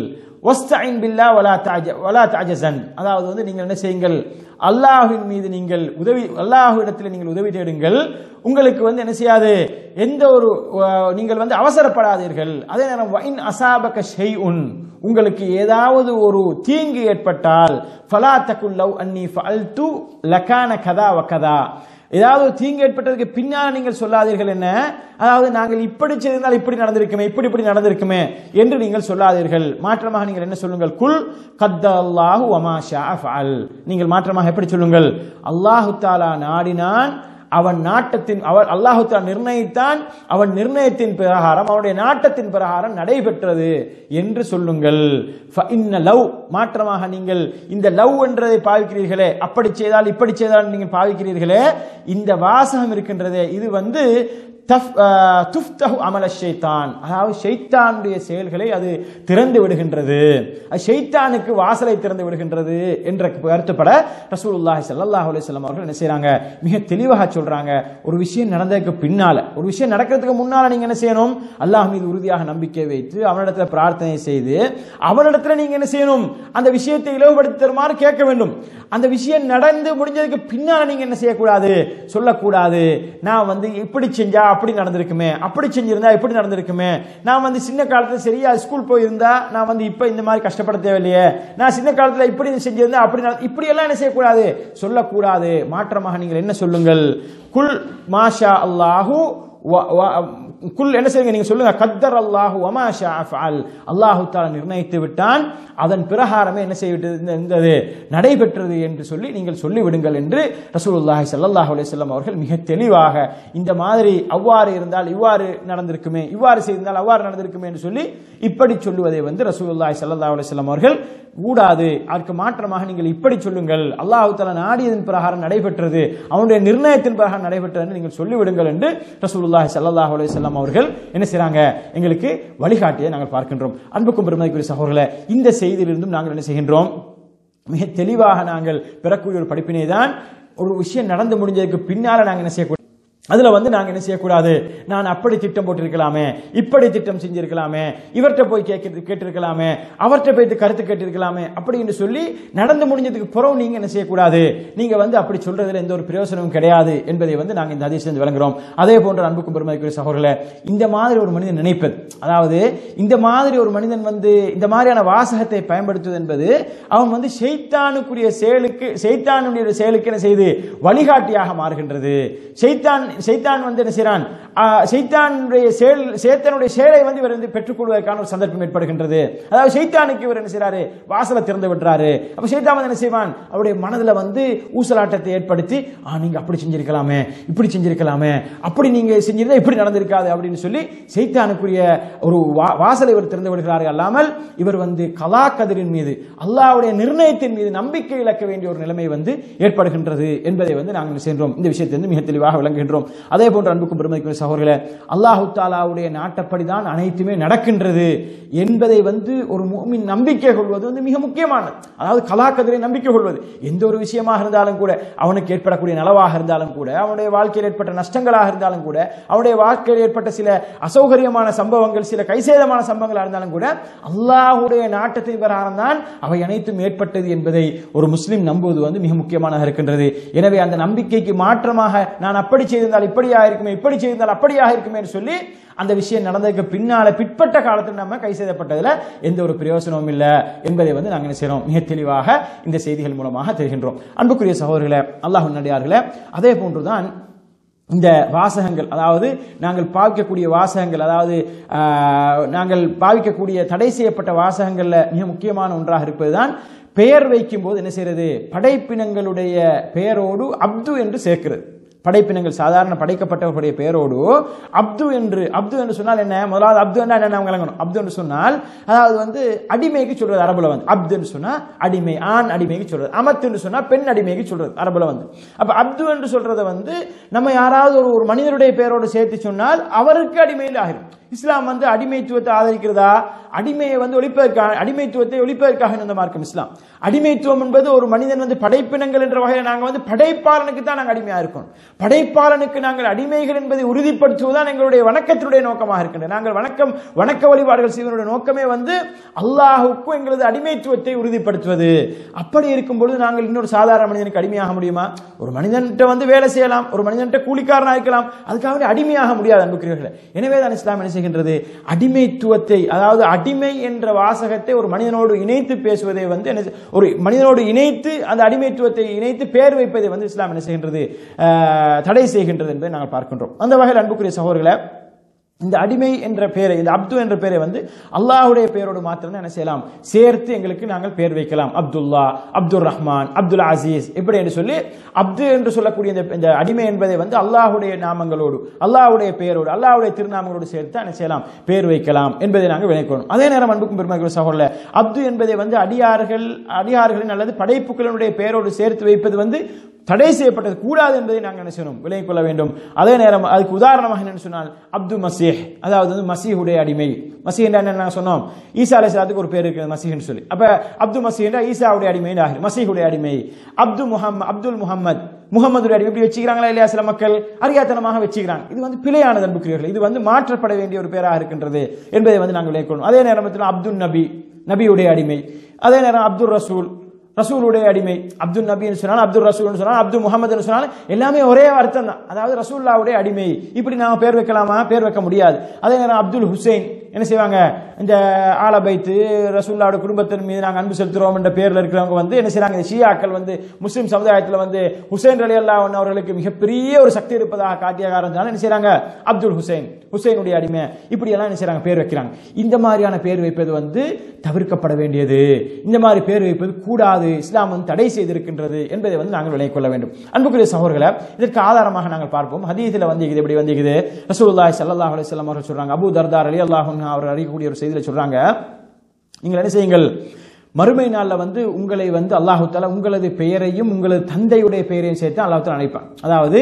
B: ஒஸ்தஇன் பில்லா வலா தாஜ வலா தாஜசன் அதாவது வந்து நீங்கள் என்ன செய்யுங்கள் அல்லாஹ்வின் மீது நீங்கள் உதவி அல்லாஹ்விடத்தில் நீங்கள் உதவி தேடுங்கள் உங்களுக்கு வந்து என்ன செய்யாது எந்த ஒரு அஹ், நீங்கள் வந்து அவசரப்படாதீர்கள் அதே நேரம் வைன் அசாபக ஷெய்உன் உங்களுக்கு ஏதாவது ஒரு தீங்கு ஏற்பட்டால் ஃபலா தகுல் லவ் அன்னி ஃபஅல்து லகான கதா வ கதா ஏதாவது ஒரு தீங்கு ஏற்பட்டதுக்கு பின்னால் நீங்கள் சொல்லாதீர்கள் என்ன அதாவது நாங்கள் இப்படி செய்திருந்தால் இப்படி நடந்திருக்குமே இப்படி இப்படி நடந்திருக்குமே என்று நீங்கள் சொல்லாதீர்கள் மாற்றமாக நீங்கள் என்ன சொல்லுங்கள் குல் கத்தல்லாஹு வமா ஷா ஃபஅல் நீங்கள் மாற்றமாக எப்படி சொல்லுங்கள் அல்லாஹு தாலா நாடினான் அவன் நாட்டத்தின் அவன் அல்லாஹு தாலா நிர்ணயித்தான் அவன் நிர்ணயத்தின் பிரகாரம் அவனுடைய நாட்டத்தின் பிரகாரம் நடைபெற்றது என்று சொல்லுங்கள் இன்ன லவ் மாற்றமாக நீங்கள் இந்த லவ் என்றதை பாவிக்கிறீர்களே அப்படி செய்தால் இப்படி செய்தால் நீங்கள் பாவிக்கிறீர்களே இந்த வாசகம் இருக்கின்றதே இது வந்து தஃப் ஆஹ், துஃப்தஹு அமல ஷைத்தான் அதாவது ஷைத்தானுடைய செயல்களை அது திறந்து விடுகின்றது அது ஷைத்தானுக்கு வாசலை திறந்து விடுகின்றது என்ற கருத்துப்பட ரசூலுல்லாஹி ஸல்லல்லாஹு அலைஹி வஸல்லம் அவர்கள் என்ன செய்றாங்க மிக தெளிவாக சொல்றாங்க ஒரு விஷயம் நடந்ததுக்கு பின்னால ஒரு விஷயம் நடக்கிறதுக்கு முன்னால நீங்க என்ன செய்யணும் அல்லாஹ் மீது உறுதியாக நம்பிக்கை வைத்து அவனிடத்துல பிரார்த்தனை செய்து அவனிடத்துல நீங்க என்ன செய்யணும் அந்த விஷயத்தை இலவுபடுத்தி தருமாறு கேட்க வேண்டும் அந்த விஷயம் நடந்து முடிஞ்சதுக்கு பின்னால நீங்க என்ன செய்யக்கூடாது சொல்லக்கூடாது நான் வந்து இப்படி செஞ்சா அப்படி நடந்திருக்குமே அப்படி செஞ்சிருந்தா இப்படி நடந்திருக்குமே நான் வந்து சின்ன காலத்துல சரியா ஸ்கூல் போயிருந்தா நான் வந்து இப்ப இந்த மாதிரி கஷ்டப்பட தேவையில்லையே நான் சின்ன காலத்துல இப்படி செஞ்சிருந்தா அப்படி நட- இப்படி எல்லாம் என்ன செய்யக்கூடாது சொல்லக்கூடாது மாற்றமாக நீங்கள் என்ன சொல்லுங்கள் குல் மாஷா அல்லாஹு வ- வ- குல் என்ன செய்யுங்க நீங்க சொல்லுங்க கத்தர் அல்லாஹு வமா ஷா ஃபஅல் அல்லாஹு தஆலா நிர்ணயித்து விட்டான் அதன் பிரகாரமே என்ன செய்விட்டது இந்த- இருந்தது நடைபெற்றது என்று சொல்லி நீங்கள் சொல்லிவிடுங்கள் என்று ரசூலுல்லாஹி ஸல்லல்லாஹு அலைஹி வஸல்லம் அவர்கள் மிக தெளிவாக இந்த மாதிரி அவ்வாறு இருந்தால் இவ்வாறு நடந்திருக்குமே இவ்வாறு செய்திருந்தால் அவ்வாறு நடந்திருக்குமே என்று சொல்லி இப்படி சொல்லுவதை வந்து ரசூலுல்லாஹி ஸல்லல்லாஹு அலைஹி வஸல்லம் அவர்கள் கூடாது அதற்கு மாற்றமாக நீங்கள் இப்படி சொல்லுங்கள் அல்லாஹு தஆலா நாடியதன் பிரகாரம் நடைபெற்றது அவனுடைய நிர்ணயத்தின் பிரகாரம் நடைபெற்றது என்று நீங்கள் சொல்லிவிடுங்கள் என்று ரசூலுல்லாஹி ஸல்லல்லாஹு அலைஹி வஸல்லம் அவர்கள் என்ன செய்றாங்க எங்களுக்கு வழிகாட்டியை நாங்கள் பார்க்கின்றோம் அன்புக்கும் பெருமதிக்குரிய சகோதரர்களே இந்த செய்தியிலிருந்தும் நாங்கள் என்ன செய்கின்றோம் மிக தெளிவாக நாங்கள் பெறக்கூடிய ஒரு படிப்பினை தான் ஒரு விஷயம் நடந்து முடிஞ்சதுக்கு பின்னால நாங்கள் என்ன செய்யக்கூடாது அதுல வந்து நாங்க என்ன செய்யக்கூடாது நான் அப்படி திட்டம் போட்டிருக்கலாமே இப்படி திட்டம் செஞ்சிருக்கலாமே இவர்கிட்ட போய் கேட்க கேட்டிருக்கலாமே அவர்கிட்ட போயிட்டு கருத்து கேட்டிருக்கலாமே அப்படி என்று சொல்லி நடந்து முடிஞ்சதுக்கு பிறகு நீங்க என்ன செய்யக்கூடாது நீங்க வந்து அப்படி சொல்றதுல எந்த ஒரு பிரயோசனமும் கிடையாது என்பதை வந்து நாங்க இந்த அதிசயம் விளங்குறோம் அதே போன்ற அன்புக்கும் பெருமதிக்குரிய சகோதரர்களே இந்த மாதிரி ஒரு மனிதன் நினைப்பது அதாவது இந்த மாதிரி ஒரு மனிதன் வந்து இந்த மாதிரியான வாசகத்தை பயன்படுத்துவது என்பது அவன் வந்து ஷைத்தானுக்குரிய செயலுக்கு ஷைத்தானுடைய செயலுக்கு என்ன செய்து வழிகாட்டியாக மாறுகின்றது ஷைத்தான் ஷைத்தான் வந்து என்ன செய்றான் ஆஹ், ஷைத்தானுடைய செயல் சேத்தனுடைய செயலை வந்து இவர் வந்து பெற்றுக்கொள்வதற்கான ஒரு சந்தர்ப்பம் ஏற்படுகின்றது அதாவது ஷைத்தானுக்கு இவர் என்ன செய்றாரு வாசலை திறந்து விட்டுறாரு அப்ப ஷைத்தான் வந்து என்ன செய்வான் அவருடைய மனதுல வந்து ஊசலாட்டத்தை ஏற்படுத்தி ஆ நீங்க அப்படி செஞ்சிருக்கலாமே இப்படி செஞ்சிருக்கலாமே அப்படி நீங்க செஞ்சிருந்தா இப்படி நடந்திருக்காது அப்படின்னு சொல்லி சைத்தானுக்குரிய ஒரு வா- வாசலை இவர் திறந்து விடுகிறார்கள் அல்லாமல் இவர் வந்து கலா கதிரின் மீது அல்லாஹ்வுடைய நிர்ணயத்தின் மீது நம்பிக்கை இழக்க வேண்டிய ஒரு நிலைமை வந்து ஏற்படுகின்றது என்பதை வந்து நாங்கள் சென்றோம் இந்த விஷயத்தை வந்து மிக தெளிவாக விளங்குகின்றோம் அதே போன்று அன்புக்கும் பெருமதிக்குரிய சகோதரர்களே அல்லாஹு தாலாவுடைய நாட்டப்படி தான் அனைத்துமே நடக்கின்றது என்பதை வந்து ஒரு முஃமின் நம்பிக்கை கொள்வது வந்து மிக முக்கியமானது அதாவது கலாக்கதிரை நம்பிக்கை கொள்வது எந்த ஒரு விஷயமாக இருந்தாலும் கூட அவனுக்கு ஏற்படக்கூடிய நலவாக இருந்தாலும் கூட அவனுடைய வாழ்க்கையில் ஏற்பட்ட நஷ்டங்களாக இருந்தாலும் கூட அவனுடைய வாழ்க்கையில் ஏற்பட்ட சில அசௌகரியமான சம்பவங்கள் சில கைசேதமான சம்பவங்களாக இருந்தாலும் கூட அல்லாஹ்வுடைய நாட்டத்தின் பிரகாரம் தான் அவை அனைத்தும் ஏற்பட்டது என்பதை ஒரு முஸ்லிம் நம்புவது வந்து மிக முக்கியமானதாக இருக்கின்றது எனவே அந்த நம்பிக்கைக்கு மாற்றமாக நான் அப்படி செய்திருந்தால் இப்படியாக இருக்குமே இப்படி செய்திருந்தால் அப்படியாக இருக்குமே என்று சொல்லி அந்த விஷயம் நடந்ததுக்கு பின்னால பிற்பட்ட காலத்தில் நம்ம கை செய்யப்பட்டதுல எந்த ஒரு பிரயோசனமும் இல்லை என்பதை வந்து நாங்கள் என்ன செய்றோம் மிக தெளிவாக இந்த செய்திகள் மூலமாக தெரிகின்றோம் அன்புக்குரிய சகோதரர்களே அல்லாஹ் நடிகார்களே அதே போன்றுதான் இந்த வாசகங்கள் அதாவது நாங்கள் பாவிக்கக்கூடிய வாசகங்கள் அதாவது ஆஹ், நாங்கள் பாவிக்கக்கூடிய தடை செய்யப்பட்ட வாசகங்கள்ல மிக முக்கியமான ஒன்றாக இருப்பதுதான் பெயர் வைக்கும்போது என்ன செய்யறது படைப்பினங்களுடைய பெயரோடு அப்து என்று சேர்க்கிறது படைப்பினங்கள் சாதாரண படைக்கப்பட்டவர்களுடைய பெயரோடு அப்து என்று அப்து என்று சொன்னால் என்ன முதலாவது அப்து என்றால் என்ன நம்ம விளங்கணும் அப்து என்று சொன்னால் அதாவது வந்து அடிமைக்கு சொல்றது அரபுல வந்து அப்து என்று சொன்னா அடிமை ஆண் அடிமைக்கு சொல்றது அமத்து என்று சொன்னா பெண் அடிமைக்கு சொல்றது அரபுல வந்து அப்ப அப்து என்று சொல்றத வந்து நம்ம யாராவது ஒரு ஒரு மனிதருடைய பெயரோடு சேர்த்து சொன்னால் அவருக்கு அடிமையில் ஆகிரும் இஸ்லாம் வந்து அடிமைத்துவத்தை ஆதரிக்கிறதா அடிமையை வந்து ஒழிப்பதற்காக அடிமைத்துவத்தை ஒழிப்பதற்காக இந்த மார்க்கம் இஸ்லாம் அடிமைத்துவம் என்பது ஒரு மனிதன் வந்து படைப்பினங்கள் என்ற வகையில் நாங்கள் வந்து படைப்பாளனுக்கு தான் நாங்கள் அடிமையாக இருக்கோம் படைப்பாளனுக்கு நாங்கள் அடிமைகள் என்பதை உறுதிப்படுத்துவதுதான் எங்களுடைய வணக்கத்தினுடைய நோக்கமாக இருக்கின்றது நாங்கள் வணக்கம் வணக்க வழிபாடுகள் செய்வதனுடைய நோக்கமே வந்து அல்லாஹுக்கும் எங்களது அடிமைத்துவத்தை உறுதிப்படுத்துவது அப்படி இருக்கும் பொழுது நாங்கள் இன்னொரு சாதாரண மனிதனுக்கு அடிமையாக முடியுமா ஒரு மனிதன்கிட்ட வந்து வேலை செய்யலாம் ஒரு மனிதன்கிட்ட கூலிக்காரனாக இருக்கலாம் அதுக்காக வேண்டி அடிமையாக முடியாது அன்புக்குரியவர்களே எனவே தான் இஸ்லாம் என்ன செய்கின்றது அடிமைத்துவத்தை அதாவது அடிமை என்ற வாசகத்தை ஒரு மனிதனோடு இணைத்து பேசுவதை வந்து என்ன செய்- ஒரு மனிதனோடு இணைத்து அந்த அடிமைத்துவத்தை இணைத்து பேர் வைப்பதை வந்து இஸ்லாம் என்ன செய்கின்றது அஹ், தடை செய்கின்றது என்பதை நாங்கள் பார்க்கின்றோம் அந்த வகையில் அன்புக்குரிய சகோதரர்களை இந்த அடிமை என்ற பெயரை இந்த அப்து என்ற பெயரை வந்து அல்லாஹ்வுடைய பெயரோடு மாத்திரம் என்ன செய்யலாம் சேர்த்து எங்களுக்கு நாங்கள் பெயர் வைக்கலாம் அப்துல்லா அப்துல் ரஹ்மான் அப்துல் அசீஸ் இப்படி என்று சொல்லி அப்து என்று சொல்லக்கூடிய இந்த இந்த அடிமை என்பதை வந்து அல்லாஹ்வுடைய நாமங்களோடு அல்லாஹ்வுடைய பெயரோடு அல்லாஹ்வுடைய திருநாமங்களோடு சேர்த்து என்ன செய்யலாம் பெயர் வைக்கலாம் என்பதை நாங்கள் விளைக்கணும் அதே நேரம் அன்புக்கும் பெருமைக்குரிய சகோதரர் அப்து என்பதை வந்து அடியார்கள் அடியார்களின் அல்லது படைப்புகளினுடைய பெயரோடு சேர்த்து வைப்பது வந்து தடை செய்யப்பட்டது கூடாது என்பதை நாங்கள் என்ன செய்யணும் விலகிக் கொள்ள வேண்டும் அதே நேரம் அதுக்கு உதாரணமாக என்னன்னு சொன்னால் அப்து மசீஹ் அதாவது வந்து மசீஹுடைய அடிமை மசீஹ் என்றா என்ன நாங்கள் சொன்னோம் ஈசா அலைஹிஸ்ஸலாத்துக்கு ஒரு பேர் இருக்குது மசீஹ்னு சொல்லி அப்ப அப்து மசீஹ் என்றா ஈசாவுடைய அடிமை ஆகும் மசீஹுடைய அடிமை அப்து முஹம்மத் அப்துல் முஹம்மத் முகமதுடைய அடிமை இப்படி வச்சுக்கிறாங்களா இல்லையா சில மக்கள் அறியாத்தனமாக வச்சுக்கிறாங்க இது வந்து பிழையானது அன்புக்குரியவர்கள் இது வந்து மாற்றப்பட வேண்டிய ஒரு பேராக இருக்கின்றது என்பதை வந்து நாங்கள் விலகிக் கொள்ளணும் அதே நேரத்தில் அப்துல் நபி நபியுடைய அடிமை அதே நேரம் அப்துல் ரசூல் ரசூலுடைய அடிமை அப்துல் நபின்னு சொன்னால் அப்துல் ரசூல்னு சொன்னால் அப்துல் முகமதுன்னு சொன்னால் எல்லாமே ஒரே அர்த்தம் தான் அதாவது ரசூல்லாவுடைய அடிமை இப்படி நாம பேர் வைக்கலாமா பேர் வைக்க முடியாது அதே நேரம் அப்துல் ஹுசைன் என்ன செய்வாங்க இந்த ஆலபைத்து ரசூல்லாவோட குடும்பத்தின் மீது நாங்கள் அன்பு செலுத்துறோம் என்ற பேரில் இருக்கிறவங்க வந்து என்ன செய்றாங்க இந்த ஷியாக்கள் வந்து முஸ்லிம் சமுதாயத்தில் வந்து ஹுசைன் அலி அல்லா அவர்களுக்கு மிகப்பெரிய ஒரு சக்தி இருப்பதாக காட்டிய காரணத்தினால என்ன செய்றாங்க அப்துல் ஹுசைன் ஹுசைனுடைய அடிமை இப்படி எல்லாம் என்ன செய்றாங்க பேர் வைக்கிறாங்க இந்த மாதிரியான பேர் வைப்பது வந்து தவிர்க்கப்பட வேண்டியது இந்த மாதிரி பேர் வைப்பது கூடாது இஸ்லாம் வந்து தடை செய்திருக்கின்றது என்பதை வந்து நாங்கள் விளங்கிக் கொள்ள வேண்டும் அன்புக்குரிய சகோதரர்களை இதற்கு ஆதாரமாக நாங்கள் பார்ப்போம் ஹதீஸில் வந்து இது எப்படி வந்து இது ரசூலுல்லாஹி ஸல்லல்லாஹு அலைஹி வஸல்லம் அவர்கள் சொல்றாங்க அபூ தர்தார் அலி அல்லாஹ் அவர் அறியக்கூடிய ஒரு செய்தியில சொல்றாங்க நீங்கள் என்ன செய்யுங்கள் மறுமை நாளில் வந்து உங்களை வந்து அல்லாஹு தாலா உங்களது பெயரையும் உங்களது தந்தையுடைய பெயரையும் சேர்த்து அல்லாஹு தாலா அழைப்பான் அதாவது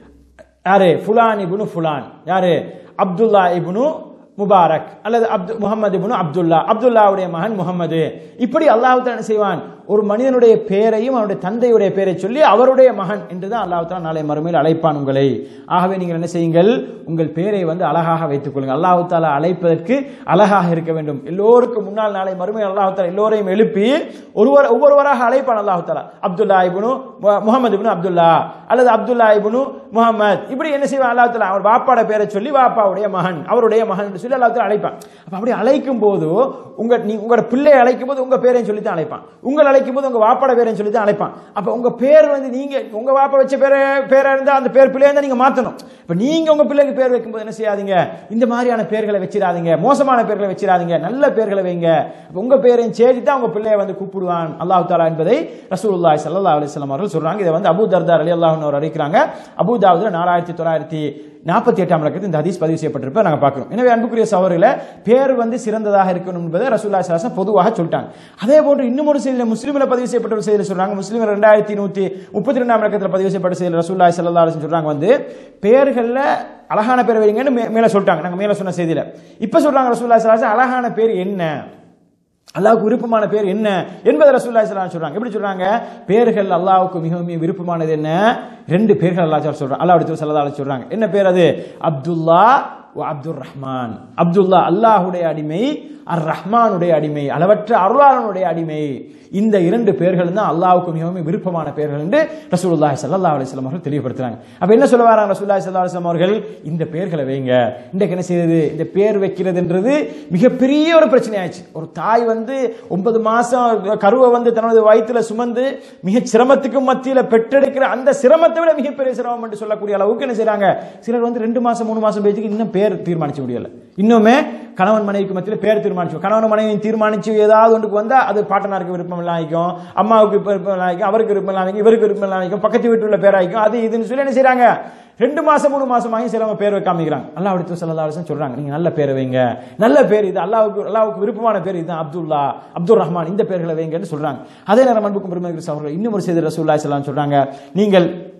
B: யாரு ஃபுலான் இப்னு ஃபுலான் யாரு அப்துல்லா இப்னு முபாரக் அல்லது அப்து முகமது இப்னு அப்துல்லா அப்துல்லாவுடைய மகன் முகமது இப்படி அல்லாஹ் தாலா என்ன செய்வான் ஒரு மனிதனுடைய பெயரையும் அவனுடைய தந்தையுடைய பெயரை சொல்லி அவருடைய மகன் என்றுதான் அல்லாஹ் தாலா நாளை மறுமையில் அழைப்பான் உங்களை ஆகவே நீங்கள் என்ன செய்யுங்கள் உங்கள் பெயரை வந்து அழகாக வைத்துக் கொள்ளுங்கள் அல்லாஹ் தாலா அழைப்பதற்கு அழகாக இருக்க வேண்டும் எல்லோருக்கும் முன்னால் நாளை மறுமை அல்லாஹ் தாலா எல்லோரையும் எழுப்பி ஒருவர் ஒவ்வொருவராக அழைப்பான் அல்லாஹ் தாலா அப்துல்லா இப்னு மு- முகமது இப்னு அப்துல்லா அல்லது அப்துல்லா இப்னு முகமது இப்படி என்ன செய்வான் அல்லாஹ் தாலா அவர் பாப்பாட பேரை சொல்லி பாப்பாவுடைய மகன் அவருடைய மகன் என்று சொல்லி அல்லாஹ் தாலா அழைப்பான் அப்ப அப்படி அழைக்கும் போது உங்க நீ உங்களோட பிள்ளை அழைக்கும் போது உங்க பேரையும் சொல்லி தான் அழைப்பான் உங்களை அழைக்கும் போது உங்க வாப்பாட பேரையும் சொல்லி தான் அழைப்பான் அப்ப உங்க பேர் வந்து நீங்க உங்க வாப்பா வச்ச பேரை பேரா இருந்தா அந்த பேர் பிள்ளையா இருந்தா நீங்க மாத்தணும் இப்ப நீங்க உங்க பிள்ளைக்கு பேர் வைக்கும்போது என்ன செய்யாதீங்க இந்த மாதிரியான பேர்களை வச்சிடாதீங்க மோசமான பேர்களை வச்சிடாதீங்க நல்ல பேர்களை வைங்க அப்ப உங்க பேரையும் சேர்த்து தான் உங்க பிள்ளைய வந்து கூப்பிடுவான் அல்லாஹ் தாலா என்பதை ரசூலுல்லாஹி ஸல்லல்லாஹு அலைஹி வஸல்லம் அவர்கள் சொல்றாங்க இதை வந்து அபூ தர்தார் அலி அல்லாஹ் அவர் அறிவிக்கிறாங்க அபூ தாவூதுல நாலாயிரத்தி தொள்ளாயிரத்தி நாற்பத்தி எட்டாம் இலக்கத்தில் இந்த ஹதீஸ் பதிவு செய்யப்பட்டிருப்ப நாங்க பார்க்கிறோம் எனவே அன்புக்குரிய சகோதரர்களே பேர் வந்து சிறந்ததாக இருக்கணும் என்பதை ரசூலுல்லாஹி ஸல்லல்லாஹு அலைஹி வஸல்லம் பொதுவாக சொல்லிட்டாங்க அதே போன்று இன்னும் ஒரு செய்தியில் முஸ்லிமில் பதிவு செய்யப்பட்ட ஒரு செய்தியில் சொல்றாங்க முஸ்லிம் ரெண்டாயிரத்தி நூத்தி முப்பத்தி ரெண்டாம் இலக்கத்தில் பதிவு செய்யப்பட்ட செய்தியில் ரசூலுல்லாஹி ஸல்லல்லாஹு அலைஹி வஸல்லம் சொல்றாங்க வந்து பேர்கள்ல அழகான பேர் வைங்கன்னு மே- மேல சொல்லிட்டாங்க நாங்க மேல சொன்ன செய்தியில இப்ப சொல்றாங்க ரசூலுல்லாஹி ஸல்லல்லாஹு அலைஹி வஸல்லம் அழகான பேர் என்ன அல்லாஹ்வுக்கு விருப்பமான பேர் என்ன என்பதை ரசூலுல்லாஹி ஸல்லல்லாஹு அலைஹி சொல்றாங்க எப்படி சொல்றாங்க பேர்கள் அல்லாஹ்வுக்கு மிகவும் மிக விருப்பமானது என்ன ரெண்டு பேர்கள் அல்லாஹ் சொல்றாங்க அல்லாஹ் அடுத்து ஸல்லல்லாஹு அலைஹி சொல்றாங்க என்ன பேர் அது அப்துல்லா வ அப்துர் ரஹ்மான் அப்துல்லா அல்லாஹ்வுடைய அடிமை அர் ரஹ்மானுடைய அடிமை அளவற்ற அருளாளனுடைய அடிமை இந்த இரண்டு பேர்கள் தான் அல்லாஹ்வுக்கு மிகவும் விருப்பமான பேர்கள் என்று ரசூலுல்லாஹி ஸல்லல்லாஹு அலைஹி வஸல்லம் அவர்கள் தெளிவுபடுத்துறாங்க அப்ப என்ன சொல்ல வராங்க ரசூலுல்லாஹி ஸல்லல்லாஹு அலைஹி வஸல்லம் அவர்கள் இந்த பேர்களை வைங்க இன்றைக்கு என்ன செய்யுது இந்த பேர் வைக்கிறதுன்றது மிகப்பெரிய ஒரு பிரச்சனை ஆயிடுச்சு ஒரு தாய் வந்து ஒன்பது மாசம் கருவை வந்து தனது வயிற்றுல சுமந்து மிக சிரமத்துக்கு மத்தியில பெற்றெடுக்கிற அந்த சிரமத்தை விட மிகப்பெரிய சிரமம் என்று சொல்லக்கூடிய அளவுக்கு என்ன செய்றாங்க சிலர் வந்து ரெண்டு மாசம் மூணு மாசம் பேச்சுக்கு இன்னும் பேர் தீர்மானிக்க முடியல இன்னுமே கணவன் மனைவிக்கு மத்தியில் பேர் தீர்மானிச்சு கணவன் மனைவி தீர்மானிச்சு ஏதாவது ஒன்றுக்கு வந்தா அது பாட்டனாருக்கு விருப்பம் இல்லாம ஆயிக்கும் அம்மாவுக்கு விருப்பம் இல்லாம ஆயிக்கும் அவருக்கு விருப்பம் இல்லாம ஆயிக்கும் இவருக்கு விருப்பம் இல்லாம ஆயிக்கும் பக்கத்து வீட்டுல பேர் ஆயிக்கும் அது இதுன்னு சொல்லி என்ன செய்றாங்க ரெண்டு மாசம் மூணு மாசமாகி சிலவங்க பேர் வைக்காமிக்கிறாங்க அல்லாஹ் அடுத்து சல்லா அலிசன் சொல்றாங்க நீங்க நல்ல பேரை வைங்க நல்ல பேர் இது அல்லாவுக்கு அல்லாவுக்கு விருப்பமான பேர் இதுதான் அப்துல்லா அப்துல் ரஹ்மான் இந்த பேர்களை வைங்கன்னு சொல்றாங்க அதே நேரம் அன்புக்கும் பெருமைக்கு அவர்கள் இன்னும் ஒரு செய்தி ரசூல்லா ஸல்லல்லாஹு அலைஹி வஸல்லம் சொல்றாங்க நீங்கள்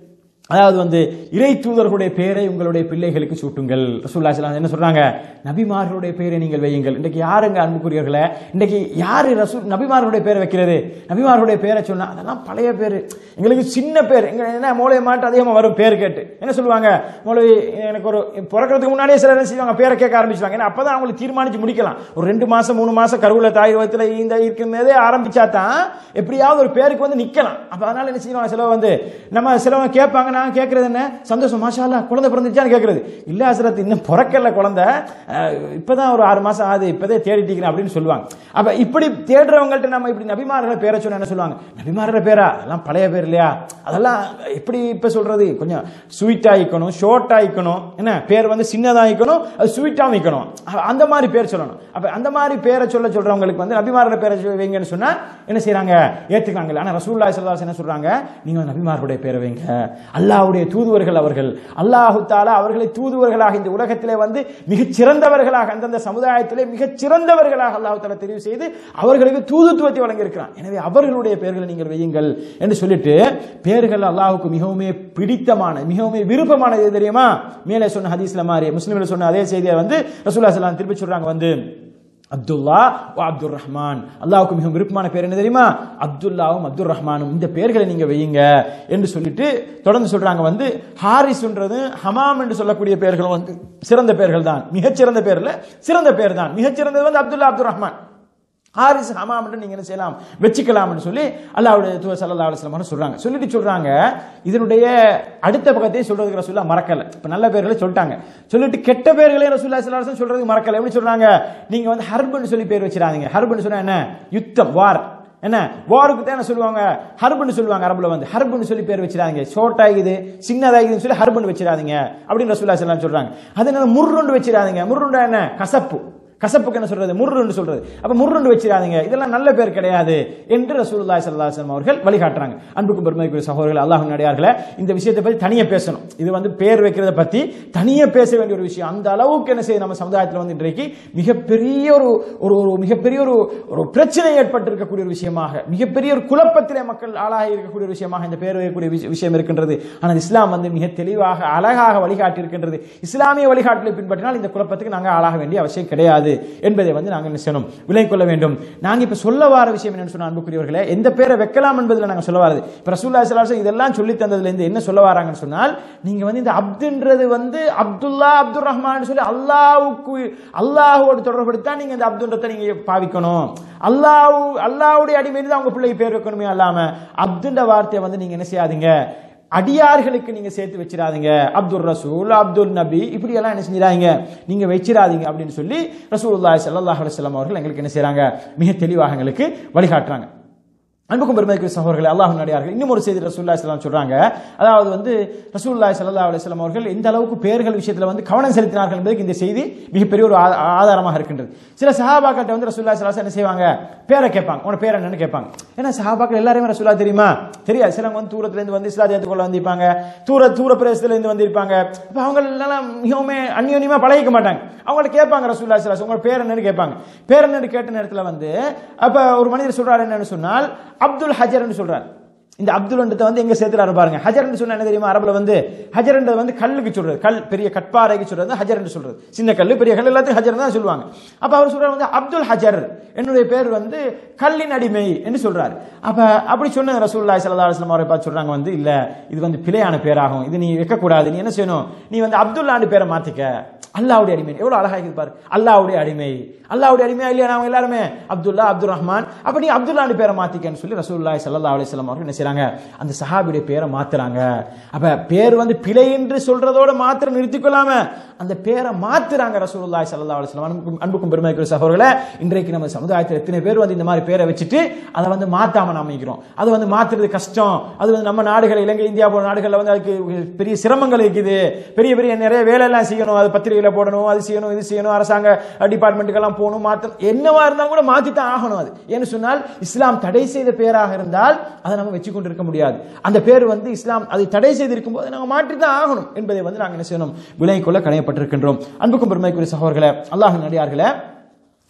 B: அதாவது வந்து இறை தூதர்களுடைய பெயரை உங்களுடைய பிள்ளைகளுக்கு சூட்டுங்கள் ரசூல்லா ஸல்லல்லாஹு அலைஹி என்ன சொல்றாங்க நபிமார்களுடைய பெயரை நீங்கள் வையுங்கள் இன்றைக்கு யாருங்க அன்புக்குரியவர்களே இன்றைக்கு யாரு ரசூல் நபிமார்களுடைய பேரை வைக்கிறது நபிமார்களுடைய பேரை சொன்னா அதெல்லாம் பழைய பேர் எங்களுக்கு சின்ன பேர் எங்க என்ன மூளைய மாட்டு அதிகமாக வரும் பேர் கேட்டு என்ன சொல்லுவாங்க மூளை எனக்கு ஒரு பிறக்கிறதுக்கு முன்னாடியே சிலர் என்ன செய்வாங்க பேரை கேட்க ஆரம்பிச்சுவாங்க ஏன்னா அப்பதான் அவங்களுக்கு தீர்மானிச்சு முடிக்கலாம் ஒரு ரெண்டு மாசம் மூணு மாசம் கருவுல தாய் வயத்துல இந்த இருக்கும் போதே ஆரம்பிச்சா தான் எப்படியாவது ஒரு பேருக்கு வந்து நிக்கலாம் அப்ப அதனால என்ன செய்வாங்க சிலவங்க வந்து நம்ம சிலவங்க கேட்பாங்க நான் கேட்கறது என்ன சந்தோஷம் மாஷா அல்லாஹ் குழந்தை பிறந்துச்சான்னு கேட்கறது இல்ல அசரத் இன்னும் பிறக்கல குழந்தை அஹ், இப்பதான் ஒரு ஆறு மாசம் ஆகுது இப்பதே தேடிட்டீங்க அப்படின்னு சொல்லுவாங்க அப்ப இப்படி தேடுறவங்கள்ட்ட நம்ம இப்படி நபிமார்களை பேரை சொன்னா என்ன சொல்லுவாங்க நபிமார்களை பேரா அதெல்லாம் பழைய பேர் இல்லையா அதெல்லாம் எப்படி இப்ப சொல்றது கொஞ்சம் ஸ்வீட் ஆயிக்கணும் ஷார்ட் ஆயிக்கணும் என்ன பேர் வந்து சின்னதாயிக்கணும் அது ஸ்வீட்டா வைக்கணும் அ- அந்த மாதிரி பேர் சொல்லணும் அப்ப அந்த மாதிரி பேரை சொல்ல சொல்றவங்களுக்கு வந்து நபிமாரோட பேரை சொ- வைங்கன்னு சொன்னா என்ன செய்றாங்க ஏத்துக்காங்க ஆனா ரசூலுல்லாஹி ஸல்லல்லாஹு அலைஹி என்ன சொல்றாங்க நீங்க நபிமார்களுடைய பேரை வைங்க அல்லாஹ்வுடைய தூதுவர்கள் அவர்கள் அல்லாஹு தாலா அவர்களை தூதுவர்களாக இந்த உலகத்திலே வந்து மிகச் சிறந்தவர்களாக அந்தந்த சமுதாயத்திலே மிகச் சிறந்தவர்களாக அல்லாஹ் தாலா தெரிவு செய்து அவர்களுக்கு தூதுத்துவத்தை வழங்கியிருக்கிறான் எனவே அவர்களுடைய பெயர்களை நீங்கள் வையுங்கள் என்று சொல்லிட்டு பேர்கள் அல்லாஹ்வுக்கு மிகவுமே பிடித்தமான மிகவுமே விருப்பமானது எது தெரியுமா மேலே சொன்ன ஹதீஸ்ல மாதிரி முஸ்லிம்ல சொன்ன அதே செய்தியை வந்து ரசூலுல்லாஹி ஸல்லல்லாஹு திருப்பி சொல்றாங்க வந்து அப்துல்லா வா அப்துல் ரஹ்மான் அல்லாஹ்வுக்கு மிகவும் விருப்பமான பேர் என்ன தெரியுமா அப்துல்லாவும் அப்துல் ரஹ்மானும் இந்த பெயர்களை நீங்க வையுங்க என்று சொல்லிட்டு தொடர்ந்து சொல்றாங்க வந்து ஹாரிஸ்ன்றது ஹமாம் என்று சொல்லக்கூடிய பெயர்களும் வந்து சிறந்த பெயர்கள் தான் மிகச்சிறந்த பேர்ல சிறந்த பேர் தான் மிகச்சிறந்தது வந்து அப்துல்லா அப்துல் ரஹ்மான் ஹாரிஸ் ஹமாம் என்று நீங்க என்ன செய்யலாம் வச்சுக்கலாம்னு சொல்லி அல்லாஹ்வுடைய தூதர் ஸல்லல்லாஹு அலைஹி வஸல்லம் சொல்றாங்க சொல்லிட்டு சொல்றாங்க இதனுடைய அடுத்த பக்கத்தையும் சொல்றதுக்கு ரசூல்லா மறக்கல இப்ப நல்ல பேர்களை சொல்லிட்டாங்க சொல்லிட்டு கெட்ட பேர்களையும் ரசூல்லா ஸல்லல்லாஹு அலைஹி வஸல்லம் சொல்றதுக்கு மறக்கல எப்படி சொல்றாங்க நீங்க வந்து ஹர்புன்னு சொல்லி பேர் வச்சிடாதீங்க ஹர்புன்னு சொன்னா என்ன யுத்தம் வார் என்ன வாருக்கு தான் என்ன சொல்லுவாங்க ஹர்புன்னு சொல்லுவாங்க அரபுல வந்து ஹர்புன்னு சொல்லி பேர் வச்சிடாதீங்க ஷார்ட் ஆகுது சின்னதாகுதுன்னு சொல்லி ஹர்புன்னு வச்சிடாதீங்க அப்படின்னு ரசூல்லா ஸல்லல்லாஹு அலைஹி வஸல்லம் சொல்றாங்க அதனால முர்ருண்டு வச்சிடாதீங்க முர்ருண்டா என்ன கசப்பு கசப்புக்கு என்ன சொல்றது முர்ருன்னு சொல்றது அப்ப முர்ருன்னு வச்சிடாதீங்க இதெல்லாம் நல்ல பேர் கிடையாது என்று ரசூலுல்லாஹி ஸல்லல்லாஹு அலைஹி வஸல்லம் அவர்கள் வழிகாட்டுறாங்க அன்புக்கும் பெருமைக்குரிய சகோதரர்கள் அல்லாஹ் நடிகார்களே இந்த விஷயத்தை பத்தி தனியா பேசணும் இது வந்து பேர் வைக்கிறத பத்தி தனியா பேச வேண்டிய ஒரு விஷயம் அந்த அளவுக்கு என்ன செய்யுது நம்ம சமுதாயத்தில் வந்து இன்றைக்கு மிகப்பெரிய ஒரு ஒரு ஒரு மிகப்பெரிய ஒரு ஒரு பிரச்சனை ஏற்பட்டிருக்கக்கூடிய ஒரு விஷயமாக மிகப்பெரிய ஒரு குழப்பத்திலே மக்கள் ஆளாகி இருக்கக்கூடிய ஒரு விஷயமாக இந்த பேர் வைக்கக்கூடிய விஷ- விஷயம் இருக்கின்றது ஆனால் இஸ்லாம் வந்து மிக தெளிவாக அழகாக வழிகாட்டி இருக்கின்றது இஸ்லாமிய வழிகாட்டலை பின்பற்றினால் இந்த குழப்பத்துக்கு நாங்கள் ஆளாக வேண்டிய அவசியம் கிடையாது என்பதை வந்து நாங்கள் என்ன செய்யணும் விலை கொள்ள வேண்டும் நாங்கள் இப்ப சொல்ல வார விஷயம் என்னன்னு சொன்ன அன்புக்குரியவர்களே எந்த பேரை வைக்கலாம் என்பதில் நாங்கள் சொல்ல வாரது இப்ப ரசூல்லா ஸல்லல்லாஹு அலைஹி வஸல்லம் இதெல்லாம் சொல்லி தந்ததுல இருந்து என்ன சொல்ல வராங்கன்னு சொன்னால் நீங்க வந்து இந்த அப்துன்றது வந்து அப்துல்லா அப்துல் ரஹ்மான் சொல்லி அல்லாஹ்வுக்கு அல்லாஹ்வோடு தொடர்படுத்தா நீங்க இந்த அப்துன்றதை நீங்க பாவிக்கணும் அல்லாஹ் அல்லாஹ்வுடைய அடிமை தான் உங்க பிள்ளைக்கு பேர் வைக்கணுமே அல்லாம அப்துன்ற வார்த்தையை வந்து நீங்க என்ன செய்யாதீங்க அடியார்களுக்கு நீங்க சேர்த்து வச்சிடாதீங்க அப்துல் ரசூல் அப்துல் நபி இப்படி எல்லாம் என்ன செஞ்சிடாதீங்க நீங்க வச்சிடாதீங்க அப்படின்னு சொல்லி ரசூலுல்லாஹி ஸல்லல்லாஹு அலைஹி வஸல்லம் அவர்கள் எங்களுக்கு என்ன செய்றாங்க மிக தெளிவாக எங்களுக்கு வழிகாட்டுறாங்க அன்புக்கும் பெருமைக்குரிய சகோதரர்களே அல்லாஹ் நடிகார்கள் இன்னும் ஒரு செய்தி ரசூல்லா ஸல்லல்லாஹு சொல்றாங்க அதாவது வந்து ரசூலுல்லாஹி ஸல்லல்லாஹு அலைஹி வஸல்லம் அவர்கள் எந்த அளவுக்கு பெயர்கள் விஷயத்துல வந்து கவனம் செலுத்தினார்கள் என்பதற்கு இந்த செய்தி மிகப்பெரிய ஒரு ஆ- ஆதாரமாக இருக்கின்றது சில சஹாபாக்கிட்ட வந்து ரசூலுல்லாஹி ஸல்லல்லாஹு அலைஹி வஸல்லம் என்ன செய்வாங்க பேரை கேட்பாங்க உன பேர் என்னன்னு கேட்பாங்க ஏன்னா சஹாபாக்கள் எல்லாருமே ரசூலா தெரியுமா தெரியாது சிலவங்க வந்து தூரத்துல இருந்து வந்து இஸ்லாத்தை ஏற்றுக்கொள்ள வந்திருப்பாங்க தூர தூர பிரதேசத்துல இருந்து வந்திருப்பாங்க அப்ப அவங்க எல்லாம் மிகவும் அந்யோன்யமா பழகிக்க மாட்டாங்க அவங்கள்ட்ட கேட்பாங்க ரசூல்லா ஸல்லல்லாஹு அலைஹி வஸல்லம் உங்களோட பேர் என்னன்னு கேட்பாங்க பேர் என்னன்னு கேட்ட நேரத்துல வந்து அப்ப ஒரு மனிதர் சொல்றாரு என்னன்னு சொன்னால் அப்துல் ஹஜர்னு சொல்றாரு இந்த அப்துல்ன்றதை வந்து எங்க சேர்த்துறாரு பாருங்க ஹஜர்னு சொன்னா என்ன தெரியுமா அரபுல வந்து ஹஜர்ன்றது வந்து கல்லுக்கு சொல்றது கல் பெரிய கட்பாறைக்கு சொல்றது ஹஜர்னு சொல்றது சின்ன கல் பெரிய கல் எல்லாத்தையும் ஹஜர் தான் சொல்லுவாங்க அப்ப அவர் சொல்றாரு வந்து அப்துல் ஹஜர் என்னுடைய பேர் வந்து கல்லின் அடிமை என்று சொல்றாரு அப்ப அப்படி சொன்ன ரசூலுல்லாஹி ஸல்லல்லாஹு அலைஹி வஸல்லம் அவரை பார்த்து சொல்றாங்க வந்து இல்ல இது வந்து பிழையான பேராகும் இது நீ வைக்கக்கூடாது நீ என்ன செய்யணும் நீ வந்து அப்துல்லான்னு பேரை மாத்திக்க அல்லாவுடைய அடிமை எவ்வளவு அழகா இருக்குது பாரு அல்லாவுடைய அடிமை அல்லாவுடைய அடிமையா இல்லையா நாம எல்லாருமே அப்துல்லா அப்துல் ரஹ்மான் அப்ப நீ அப்துல்லான்னு பேரை மாத்திக்கன்னு சொல்லி ரசூலுல்லாஹி ஸல்லல்லாஹு அலைஹி வஸல்லம் அவர்கள் என்ன செய்றாங்க அந்த சஹாபியுடைய பேரை மாத்துறாங்க அப்ப பேர் வந்து பிழை என்று சொல்றதோட மாத்திரம் நிறுத்திக் கொள்ளாம அந்த பேரை மாத்துறாங்க ரசூலுல்லாஹி ஸல்லல்லாஹு அலைஹி வஸல்லம் அன்புக்கும் அன்புக்கும் பெருமைக்குரிய சகோதரர்களே இன்றைக்கு நம்ம சமுதாயத்தில் எத்தனை பேர் வந்து இந்த மாதிரி பேரை வச்சுட்டு அதை வந்து மாத்தாம நாம இருக்கிறோம் அதை வந்து மாத்துறது கஷ்டம் அது வந்து நம்ம நாடுகள் இலங்கை இந்தியா போன்ற நாடுகள்ல வந்து அதுக்கு பெரிய சிரமங்கள் இருக்குது பெரிய பெரிய நிறைய வேலை எல்லாம் செய்யணும் அது பத்திரிகையில போடணும் அது செய்யணும் இது செய்யணும் அரசாங்க டிபார்ட்மெண்ட்டுக்கெல்லாம் போகணும் மாத்த என்னவா இருந்தாலும் கூட மாத்தி தான் ஆகணும் அது ஏன்னு சொன்னால் இஸ்லாம் தடை செய்த பேராக இருந்தால் அதை நம்ம வச்சு கொண்டு இருக்க முடியாது அந்த பேர் வந்து இஸ்லாம் அதை தடை செய்திருக்கும் போது நாங்கள் மாற்றி தான் ஆகணும் என்பதை வந்து நாங்கள் என்ன செய்யணும் விலை கொள்ள கணையப்பட்டிருக்கின்றோம் அன்புக்கும் பெருமைக்குரிய சகோதரர்களே அல்லாஹ் நடிகார்களே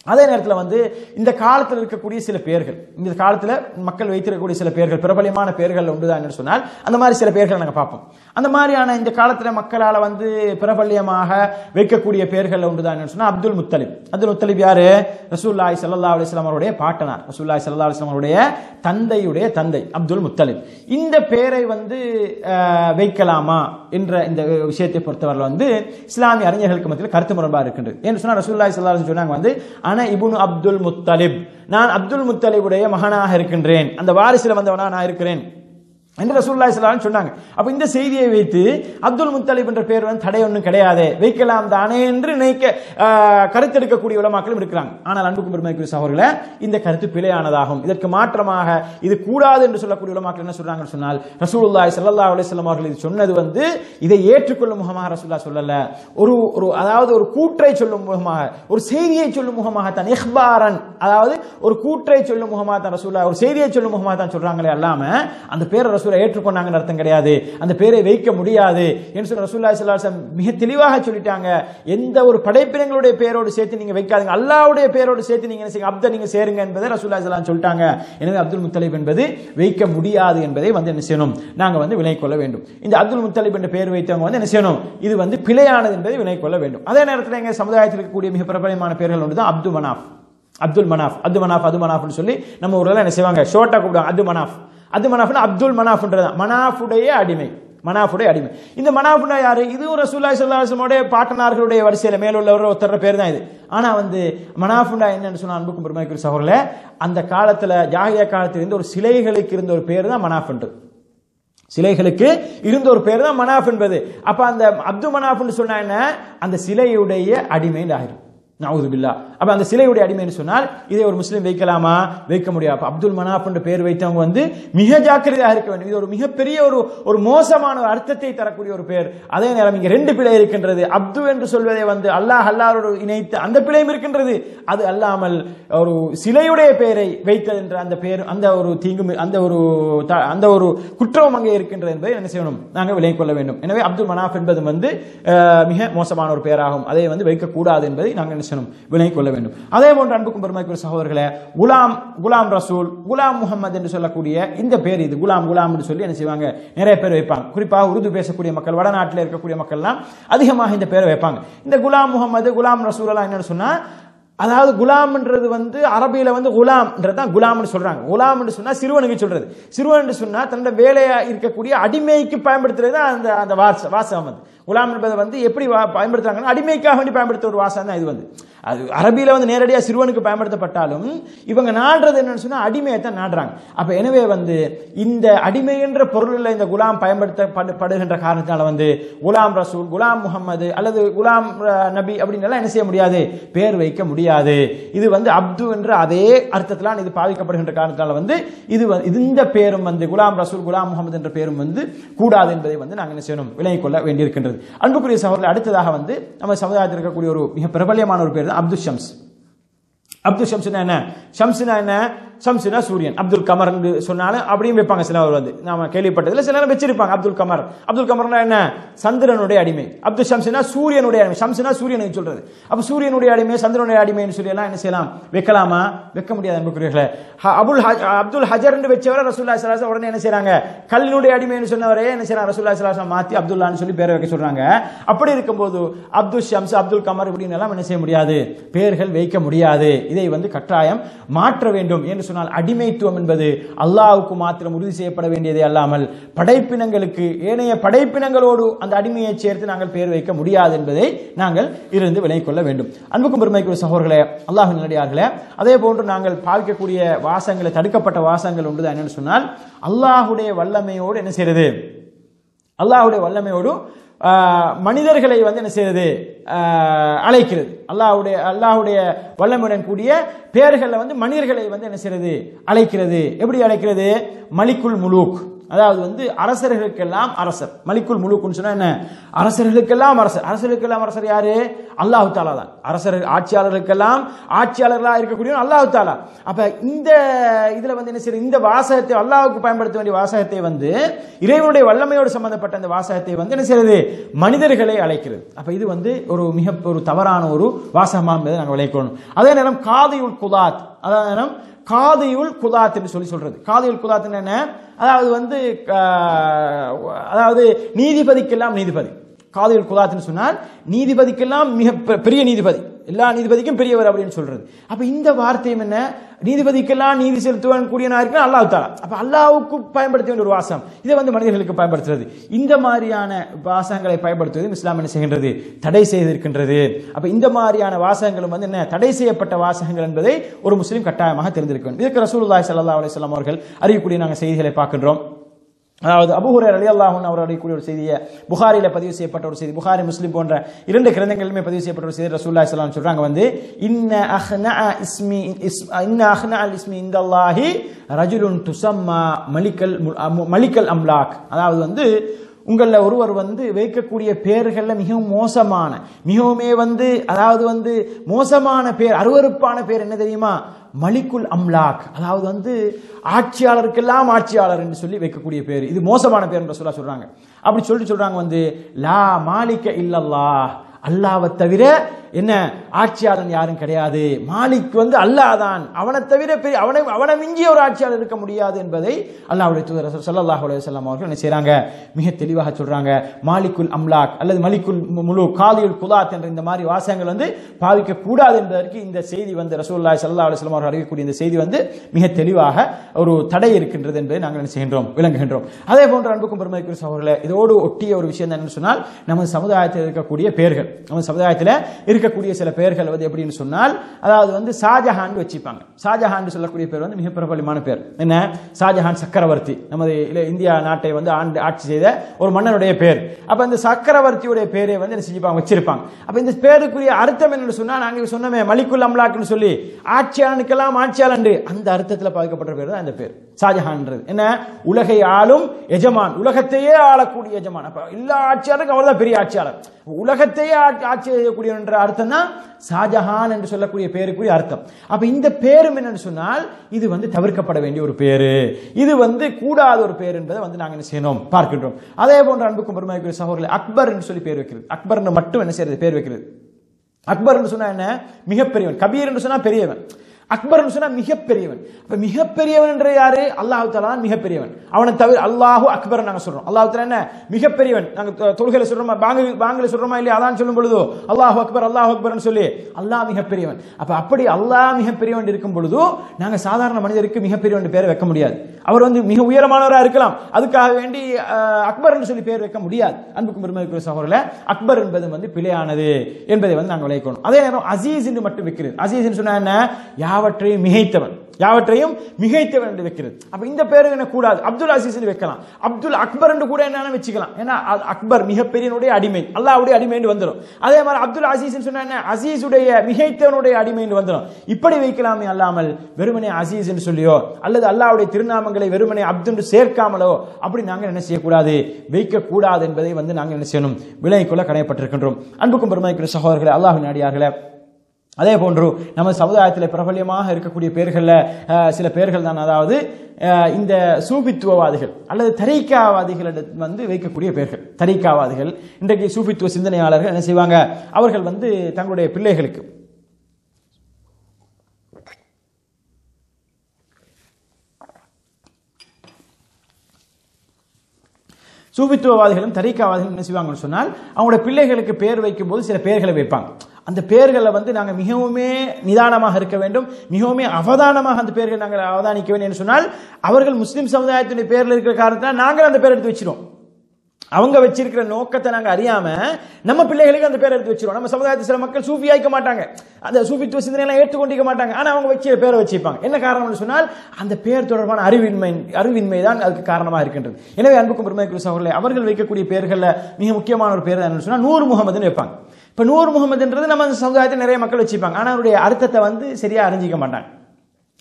C: அதே நேரத்தில் வந்து இந்த காலத்தில் இருக்கக்கூடிய சில பேர்கள் இந்த காலத்தில் மக்கள் வைத்திருக்கக்கூடிய சில பேர்கள் பிரபலியமான பேர்கள் உண்டுதான் என்று சொன்னால் அந்த மாதிரி சில பேர்கள் நாங்கள் பார்ப்போம் அந்த மாதிரியான இந்த காலத்தில் மக்களால் வந்து பிரபல்யமாக வைக்கக்கூடிய பேர்கள் உண்டுதான் என்று சொன்னால் அப்துல் முத்தலிப் அப்துல் முத்தலிப் யாரு ரசூல்லாய் சல்லா அலிஸ்லாம் அவருடைய பாட்டனார் ரசூல்லாய் சல்லா அலிஸ்லாம் அவருடைய தந்தையுடைய தந்தை அப்துல் முத்தலிப் இந்த பேரை வந்து அஹ், வைக்கலாமா என்ற இந்த விஷயத்தை பொறுத்தவரை வந்து இஸ்லாமிய அறிஞர்களுக்கு மத்தியில் கருத்து முரண்பாடு இருக்கின்றது என்று சொன்னால் ரசூல்லாய் சல்லா அலிஸ்லாம் சொன்னாங்க வந்து அன இபுனு அப்துல் முத்தலிப் நான் அப்துல் முத்தலிபுடைய மகனாக இருக்கின்றேன் அந்த வாரிசுல வந்தவனா நான் இருக்கிறேன் என்று ரசூல்லாய் சலான்னு சொன்னாங்க அப்ப இந்த செய்தியை வைத்து அப்துல் முத்தலிப் என்ற பேர் வந்து தடை ஒன்றும் கிடையாது வைக்கலாம் தானே என்று நினைக்க ஆஹ், கருத்தெடுக்கக்கூடிய உலமாக்களும் இருக்கிறாங்க ஆனால் அன்புக்கும் பெருமைக்குரிய சகோதரர்களே இந்த கருத்து பிழையானதாகும் இதற்கு மாற்றமாக இது கூடாது என்று சொல்லக்கூடிய உலமாக்கள் என்ன சொல்றாங்கன்னு சொன்னால் ரசூலுல்லாஹி ஸல்லல்லாஹு அலைஹி வஸல்லம் அவர்கள் இது சொன்னது வந்து இதை ஏற்றுக்கொள்ளும் முகமாக ரசூல்லா சொல்லல ஒரு ஒரு அதாவது ஒரு கூற்றை சொல்லும் முகமாக ஒரு செய்தியை சொல்லும் முகமாக தான் இஹ்பாரன் அதாவது ஒரு கூற்றை சொல்லும் முகமாக தான் ரசூல்லா ஒரு செய்தியை சொல்லும் முகமாக தான் சொல்றாங்களே அல்லாம அந்த பேரை ரசூலா ஏற்றுக்கொண்டாங்கன்னு அர்த்தம் கிடையாது அந்த பேரை வைக்க முடியாது என்று சொல்லி ரசூல்லா ஸல்லல்லாஹு அலைஹி வஸல்லம் மிக தெளிவாக சொல்லிட்டாங்க எந்த ஒரு படைப்பினங்களுடைய பேரோடு சேர்த்து நீங்க வைக்காதீங்க அல்லாஹ்வுடைய பேரோடு சேர்த்து நீங்க என்ன செய்யுங்க அப்த நீங்க சேருங்க என்பதை ரசூல்லா ஸல்லல்லாஹு அலைஹி வஸல்லம் சொல்லிட்டாங்க எனவே அப்துல் முத்தலிப் என்பது வைக்க முடியாது என்பதை வந்து என்ன செய்யணும் நாங்க வந்து விலை கொள்ள வேண்டும் இந்த அப்துல் முத்தலிப் என்ற பெயர் வைத்தவங்க வந்து என்ன செய்யணும் இது வந்து பிழையானது என்பதை விலை கொள்ள வேண்டும் அதே நேரத்தில் எங்க சமுதாயத்தில் இருக்கக்கூடிய மிக பிரபலமான பெயர்கள் ஒன்று தான் அப்துல் மனாஃப் அப்துல் மனாஃப் அப்து மனாஃப் அது மனாஃப்னு சொல்லி நம்ம ஊர்ல என்ன செய்வாங்க ஷோர்ட்டா கூப்பிடுவாங்க அது மனாஃப் அது மனாஃப்னா அப்துல் மனாஃப்ன்றது மனாஃபுடைய அடிமை மனாஃபுடைய அடிமை இந்த மனாஃபுனா யாரு இதுவும் ரசூல்லாய் சல்லாஹ்வுடைய பாட்டனார்களுடைய வரிசையில மேலுள்ளவர் ஒருத்தர் பேர் தான் இது ஆனா வந்து மனாஃபுண்டா என்னன்னு சொன்னா அன்புக்கும் பெருமைக்குரிய சகோதரர்களே அந்த காலத்துல ஜாகிய காலத்தில் இருந்த ஒரு சிலைகளுக்கு இருந்த ஒரு பேர் தான் மனாஃப்ன்றது சிலைகளுக்கு இருந்த ஒரு பேர் தான் மனாஃப் என்பது அப்ப அந்த அப்து மனாஃப்னு சொன்னா என்ன அந்த சிலையுடைய அடிமைன்னு ஆயிரும் நவுது பில்லா அப்ப அந்த சிலையுடைய அடிமைன்னு சொன்னால் இதை ஒரு முஸ்லீம் வைக்கலாமா வைக்க முடியாது அப்ப அப்துல் மனாஃப் என்ற பெயர் வைத்தவங்க வந்து மிக ஜாக்கிரதையாக இருக்க வேண்டும் இது ஒரு மிகப்பெரிய ஒரு ஒரு மோசமான ஒரு அர்த்தத்தை தரக்கூடிய ஒரு பெயர் அதே நேரம் இங்க ரெண்டு பிழை இருக்கின்றது அப்து என்று சொல்வதை வந்து அல்லாஹ் அல்லாஹ்வோடு இணைத்து அந்த பிழையும் இருக்கின்றது அது அல்லாமல் ஒரு சிலையுடைய பெயரை வைத்தது என்ற அந்த பெயர் அந்த ஒரு தீங்கு அந்த ஒரு த- அந்த ஒரு குற்றம் அங்கே இருக்கின்றது என்பதை என்ன செய்யணும் நாங்கள் விலை கொள்ள வேண்டும் எனவே அப்துல் மனாஃப் என்பது வந்து அஹ், மிக மோசமான ஒரு பெயராகும் அதை வந்து வைக்கக்கூடாது என்பதை நாங்கள் என்ன செய்யணும் விலை கொள்ள வேண்டும் அதே போன்று அன்புக்கும் பெருமைக்குரிய சகோதரர்களே குலாம் குலாம் ரசூல் குலாம் முகமது என்று சொல்லக்கூடிய இந்த பேர் இது குலாம் குலாம் என்று சொல்லி என்ன செய்வாங்க நிறைய பேர் வைப்பாங்க குறிப்பாக உருது பேசக்கூடிய மக்கள் வடநாட்டில் இருக்கக்கூடிய மக்கள்லாம் அதிகமாக இந்த பேரை வைப்பாங்க இந்த குலாம் முகமது குலாம் ரசூல் எல்லாம் என்னன்னு சொன்னா அதாவது குலாம்ன்றது வந்து அரபியில வந்து குலாம்ன்றது தான் குலாம்னு சொல்றாங்க குலாம்னு சொன்னா சிறுவனுக்கு சொல்றது சிறுவன் சொன்னா தன்னோட வேலையா இருக்கக்கூடிய அடிமைக்கு பயன்படுத்துறது தான் அந்த அந்த வாச வாசகம் வந்து குலாம் என்பதை வந்து எப்படி வா- பயன்படுத்துறாங்கன்னா அடிமைக்காக வேண்டி பயன்படுத்த ஒரு வாசகம் தான் இது வந்து அது அரபியில வந்து நேரடியா சிறுவனுக்கு பயன்படுத்தப்பட்டாலும் இவங்க நாடுறது என்னன்னு சொன்னா அடிமையை தான் நாடுறாங்க அப்ப எனவே வந்து இந்த அடிமை என்ற பொருளில் இந்த குலாம் பயன்படுத்தப்படுகின்ற காரணத்தால வந்து குலாம் ரசூல் குலாம் முகமது அல்லது குலாம் அஹ், நபி அப்படின்னு எல்லாம் என்ன செய்ய முடியாது பேர் வைக்க முடியாது இது வந்து அப்து என்ற அதே அர்த்தத்திலான இது பாவிக்கப்படுகின்ற காரணத்தால வந்து இது வந்து- இந்த பேரும் வந்து குலாம் ரசூல் குலாம் முகமது என்ற பேரும் வந்து கூடாது என்பதை வந்து நாங்கள் என்ன செய்யணும் விலகிக் கொள்ள வேண்டியிருக்கின்றது அன்புக்குரிய சகோதரர்கள் அடுத்ததாக வந்து நம்ம சமுதாயத்தில் இருக்கக்கூடிய ஒரு மிக பிரபல்யமான ஒரு பேர் தான் அப்துல் ஷம்ஸ் அப்துல் ஷம்ஸ்னா என்ன ஷம்ஸ்னா என்ன ஷம்ஸ்னா சூரியன் அப்துல் கமர் சொன்னாலும் அப்படியும் வைப்பாங்க சிலவர் வந்து நாம கேள்விப்பட்டதுல சில நேரம் வச்சிருப்பாங்க அப்துல் கமர் அப்துல் கமர்னா என்ன சந்திரனுடைய அடிமை அப்துல் ஷம்ஸ்னா சூரியனுடைய அடிமை ஷம்ஸ்னா சூரியனுக்கு சொல்றது அப்ப சூரியனுடைய அடிமை சந்திரனுடைய அடிமைன்னு சொல்லி எல்லாம் என்ன செய்யலாம் வைக்கலாமா வைக்க முடியாது அன்புக்குரியவர்களே ஹ- அபுல் ஹஜ்- அப்துல் ஹஜர் வச்சவரை ரசூல்லா சலாசம் உடனே என்ன செய்றாங்க கல்லினுடைய அடிமைன்னு சொன்னவரே என்ன செய்யறாங்க ரசூல்லா சலாசம் மாத்தி அப்துல்லான்னு சொல்லி பேரை வைக்க சொல்றாங்க அப்படி இருக்கும்போது அப்துல் ஷம்ஸ் அப்துல் கமர் இப்படின்னு எல்லாம் என்ன செய்ய முடியாது பேர்கள் வைக்க முடியாது இதை வந்து கட்டாயம் மாற்ற வேண்டும் என்று சொன்னால் அடிமைத்துவம் என்பது அல்லாஹ்வுக்கு மாத்திரம் உறுதி செய்யப்பட வேண்டியதே அல்லாமல் படைப்பினங்களுக்கு ஏனைய படைப்பினங்களோடு அந்த அடிமையை சேர்த்து நாங்கள் பேர் வைக்க முடியாது என்பதை நாங்கள் இருந்து விலகிக் கொள்ள வேண்டும் அன்புக்கும் பெருமைக்குரிய சகோதரர்களே அல்லாஹ் நல்லடியார்களே அதே போன்று நாங்கள் பாவிக்கக்கூடிய வாசங்களை தடுக்கப்பட்ட வாசங்கள் உண்டு என்னன்னு சொன்னால் அல்லாஹுடைய வல்லமையோடு என்ன செய்யறது அல்லாஹ்வுடைய வல்லமையோடு ஆஹ், மனிதர்களை வந்து என்ன செய்யறது ஆஹ், அழைக்கிறது அல்லாஹ்வுடைய அல்லாஹ்வுடைய வல்லமையுடன் கூடிய பெயர்களில் வந்து மனிதர்களை வந்து என்ன செய்யறது அழைக்கிறது எப்படி அழைக்கிறது மலிக்குல் முலூக் அதாவது வந்து அரசர்களுக்கெல்லாம் அரசர் மலிக்குல் முழுக்குன்னு சொன்னா என்ன அரசர்களுக்கெல்லாம் அரசர் அரசர்களுக்கெல்லாம் அரசர் யாரு அல்லாஹு தாலா தான் அரசர் ஆட்சியாளர்களுக்கெல்லாம் ஆட்சியாளர்களாக இருக்கக்கூடிய அல்லாஹு தாலா அப்ப இந்த இதுல வந்து என்ன செய்யுது இந்த வாசகத்தை அல்லாஹ்வுக்கு பயன்படுத்த வேண்டிய வாசகத்தை வந்து இறைவனுடைய வல்லமையோடு சம்பந்தப்பட்ட அந்த வாசகத்தை வந்து என்ன செய்யறது மனிதர்களை அழைக்கிறது அப்ப இது வந்து ஒரு மிக ஒரு தவறான ஒரு வாசகமா என்பதை நாங்கள் விளைக்கணும் அதே நேரம் காதியுல் குதாத் அதாவது நேரம் காதியுல் குதாத் என்று சொல்லி சொல்றது காதியுல் குதாத் என்ன அதாவது வந்து ஆஹ், அதாவது நீதிபதிக்கெல்லாம் நீதிபதி காதியுல் குதாத்னு சொன்னால் நீதிபதிக்கெல்லாம் மிக பெ- பெரிய நீதிபதி எல்லா நீதிபதிக்கும் பெரியவர் அப்படின்னு சொல்றது அப்ப இந்த வார்த்தையும் என்ன நீதிபதிக்கெல்லாம் நீதி செலுத்துவன் கூடியனா இருக்கு அல்லாஹ் தாலா அப்ப அல்லாஹ்வுக்கு பயன்படுத்த வேண்டிய ஒரு வாசம் இதை வந்து மனிதர்களுக்கு பயன்படுத்துறது இந்த மாதிரியான வாசகங்களை பயன்படுத்துவது இஸ்லாம் என்ன செய்கின்றது தடை செய்திருக்கின்றது அப்ப இந்த மாதிரியான வாசகங்களும் வந்து என்ன தடை செய்யப்பட்ட வாசகங்கள் என்பதை ஒரு முஸ்லீம் கட்டாயமாக தெரிந்திருக்க வேண்டும் இதுக்கு ரசூலுல்லாஹி ஸல்லல்லாஹு அலைஹி வஸல்லம் அவர்கள் அறியக்கூடிய நாங்கள் செய்திகளை பார்க்கின்றோம் அதாவது அபுஹுரர் அலி அல்லாஹன் அவர் அறியக்கூடிய ஒரு செய்தியை புகாரில பதிவு செய்யப்பட்ட ஒரு செய்தி புகாரி முஸ்லிம் போன்ற இரண்டு கிரந்தங்களிலுமே பதிவு செய்யப்பட்ட ஒரு செய்தி ரசூல்லா ஸல்லல்லாஹு சொல்றாங்க வந்து இன்ன அஹ்னா இஸ்மி இஸ்- இன்ன அஹ்னா அல் இஸ்மி இந்தல்லாஹி ரஜுலுன் துசம்மா மலிக்கல் மு- அமு- மலிக்கல் அம்லாக் அதாவது வந்து உங்களில் ஒருவர் வந்து வைக்கக்கூடிய பேர்களில் மிகவும் மோசமான மிகவுமே வந்து அதாவது வந்து மோசமான பேர் அருவருப்பான பேர் என்ன தெரியுமா மலிக்குல் அம்லாக் அதாவது வந்து ஆட்சியாளருக்கெல்லாம் ஆட்சியாளர் என்று சொல்லி வைக்கக்கூடிய பேர் இது மோசமான பேர் என்று சொல்ல சொல்றாங்க அப்படி சொல்லிட்டு சொல்றாங்க வந்து லா மாலிக்க இல்லல்லாஹ் அல்லாவை தவிர என்ன ஆட்சியாளன் யாரும் கிடையாது மாலிக் வந்து அல்லாஹ் தான் அவனை தவிர பெரிய அவனை அவனை மிஞ்சிய ஒரு ஆட்சியாளர் இருக்க முடியாது என்பதை அல்லாஹ்வுடைய தூதர் ஸல்லல்லாஹு அலைஹி வஸல்லம் அவர்கள் என்ன செய்றாங்க மிக தெளிவாக சொல்றாங்க மாலிக்குல் அம்லாக் அல்லது மலிக்குல் மு- முழு காலியுல் குலாத் என்ற இந்த மாதிரி வாசகங்கள் வந்து பாவிக்க கூடாது என்பதற்கு இந்த செய்தி வந்து ரசூலுல்லாஹி ஸல்லல்லாஹு அலைஹி வஸல்லம் அவர்கள் அறிவிக்கக்கூடிய இந்த செய்தி வந்து மிக தெளிவாக ஒரு தடை இருக்கின்றது என்பதை நாங்கள் என்ன செய்கின்றோம் விளங்குகின்றோம் அதே போன்ற அன்புக்கும் பெருமைக்குரிய சகோதரர்களே இதோடு ஒட்டிய ஒரு விஷயம் என்னன்னு சொன்னால் நமது சமுதாயத்தில் இருக்கக்கூடிய பெயர்கள் நமது சமுதாயத்தில் இருக்கக்கூடிய சில பெயர்கள் வந்து எப்படின்னு சொன்னால் அதாவது வந்து ஷாஜஹான் வச்சுப்பாங்க ஷாஜஹான் சொல்லக்கூடிய பேர் வந்து மிக பிரபலமான பேர் என்ன ஷாஜஹான் சக்கரவர்த்தி நமது இல- இந்தியா நாட்டை வந்து ஆண்டு ஆட்சி செய்த ஒரு மன்னனுடைய பேர் அப்ப இந்த சக்கரவர்த்தியுடைய பேரை வந்து என்ன செஞ்சுப்பாங்க வச்சிருப்பாங்க அப்ப இந்த பேருக்குரிய அர்த்தம் என்னன்னு சொன்னா நாங்க சொன்னோமே மலிக்குல் அம்லாக்னு சொல்லி ஆட்சியாளனுக்கெல்லாம் ஆட்சியாளன் அந்த அர்த்தத்தில் பாதிக்கப்பட்ட பேர் தான் இந்த பேர் ஷாஜஹான்ன்றது என்ன உலகை ஆளும் எஜமான் உலகத்தையே ஆளக்கூடிய எஜமான் அப்ப எல்லா ஆட்சியாளருக்கும் அவர் தான் பெரிய ஆட்சியாளர் உலகத்தையே ஆட்சி ஆட்சி செய்யக்கூடிய என்ற அர்த்தம் தான் ஷாஜஹான் என்று சொல்லக்கூடிய பேருக்குரிய அர்த்தம் அப்ப இந்த பேரும் என்னன்னு சொன்னால் இது வந்து தவிர்க்கப்பட வேண்டிய ஒரு பேரு இது வந்து கூடாத ஒரு பேர் என்பதை வந்து நாங்க என்ன செய்யணும் பார்க்கின்றோம் அதே போன்ற அன்புக்கும் பெருமைக்குரிய சகோதரர்கள் அக்பர் என்று சொல்லி பேர் வைக்கிறது அக்பர்னு மட்டும் என்ன செய்யறது பேர் வைக்கிறது அக்பர் என்று சொன்னா என்ன மிகப்பெரியவன் கபீர் என்று சொன்னா பெரியவன் அக்பர் என்று சொன்னா மிகப்பெரியவன் அப்ப மிகப்பெரியவன் என்ற யாரு அல்லாஹ் தலா மிகப்பெரியவன் அவனை தவிர அல்லாஹு அக்பர் நாங்க சொல்றோம் அல்லாஹ் தலா என்ன மிகப்பெரியவன் நாங்க தொ- தொழுகையில சொல்றோமா பாங்கு பாங்குல சொல்றோமா இல்லையா அதான் சொல்லும் பொழுது அல்லாஹ் அக்பர் அல்லாஹ் அக்பர்னு சொல்லி அல்லாஹ் மிகப்பெரியவன் அப்ப அப்படி அல்லாஹ் மிகப்பெரியவன் இருக்கும் பொழுது நாங்க சாதாரண மனிதருக்கு மிகப்பெரியவன் பேர் வைக்க முடியாது அவர் வந்து மிக உயரமானவராக இருக்கலாம் அதுக்காக வேண்டி அஹ், அக்பர் என்று சொல்லி பேர் வைக்க முடியாது அன்புக்கும் பெருமைக்குரிய சகோதரர்களே அக்பர் என்பது வந்து பிழையானது என்பதை வந்து நாங்கள் விளைக்கணும் அதே நேரம் அசீஸ் என்று மட்டும் வைக்கிறது அசீஸ் என்று சொன்னா என்ன யாவற்றையும் மிகைத்தவன் யாவற்றையும் மிகைத்தவன் என்று வைக்கிறது அப்ப இந்த பேரு என்ன கூடாது அப்துல் அசீஸ் என்று வைக்கலாம் அப்துல் அக்பர் என்று கூட என்ன வச்சுக்கலாம் ஏன்னா அ- அக்பர் மிகப்பெரியனுடைய அடிமை அல்லாஹ்வுடைய அடிமை என்று வந்துடும் அதே மாதிரி அப்துல் அசீஸ் சொன்னா என்ன அசீஸுடைய மிகைத்தவனுடைய அடிமை என்று வந்துடும் இப்படி வைக்கலாமே அல்லாமல் வெறுமனே அசீஸ் என்று சொல்லியோ அல்லது அல்லாஹ்வுடைய திருநாமங்களை வெறுமனே அப்துல் சேர்க்காமலோ அப்படி நாங்கள் என்ன செய்யக்கூடாது வைக்க கூடாது என்பதை வந்து நாங்கள் என்ன செய்யணும் விலகிக் கொள்ள கடமைப்பட்டிருக்கின்றோம் அன்புக்கும் பெருமைக்குரிய சகோதரர்களே அல்லாஹ் நாடியார்களே அதே போன்று நம்ம சமுதாயத்தில் பிரபல்யமாக இருக்கக்கூடிய பேர்களில் அஹ், சில பேர்கள் தான் அதாவது அஹ், இந்த சூபித்துவவாதிகள் அல்லது தரீக்காவாதிகளிடம் வந்து வைக்கக்கூடிய பேர்கள் தரீக்காவாதிகள் இன்றைக்கு சூபித்துவ சிந்தனையாளர்கள் என்ன செய்வாங்க அவர்கள் வந்து தங்களுடைய பிள்ளைகளுக்கு சூபித்துவவாதிகளும் தரீக்காவாதிகளும் என்ன செய்வாங்கன்னு சொன்னால் அவங்களோட பிள்ளைகளுக்கு பேர் வைக்கும்போது சில பெயர்களை வைப்பாங்க அந்த பெயர்களை வந்து நாங்கள் மிகவுமே நிதானமாக இருக்க வேண்டும் மிகவுமே அவதானமாக அந்த பெயர்களை நாங்கள் அவதானிக்க வேண்டும் என்று சொன்னால் அவர்கள் முஸ்லிம் சமுதாயத்தினுடைய பேரில் இருக்கிற காரணத்தினால் நாங்கள் அந்த பேர் எடுத்து வச்சிருவோம் அவங்க வச்சிருக்கிற நோக்கத்தை நாங்க அறியாம நம்ம பிள்ளைகளுக்கு அந்த பேரை எடுத்து வச்சிருவோம் நம்ம சமுதாயத்தில் சில மக்கள் சூஃபி ஆயிக்க மாட்டாங்க அந்த சூஃபித்துவ சிந்தனை எல்லாம் ஏற்றுக்கொண்டிருக்க மாட்டாங்க ஆனா அவங்க வச்ச பேரை வச்சிருப்பாங்க என்ன காரணம்னு சொன்னால் அந்த பேர் தொடர்பான அறிவின்மை அறிவின்மை தான் அதுக்கு காரணமாக இருக்கின்றது எனவே அன்புக்கும் பெருமைக்குரிய சகோதரர்களே அவர்கள் வைக்கக்கூடிய பேர்கள்ல மிக முக்கியமான ஒரு பேர் என்னன்னு சொன்னா நூறு முகமதுன்னு வைப்பாங்க இப்ப நூறு முகமதுன்றது நம்ம சமுதாயத்தில் நிறைய மக்கள் வச்சிருப்பாங்க ஆனா அவருடைய அர்த்தத்தை வந்து சரியா அறிஞ்சிக்க மாட்டாங்க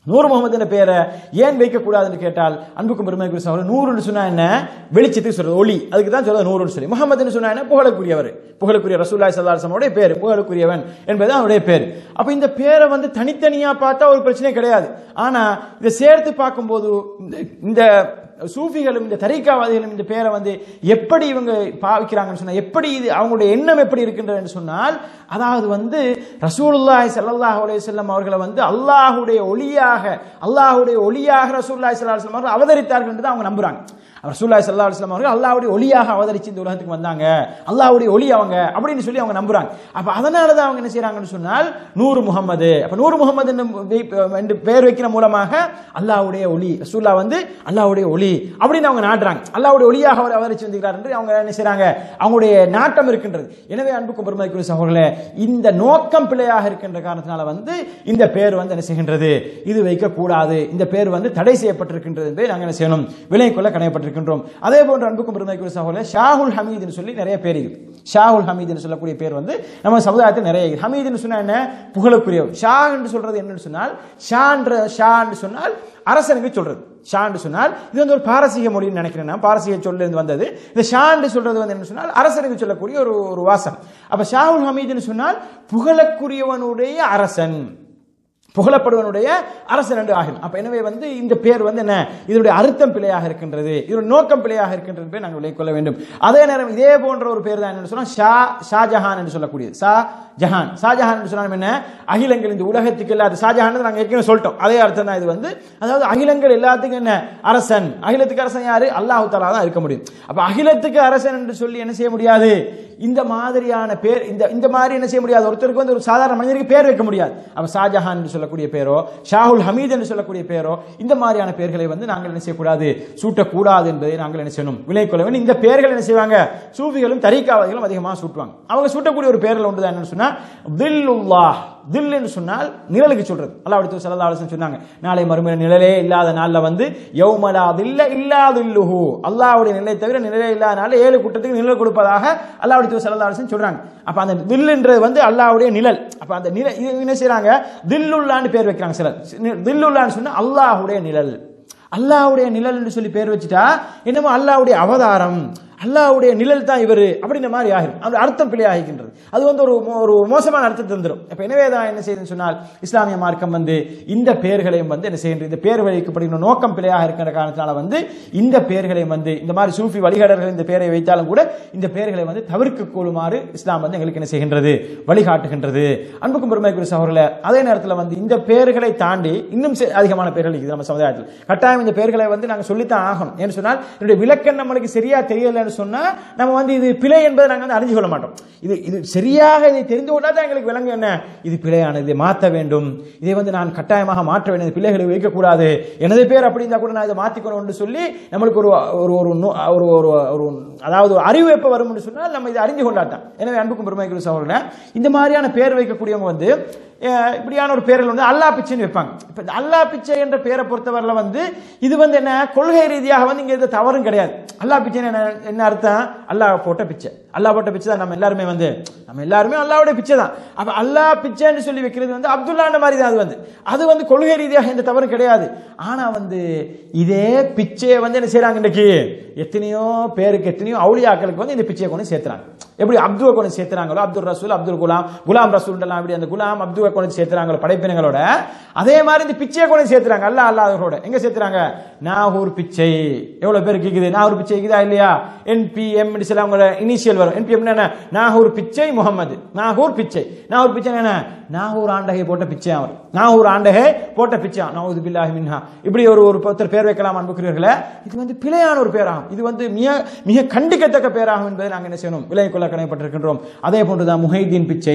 C: நூறு முகமது என்ற பெயரை ஏன் வைக்கக்கூடாதுன்னு கேட்டால் அன்புக்கும் பெருமைக்குரிய சகோதரர் நூறுன்னு சொன்னா என்ன வெளிச்சத்துக்கு சொல்றது ஒளி அதுக்கு தான் சொல்றது நூறுன்னு சொல்லி முகமதுன்னு சொன்னா என்ன புகழக்கூடியவர் புகழக்கூடிய ரசூல்லாய் சல்லாசமோடைய பேர் புகழக்கூடியவன் என்பது அவருடைய பேர் அப்ப இந்த பேரை வந்து தனித்தனியா பார்த்தா ஒரு பிரச்சனை கிடையாது ஆனா இதை சேர்த்து பார்க்கும்போது இந்த- இந்த சூஃபிகளும் இந்த தரிகாவாதிகளும் இந்த பேரை வந்து எப்படி இவங்க பாவிக்கிறாங்கன்னு சொன்னா எப்படி இது அவங்களுடைய எண்ணம் எப்படி இருக்கின்றதுன்னு சொன்னால் அதாவது வந்து ரசூலுல்லாஹி ஸல்லல்லாஹு அலைஹி வஸல்லம் அவர்களை வந்து அல்லாஹ்வுடைய ஒளியாக அல்லாஹ்வுடைய ஒளியாக ரசூலுல்லாஹி ஸல்லல்லாஹு அலைஹி வஸல்லம் அவர்கள் அவதரித்தார்கள் என்று அவங்க நம்புறாங்க ரசூலுல்லாஹி ஸல்லல்லாஹு அலைஹி வஸல்லம் அவர்கள் அல்லாஹ்வுடைய ஒளியாக அவதரிச்சு இந்த உலகத்துக்கு வந்தாங்க அல்லாஹ்வுடைய ஒளி அவங்க அப்படின்னு சொல்லி அவங்க நம்புறாங்க அப்ப அதனால தான் அவங்க என்ன செய்றாங்கன்னு சொன்னால் நூறு முகமது அப்ப நூறு முகமது என்னும் வை- என்று பெயர் வைக்கிற மூலமாக அல்லாஹ்வுடைய ஒளி ரசூல்லா வந்து அல்லாஹ்வுடைய ஒளி அப்படின்னு அவங்க நாடுறாங்க அல்லாஹ்வுடைய ஒளியாக அவர் அவதரிச்சு வந்திருக்கிறார் என்று அவங்க என்ன செய்றாங்க அவங்களுடைய நாட்டம் இருக்கின்றது எனவே அன்புக்கும் பெருமதிக்குரிய சகோதரர்களே இந்த நோக்கம் பிழையாக இருக்கின்ற காரணத்தினால வந்து இந்த பேர் வந்து என்ன செய்கின்றது இது வைக்கக்கூடாது இந்த பேர் வந்து தடை செய்யப்பட்டிருக்கின்றது என்பதை நாங்கள் என்ன செய்யணும் விலை கொள்ள கடையப்பட்டிருக்கின்றோம் அதே போன்று அன்புக்கும் பெருமதிக்குரிய சகோதரர்களே ஷாகுல் ஹமீதுன்னு சொல்லி நிறைய பேர் இருக்குது ஷாகுல் ஹமீதுன்னு சொல்லக்கூடிய பேர் வந்து நம்ம சமுதாயத்தில் நிறைய இருக்குது ஹமீதுன்னு சொன்னா என்ன புகழக்குரியவர் ஷா என்று சொல்றது என்னன்னு சொன்னால் ஷான்ற ஷா என்று சொன்னால் அரசனுக்கு சொல்றது ஷான்னு சொன்னால் இது வந்து ஒரு பாரசீக மொழின்னு நினைக்கிறேன் நான் பாரசீக சொல்ல இருந்து வந்தது இந்த ஷான்னு சொல்றது வந்து என்ன சொன்னால் அரசனுக்கு சொல்லக்கூடிய ஒரு ஒரு வாசம் அப்ப ஷாவுல் ஹமீதுன்னு சொன்னால் புகழக்குரியவனுடைய அரசன் புகழப்படுவனுடைய அரசன் என்று ஆகும் அப்ப எனவே வந்து இந்த பேர் வந்து என்ன இதனுடைய அர்த்தம் பிழையாக இருக்கின்றது இதனுடைய நோக்கம் பிழையாக இருக்கின்றது என்பதை நாங்கள் விலை கொள்ள வேண்டும் அதே நேரம் இதே போன்ற ஒரு பேர் தான் என்ன சொன்னா ஷா ஷாஜஹான் என்று சொல்லக்கூடியது ஷா ஜஹான் ஷாஜஹான் என்று சொன்னா என்ன அகிலங்கள் இந்த உலகத்துக்கு இல்லாத ஷாஜஹான் நாங்கள் ஏற்கனவே சொல்லிட்டோம் அதே அர்த்தம் தான் இது வந்து அதாவது அகிலங்கள் எல்லாத்துக்கும் என்ன அரசன் அகிலத்துக்கு அரசன் யாரு அல்லாஹு தாலா தான் இருக்க முடியும் அப்ப அகிலத்துக்கு அரசன் என்று சொல்லி என்ன செய்ய முடியாது இந்த மாதிரியான பேர் இந்த இந்த மாதிரி என்ன செய்ய முடியாது ஒருத்தருக்கு வந்து ஒரு சாதாரண மனிதருக்கு பேர் வைக்க முடியாது அப்ப ஷாஜஹான் என்று சொல்லக்கூடிய பேரோ ஷாகுல் ஹமீத் என்று சொல்லக்கூடிய பேரோ இந்த மாதிரியான பேர்களை வந்து நாங்கள் என்ன செய்யக்கூடாது சூட்டக்கூடாது என்பதை நாங்கள் என்ன செய்யணும் விலை கொள்ள வேண்டும் இந்த பேர்கள் என்ன செய்வாங்க சூஃபிகளும் தரிகாவாதிகளும் அதிகமாக சூட்டுவாங்க அவங்க சூட்டக்கூடிய ஒரு பேர்கள் ஒன்று தான் என்னன்னு சொன்னா தில்லுல்லாஹ் தில் என்று சொன்னால் நிழலுக்கு சொல்றது அல்லாஹ் அடுத்து சல்லா அலிஸ்லாம் சொன்னாங்க நாளை மறுமையில நிழலே இல்லாத நாள்ல வந்து யௌமலா தில்ல இல்லா தில்லுஹு அல்லாஹ்வுடைய நிலை தவிர நிழலே இல்லாத நாள்ல ஏழு கூட்டத்துக்கு நிழல் கொடுப்பதாக அல்லாஹ் அடுத்து சல்லா அலிஸ்லாம் சொல்றாங்க அப்ப அந்த தில்லுன்றது வந்து அல்லாஹ்வுடைய நிழல் அப்ப அந்த நிழல் இது என்ன செய்றாங்க தில்லுல்லான்னு பேர் வைக்கிறாங்க சிலர் தில்லுல்லான்னு சொன்னா அல்லாஹ்வுடைய நிழல் அல்லாஹ்வுடைய நிழல் என்று சொல்லி பேர் வச்சுட்டா என்னமோ அல்லாஹ்வுடைய அவதாரம் அல்லாஹ்வுடைய நிழல் தான் இவர் அப்படின்ற மாதிரி ஆகிரும் அந்த அர்த்தம் பிழையாகின்றது அது வந்து ஒரு மோ- ஒரு மோசமான அர்த்தத்தை தந்துடும் இப்ப எனவே தான் என்ன செய்யுதுன்னு சொன்னால் இஸ்லாமிய மார்க்கம் வந்து இந்த பெயர்களையும் வந்து என்ன செய்கின்றது இந்த பேர் வைக்கப்படுகிற நோக்கம் பிழையாக இருக்கிற காரணத்தினால வந்து இந்த பெயர்களையும் வந்து இந்த மாதிரி சூஃபி வழிகாடர்கள் இந்த பெயரை வைத்தாலும் கூட இந்த பெயர்களை வந்து தவிர்க்க கூடுமாறு இஸ்லாம் வந்து எங்களுக்கு என்ன செய்கின்றது வழிகாட்டுகின்றது அன்புக்கும் பெருமைக்குரிய சகோதரர்களே அதே நேரத்தில் வந்து இந்த பெயர்களை தாண்டி இன்னும் சி- அதிகமான பெயர்கள் இருக்குது நம்ம சமுதாயத்தில் கட்டாயம் இந்த பெயர்களை வந்து நாங்கள் சொல்லித்தான் ஆகணும் ஏன்னு சொன்னால் இதனுடைய விளக்கம் நம்மளுக்கு சரியா தெரியலைன்னு சொன்னா நம்ம வந்து இது பிழை என்பதை நாங்கள் வந்து அறிஞ்சு கொள்ள மாட்டோம் இது இது சரியாக இதை தெரிந்து கொண்டால் தான் எங்களுக்கு விளங்கும் என்ன இது பிழையானது இதை மாற்ற வேண்டும் இதை வந்து நான் கட்டாயமாக மாற்ற வேண்டும் இந்த பிள்ளைகளை வைக்கக்கூடாது எனது பேர் அப்படி இருந்தால் கூட நான் இதை மாற்றிக்கணும்னு சொல்லி நம்மளுக்கு ஒரு ஒரு ஒரு நோ- ஒரு ஒரு ஒரு அதாவது ஒரு அறிவு எப்போ வரும்னு சொன்னால் நம்ம இதை அறிஞ்சு கொண்டாட்டம் எனவே அன்புக்கும் பெருமைக்குரிய சகோதரர்களே இந்த மாதிரியான பேர் வைக்கக்கூடியவங்க வந்து அஹ், இப்படியான ஒரு பேர்கள் வந்து அல்லா பிச்சைன்னு வைப்பாங்க இப்போ இந்த அல்லா பிச்சை என்ற பேரை பொறுத்தவரையில் வந்து இது வந்து என்ன கொள்கை ரீதியாக வந்து இங்கே எந்த தவறும் கிடையாது அல்லா பிச்சைன்னு என்ன என்ன அர்த்தம் அல்லாஹ் போட்ட பிச்சை அல்லாஹ் போட்ட பிச்சை தான் நம்ம எல்லாருமே வந்து நம்ம எல்லாருமே அல்லாஹ்வுடைய பிச்சை தான் அப்போ அல்லாஹ் பிச்சைன்னு சொல்லி வைக்கிறது வந்து அப்துல்லான்ற மாதிரி தான் அது வந்து அது வந்து கொள்கை ரீதியாக எந்த தவறும் கிடையாது ஆனா வந்து இதே பிச்சையை வந்து என்ன செய்றாங்க இன்னைக்கு எத்தனையோ பேருக்கு எத்தனையோ அவுளியாக்களுக்கு வந்து இந்த பிச்சையை கொண்டு சேர்த்துறாங்க எப்படி அப்துவை கொண்டு சேர்த்துறாங்களோ அப்துல் ரசூல் அப்துல் குலாம் குலாம் ரசூல் எல்லாம் அப்படி அந்த குலாம் அப்துவை கொண்டு சேர்த்துறாங்களோ படைப்பினங்களோட அதே மாதிரி இந்த பிச்சையை கொண்டு சேர்த்துறாங்க அல்ல அல்லாதவர்களோட எங்க சேர்த்துறாங்க நாகூர் பிச்சை எவ்வளவு பேர் கேக்குது நாகூர் பிச்சை இருக்குதா இல்லையா என்பிஎம் சில அவங்களோட இனிஷியல் வரும் என்பிஎம் என்ன நாகூர் பிச்சை முகமது நாகூர் பிச்சை நாகூர் பிச்சை என்ன நாகூர் ஆண்டகை போட்ட பிச்சை அவர் நாகூர் ஆண்டகை போட்ட பிச்சை நவுது பில்லாஹி மின்ஹா இப்படி ஒரு ஒரு ஒருத்தர் பேர் வைக்கலாம் அன்புக்குரியவர்களே இது வந்து பிழையான ஒரு பேராகும் இது வந்து மிக மிக கண்டிக்கத்தக்க பேராகும் என்பதை நாங்கள் என்ன செய்யணும் விலை கொள்ள கடைப்பட்டிருக்கின்றோம் அதே போன்றுதான் முஹைதீன் பிச்சை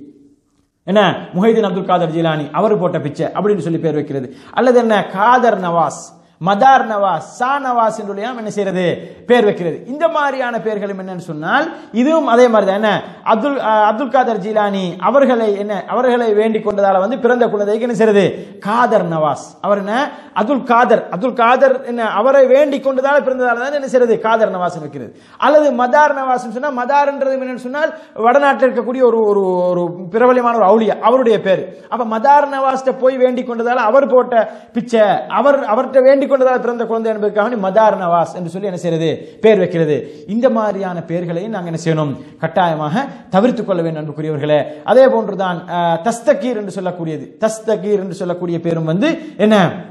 C: என்ன முஹைதீன் அப்துல் காதர் ஜிலானி அவர் போட்ட பிச்சை அப்படின்னு சொல்லி பேர் வைக்கிறது அல்லது என்ன காதர் நவாஸ் மதார் நவாஸ் சா நவாஸ் என்று என்ன செய்யறது பேர் வைக்கிறது இந்த மாதிரியான பெயர்களும் என்னன்னு சொன்னால் இதுவும் அதே மாதிரி தான் என்ன அப்துல் அஹ், அப்துல் காதர் ஜிலானி அவர்களை என்ன அவர்களை வேண்டிக் கொண்டதால வந்து பிறந்த குழந்தைக்கு என்ன செய்யறது காதர் நவாஸ் அவர் என்ன அப்துல் காதர் அப்துல் காதர் என்ன அவரை வேண்டிக் கொண்டதால பிறந்ததால தான் என்ன செய்யறது காதர் நவாஸ் வைக்கிறது அல்லது மதார் நவாஸ் சொன்னா மதார்ன்றது என்னன்னு சொன்னால் வடநாட்டில் இருக்கக்கூடிய ஒரு ஒரு ஒரு பிரபலமான ஒரு அவுளியா அவருடைய பேர் அப்ப மதார் நவாஸ்ட போய் வேண்டிக் கொண்டதால அவர் போட்ட பிச்சை அவர் அவர்கிட்ட வேண்டிக் கொண்டதால் பிறந்த குழந்தை என்பதற்காக வேண்டி மதார் நவாஸ் என்று சொல்லி என்ன செய்யறது பேர் வைக்கிறது இந்த மாதிரியான பெயர்களையும் நாங்கள் என்ன செய்யணும் கட்டாயமாக தவிர்த்துக் கொள்ள வேண்டும் அன்புக்குரியவர்களே அதே போன்றுதான் அஹ், தஸ்தகீர் என்று சொல்லக்கூடியது தஸ்தகீர் என்று சொல்லக்கூடிய பேரும் வந்து என்ன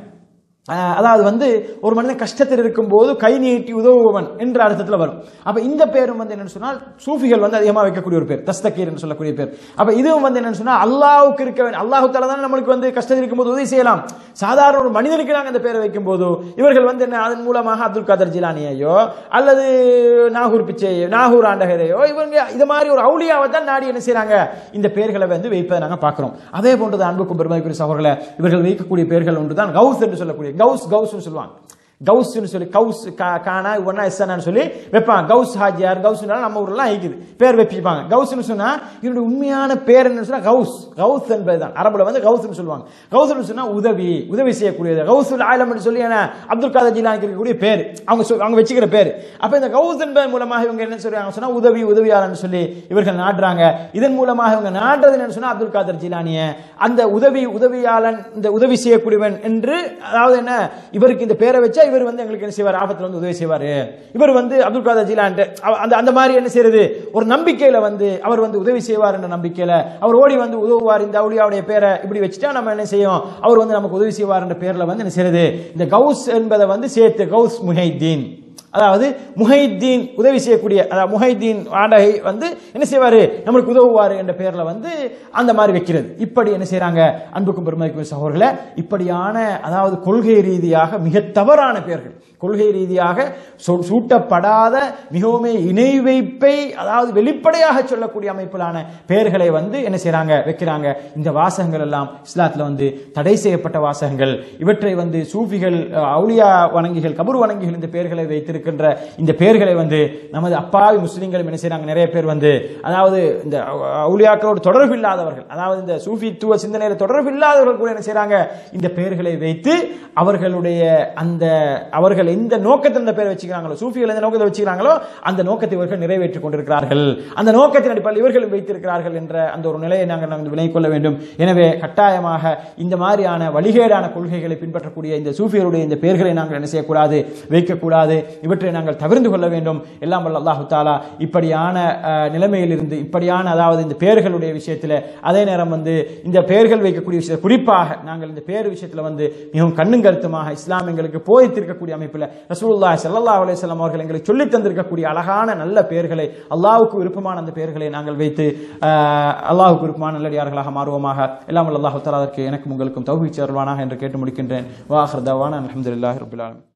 C: அஹ், அதாவது வந்து ஒரு மனிதன் கஷ்டத்தில் இருக்கும்போது கை நீட்டி உதவுபவன் என்ற அர்த்தத்தில் வரும் அப்ப இந்த பேரும் வந்து என்னன்னு சொன்னால் சூஃபிகள் வந்து அதிகமாக வைக்கக்கூடிய ஒரு பேர் தஸ்தகீர் என்று சொல்லக்கூடிய பேர் அப்ப இதுவும் வந்து என்னன்னு சொன்னா அல்லாஹ்வுக்கு இருக்க வேண்டும் அல்லாஹு தாலா தான் நம்மளுக்கு வந்து கஷ்டத்தில் இருக்கும்போது உதவி செய்யலாம் சாதாரண ஒரு மனிதனுக்கு நாங்கள் அந்த பேரை வைக்கும் போது இவர்கள் வந்து என்ன அதன் மூலமாக அப்துல் காதர் ஜிலானியையோ அல்லது நாகூர் பிச்சையோ நாகூர் ஆண்டகரையோ இவங்க இது மாதிரி ஒரு அவுளியாவை தான் நாடி என்ன செய்றாங்க இந்த பெயர்களை வந்து வைப்பதை நாங்கள் பார்க்கிறோம் அதே போன்றது அன்புக்கும் பெருமைக்குரிய சகோதரர்களை இவர்கள் வைக்கக்கூடிய பெயர்கள் ஒன்று தான் கவுஸ் என்று சொல்லக்கூடிய கவுஸ் கவுஸ்னு சொல்லுவாங்க கவுஸ்னு சொல்லி கவுஸ் கா- கானா ஒன்னா எஸ்ன்னு சொல்லி வைப்பாங்க கவுஸ் ஹாஜியார் கவுஸ்னால நம்ம ஊர்லாம் ஐக்குது பேர் வைப்பிப்பாங்க கவுஸ்னு சொன்னா இவருடைய உண்மையான பேர் என்ன சொன்னா கவுஸ் கவுஸ் என்பது தான் அரபுல வந்து கவுஸ்னு சொல்லுவாங்க கவுஸ்னு சொன்னா உதவி உதவி செய்யக்கூடியது கவுசுல் ஆலம் சொல்லி என்ன அப்துல் காதர் ஜிலானிக்கு இருக்கக்கூடிய பேர் அவங்க சொல்- அவங்க வச்சுக்கிற பேர் அப்ப இந்த கவுஸ் என்பதன் மூலமாக இவங்க என்ன சொல்றாங்க சொன்னா உதவி உதவியாளர்னு சொல்லி இவர்கள் நாடுறாங்க இதன் மூலமாக இவங்க நாடுறது என்ன சொன்னா அப்துல் காதர் ஜிலானிய அந்த உதவி உதவியாளன் இந்த உதவி செய்யக்கூடியவன் என்று அதாவது என்ன இவருக்கு இந்த பேரை வச்சா இவர் வந்து எங்களுக்கு என்ன செய்வார் ஆபத்துல வந்து உதவி செய்வாரு இவர் வந்து அப்துல் காதர் ஜிலான் அந்த அந்த மாதிரி என்ன செய்யறது ஒரு நம்பிக்கையில வந்து அவர் வந்து உதவி செய்வார் என்ற நம்பிக்கையில அவர் ஓடி வந்து உதவுவார் இந்த அவுளியாவுடைய பேரை இப்படி வச்சுட்டா நம்ம என்ன செய்யும் அவர் வந்து நமக்கு உதவி செய்வார் என்ற பேர்ல வந்து என்ன செய்யறது இந்த கவுஸ் என்பதை வந்து சேர்த்து கவுஸ் முஹைதீன் அதாவது முஹைதீன் உதவி செய்யக்கூடிய அதாவது முஹைதீன் ஆண்டகை வந்து என்ன செய்வாரு நம்மளுக்கு உதவுவார் என்ற பேர்ல வந்து அந்த மாதிரி வைக்கிறது இப்படி என்ன செய்றாங்க அன்புக்கும் பெருமைக்கும் சகோதரர்களே இப்படியான அதாவது கொள்கை ரீதியாக மிக தவறான பெயர்கள் கொள்கை ரீதியாக சூ- சூட்டப்படாத மிகவும் இணை வைப்பை அதாவது வெளிப்படையாக சொல்லக்கூடிய அமைப்பிலான பெயர்களை வந்து என்ன செய்றாங்க வைக்கிறாங்க இந்த வாசகங்கள் எல்லாம் இஸ்லாத்துல வந்து தடை செய்யப்பட்ட வாசகங்கள் இவற்றை வந்து சூஃபிகள் அஹ், அவுலியா வணங்கிகள் கபூர் வணங்கிகள் இந்த பெயர்களை வைத்திருக்கின்ற இந்த பெயர்களை வந்து நமது அப்பாவி முஸ்லிம்களும் என்ன செய்றாங்க நிறைய பேர் வந்து அதாவது இந்த அவு- அவுலியாக்களோடு தொடர்பு இல்லாதவர்கள் அதாவது இந்த சூஃபித்துவ சிந்தனையில தொடர்பு இல்லாதவர்கள் கூட என்ன செய்றாங்க இந்த பெயர்களை வைத்து அவர்களுடைய அந்த அவர்கள் எந்த நோக்கத்தில் இந்த பேரை வச்சுக்கிறாங்களோ சூஃபிகள் எந்த நோக்கத்தை வச்சுக்கிறாங்களோ அந்த நோக்கத்தை இவர்கள் நிறைவேற்றிக் கொண்டிருக்கிறார்கள் அந்த நோக்கத்தின் அடிப்படையில் இவர்களும் வைத்திருக்கிறார்கள் என்ற அந்த ஒரு நிலையை நாங்கள் நாங்கள் விலை கொள்ள வேண்டும் எனவே கட்டாயமாக இந்த மாதிரியான வழிகேடான கொள்கைகளை பின்பற்றக்கூடிய இந்த சூஃபியருடைய இந்த பெயர்களை நாங்கள் என்ன செய்யக்கூடாது வைக்கக்கூடாது இவற்றை நாங்கள் தவிர்ந்து கொள்ள வேண்டும் எல்லாம் வல்ல அல்லாஹு தாலா இப்படியான அஹ், நிலைமையிலிருந்து இப்படியான அதாவது இந்த பெயர்களுடைய விஷயத்தில் அதே நேரம் வந்து இந்த பெயர்கள் வைக்கக்கூடிய விஷயத்தில் குறிப்பாக நாங்கள் இந்த பேர் விஷயத்தில் வந்து மிகவும் கண்ணும் கருத்துமாக இஸ்லாம் எங்களுக்கு போதித்திருக்கக்கூடிய அமைப்பில் ரசூலுல்லாஹி ஸல்லல்லாஹு அலைஹி வஸல்லம் அவர்கள் எங்களுக்கு சொல்லித் தந்திருக்கக்கூடிய அழகான நல்ல பெயர்களை அல்லாஹ்வுக்கு விருப்பமான அந்த பெயர்களை நாங்கள் வைத்து அஹ், அல்லாஹ்வுக்கு விருப்பமான நல்லடியார்களாக மாறுவோமாக எல்லாம் வல்ல அல்லாஹு தஆலா அதற்கு எனக்கும் உங்களுக்கும் தௌஃபீக் சேர்வானாக என்று கேட்டு முடிக்கின்றேன் வாஹர் தவானா அல்ஹம்துலில்லாஹி ரப்பில் ஆலமீன்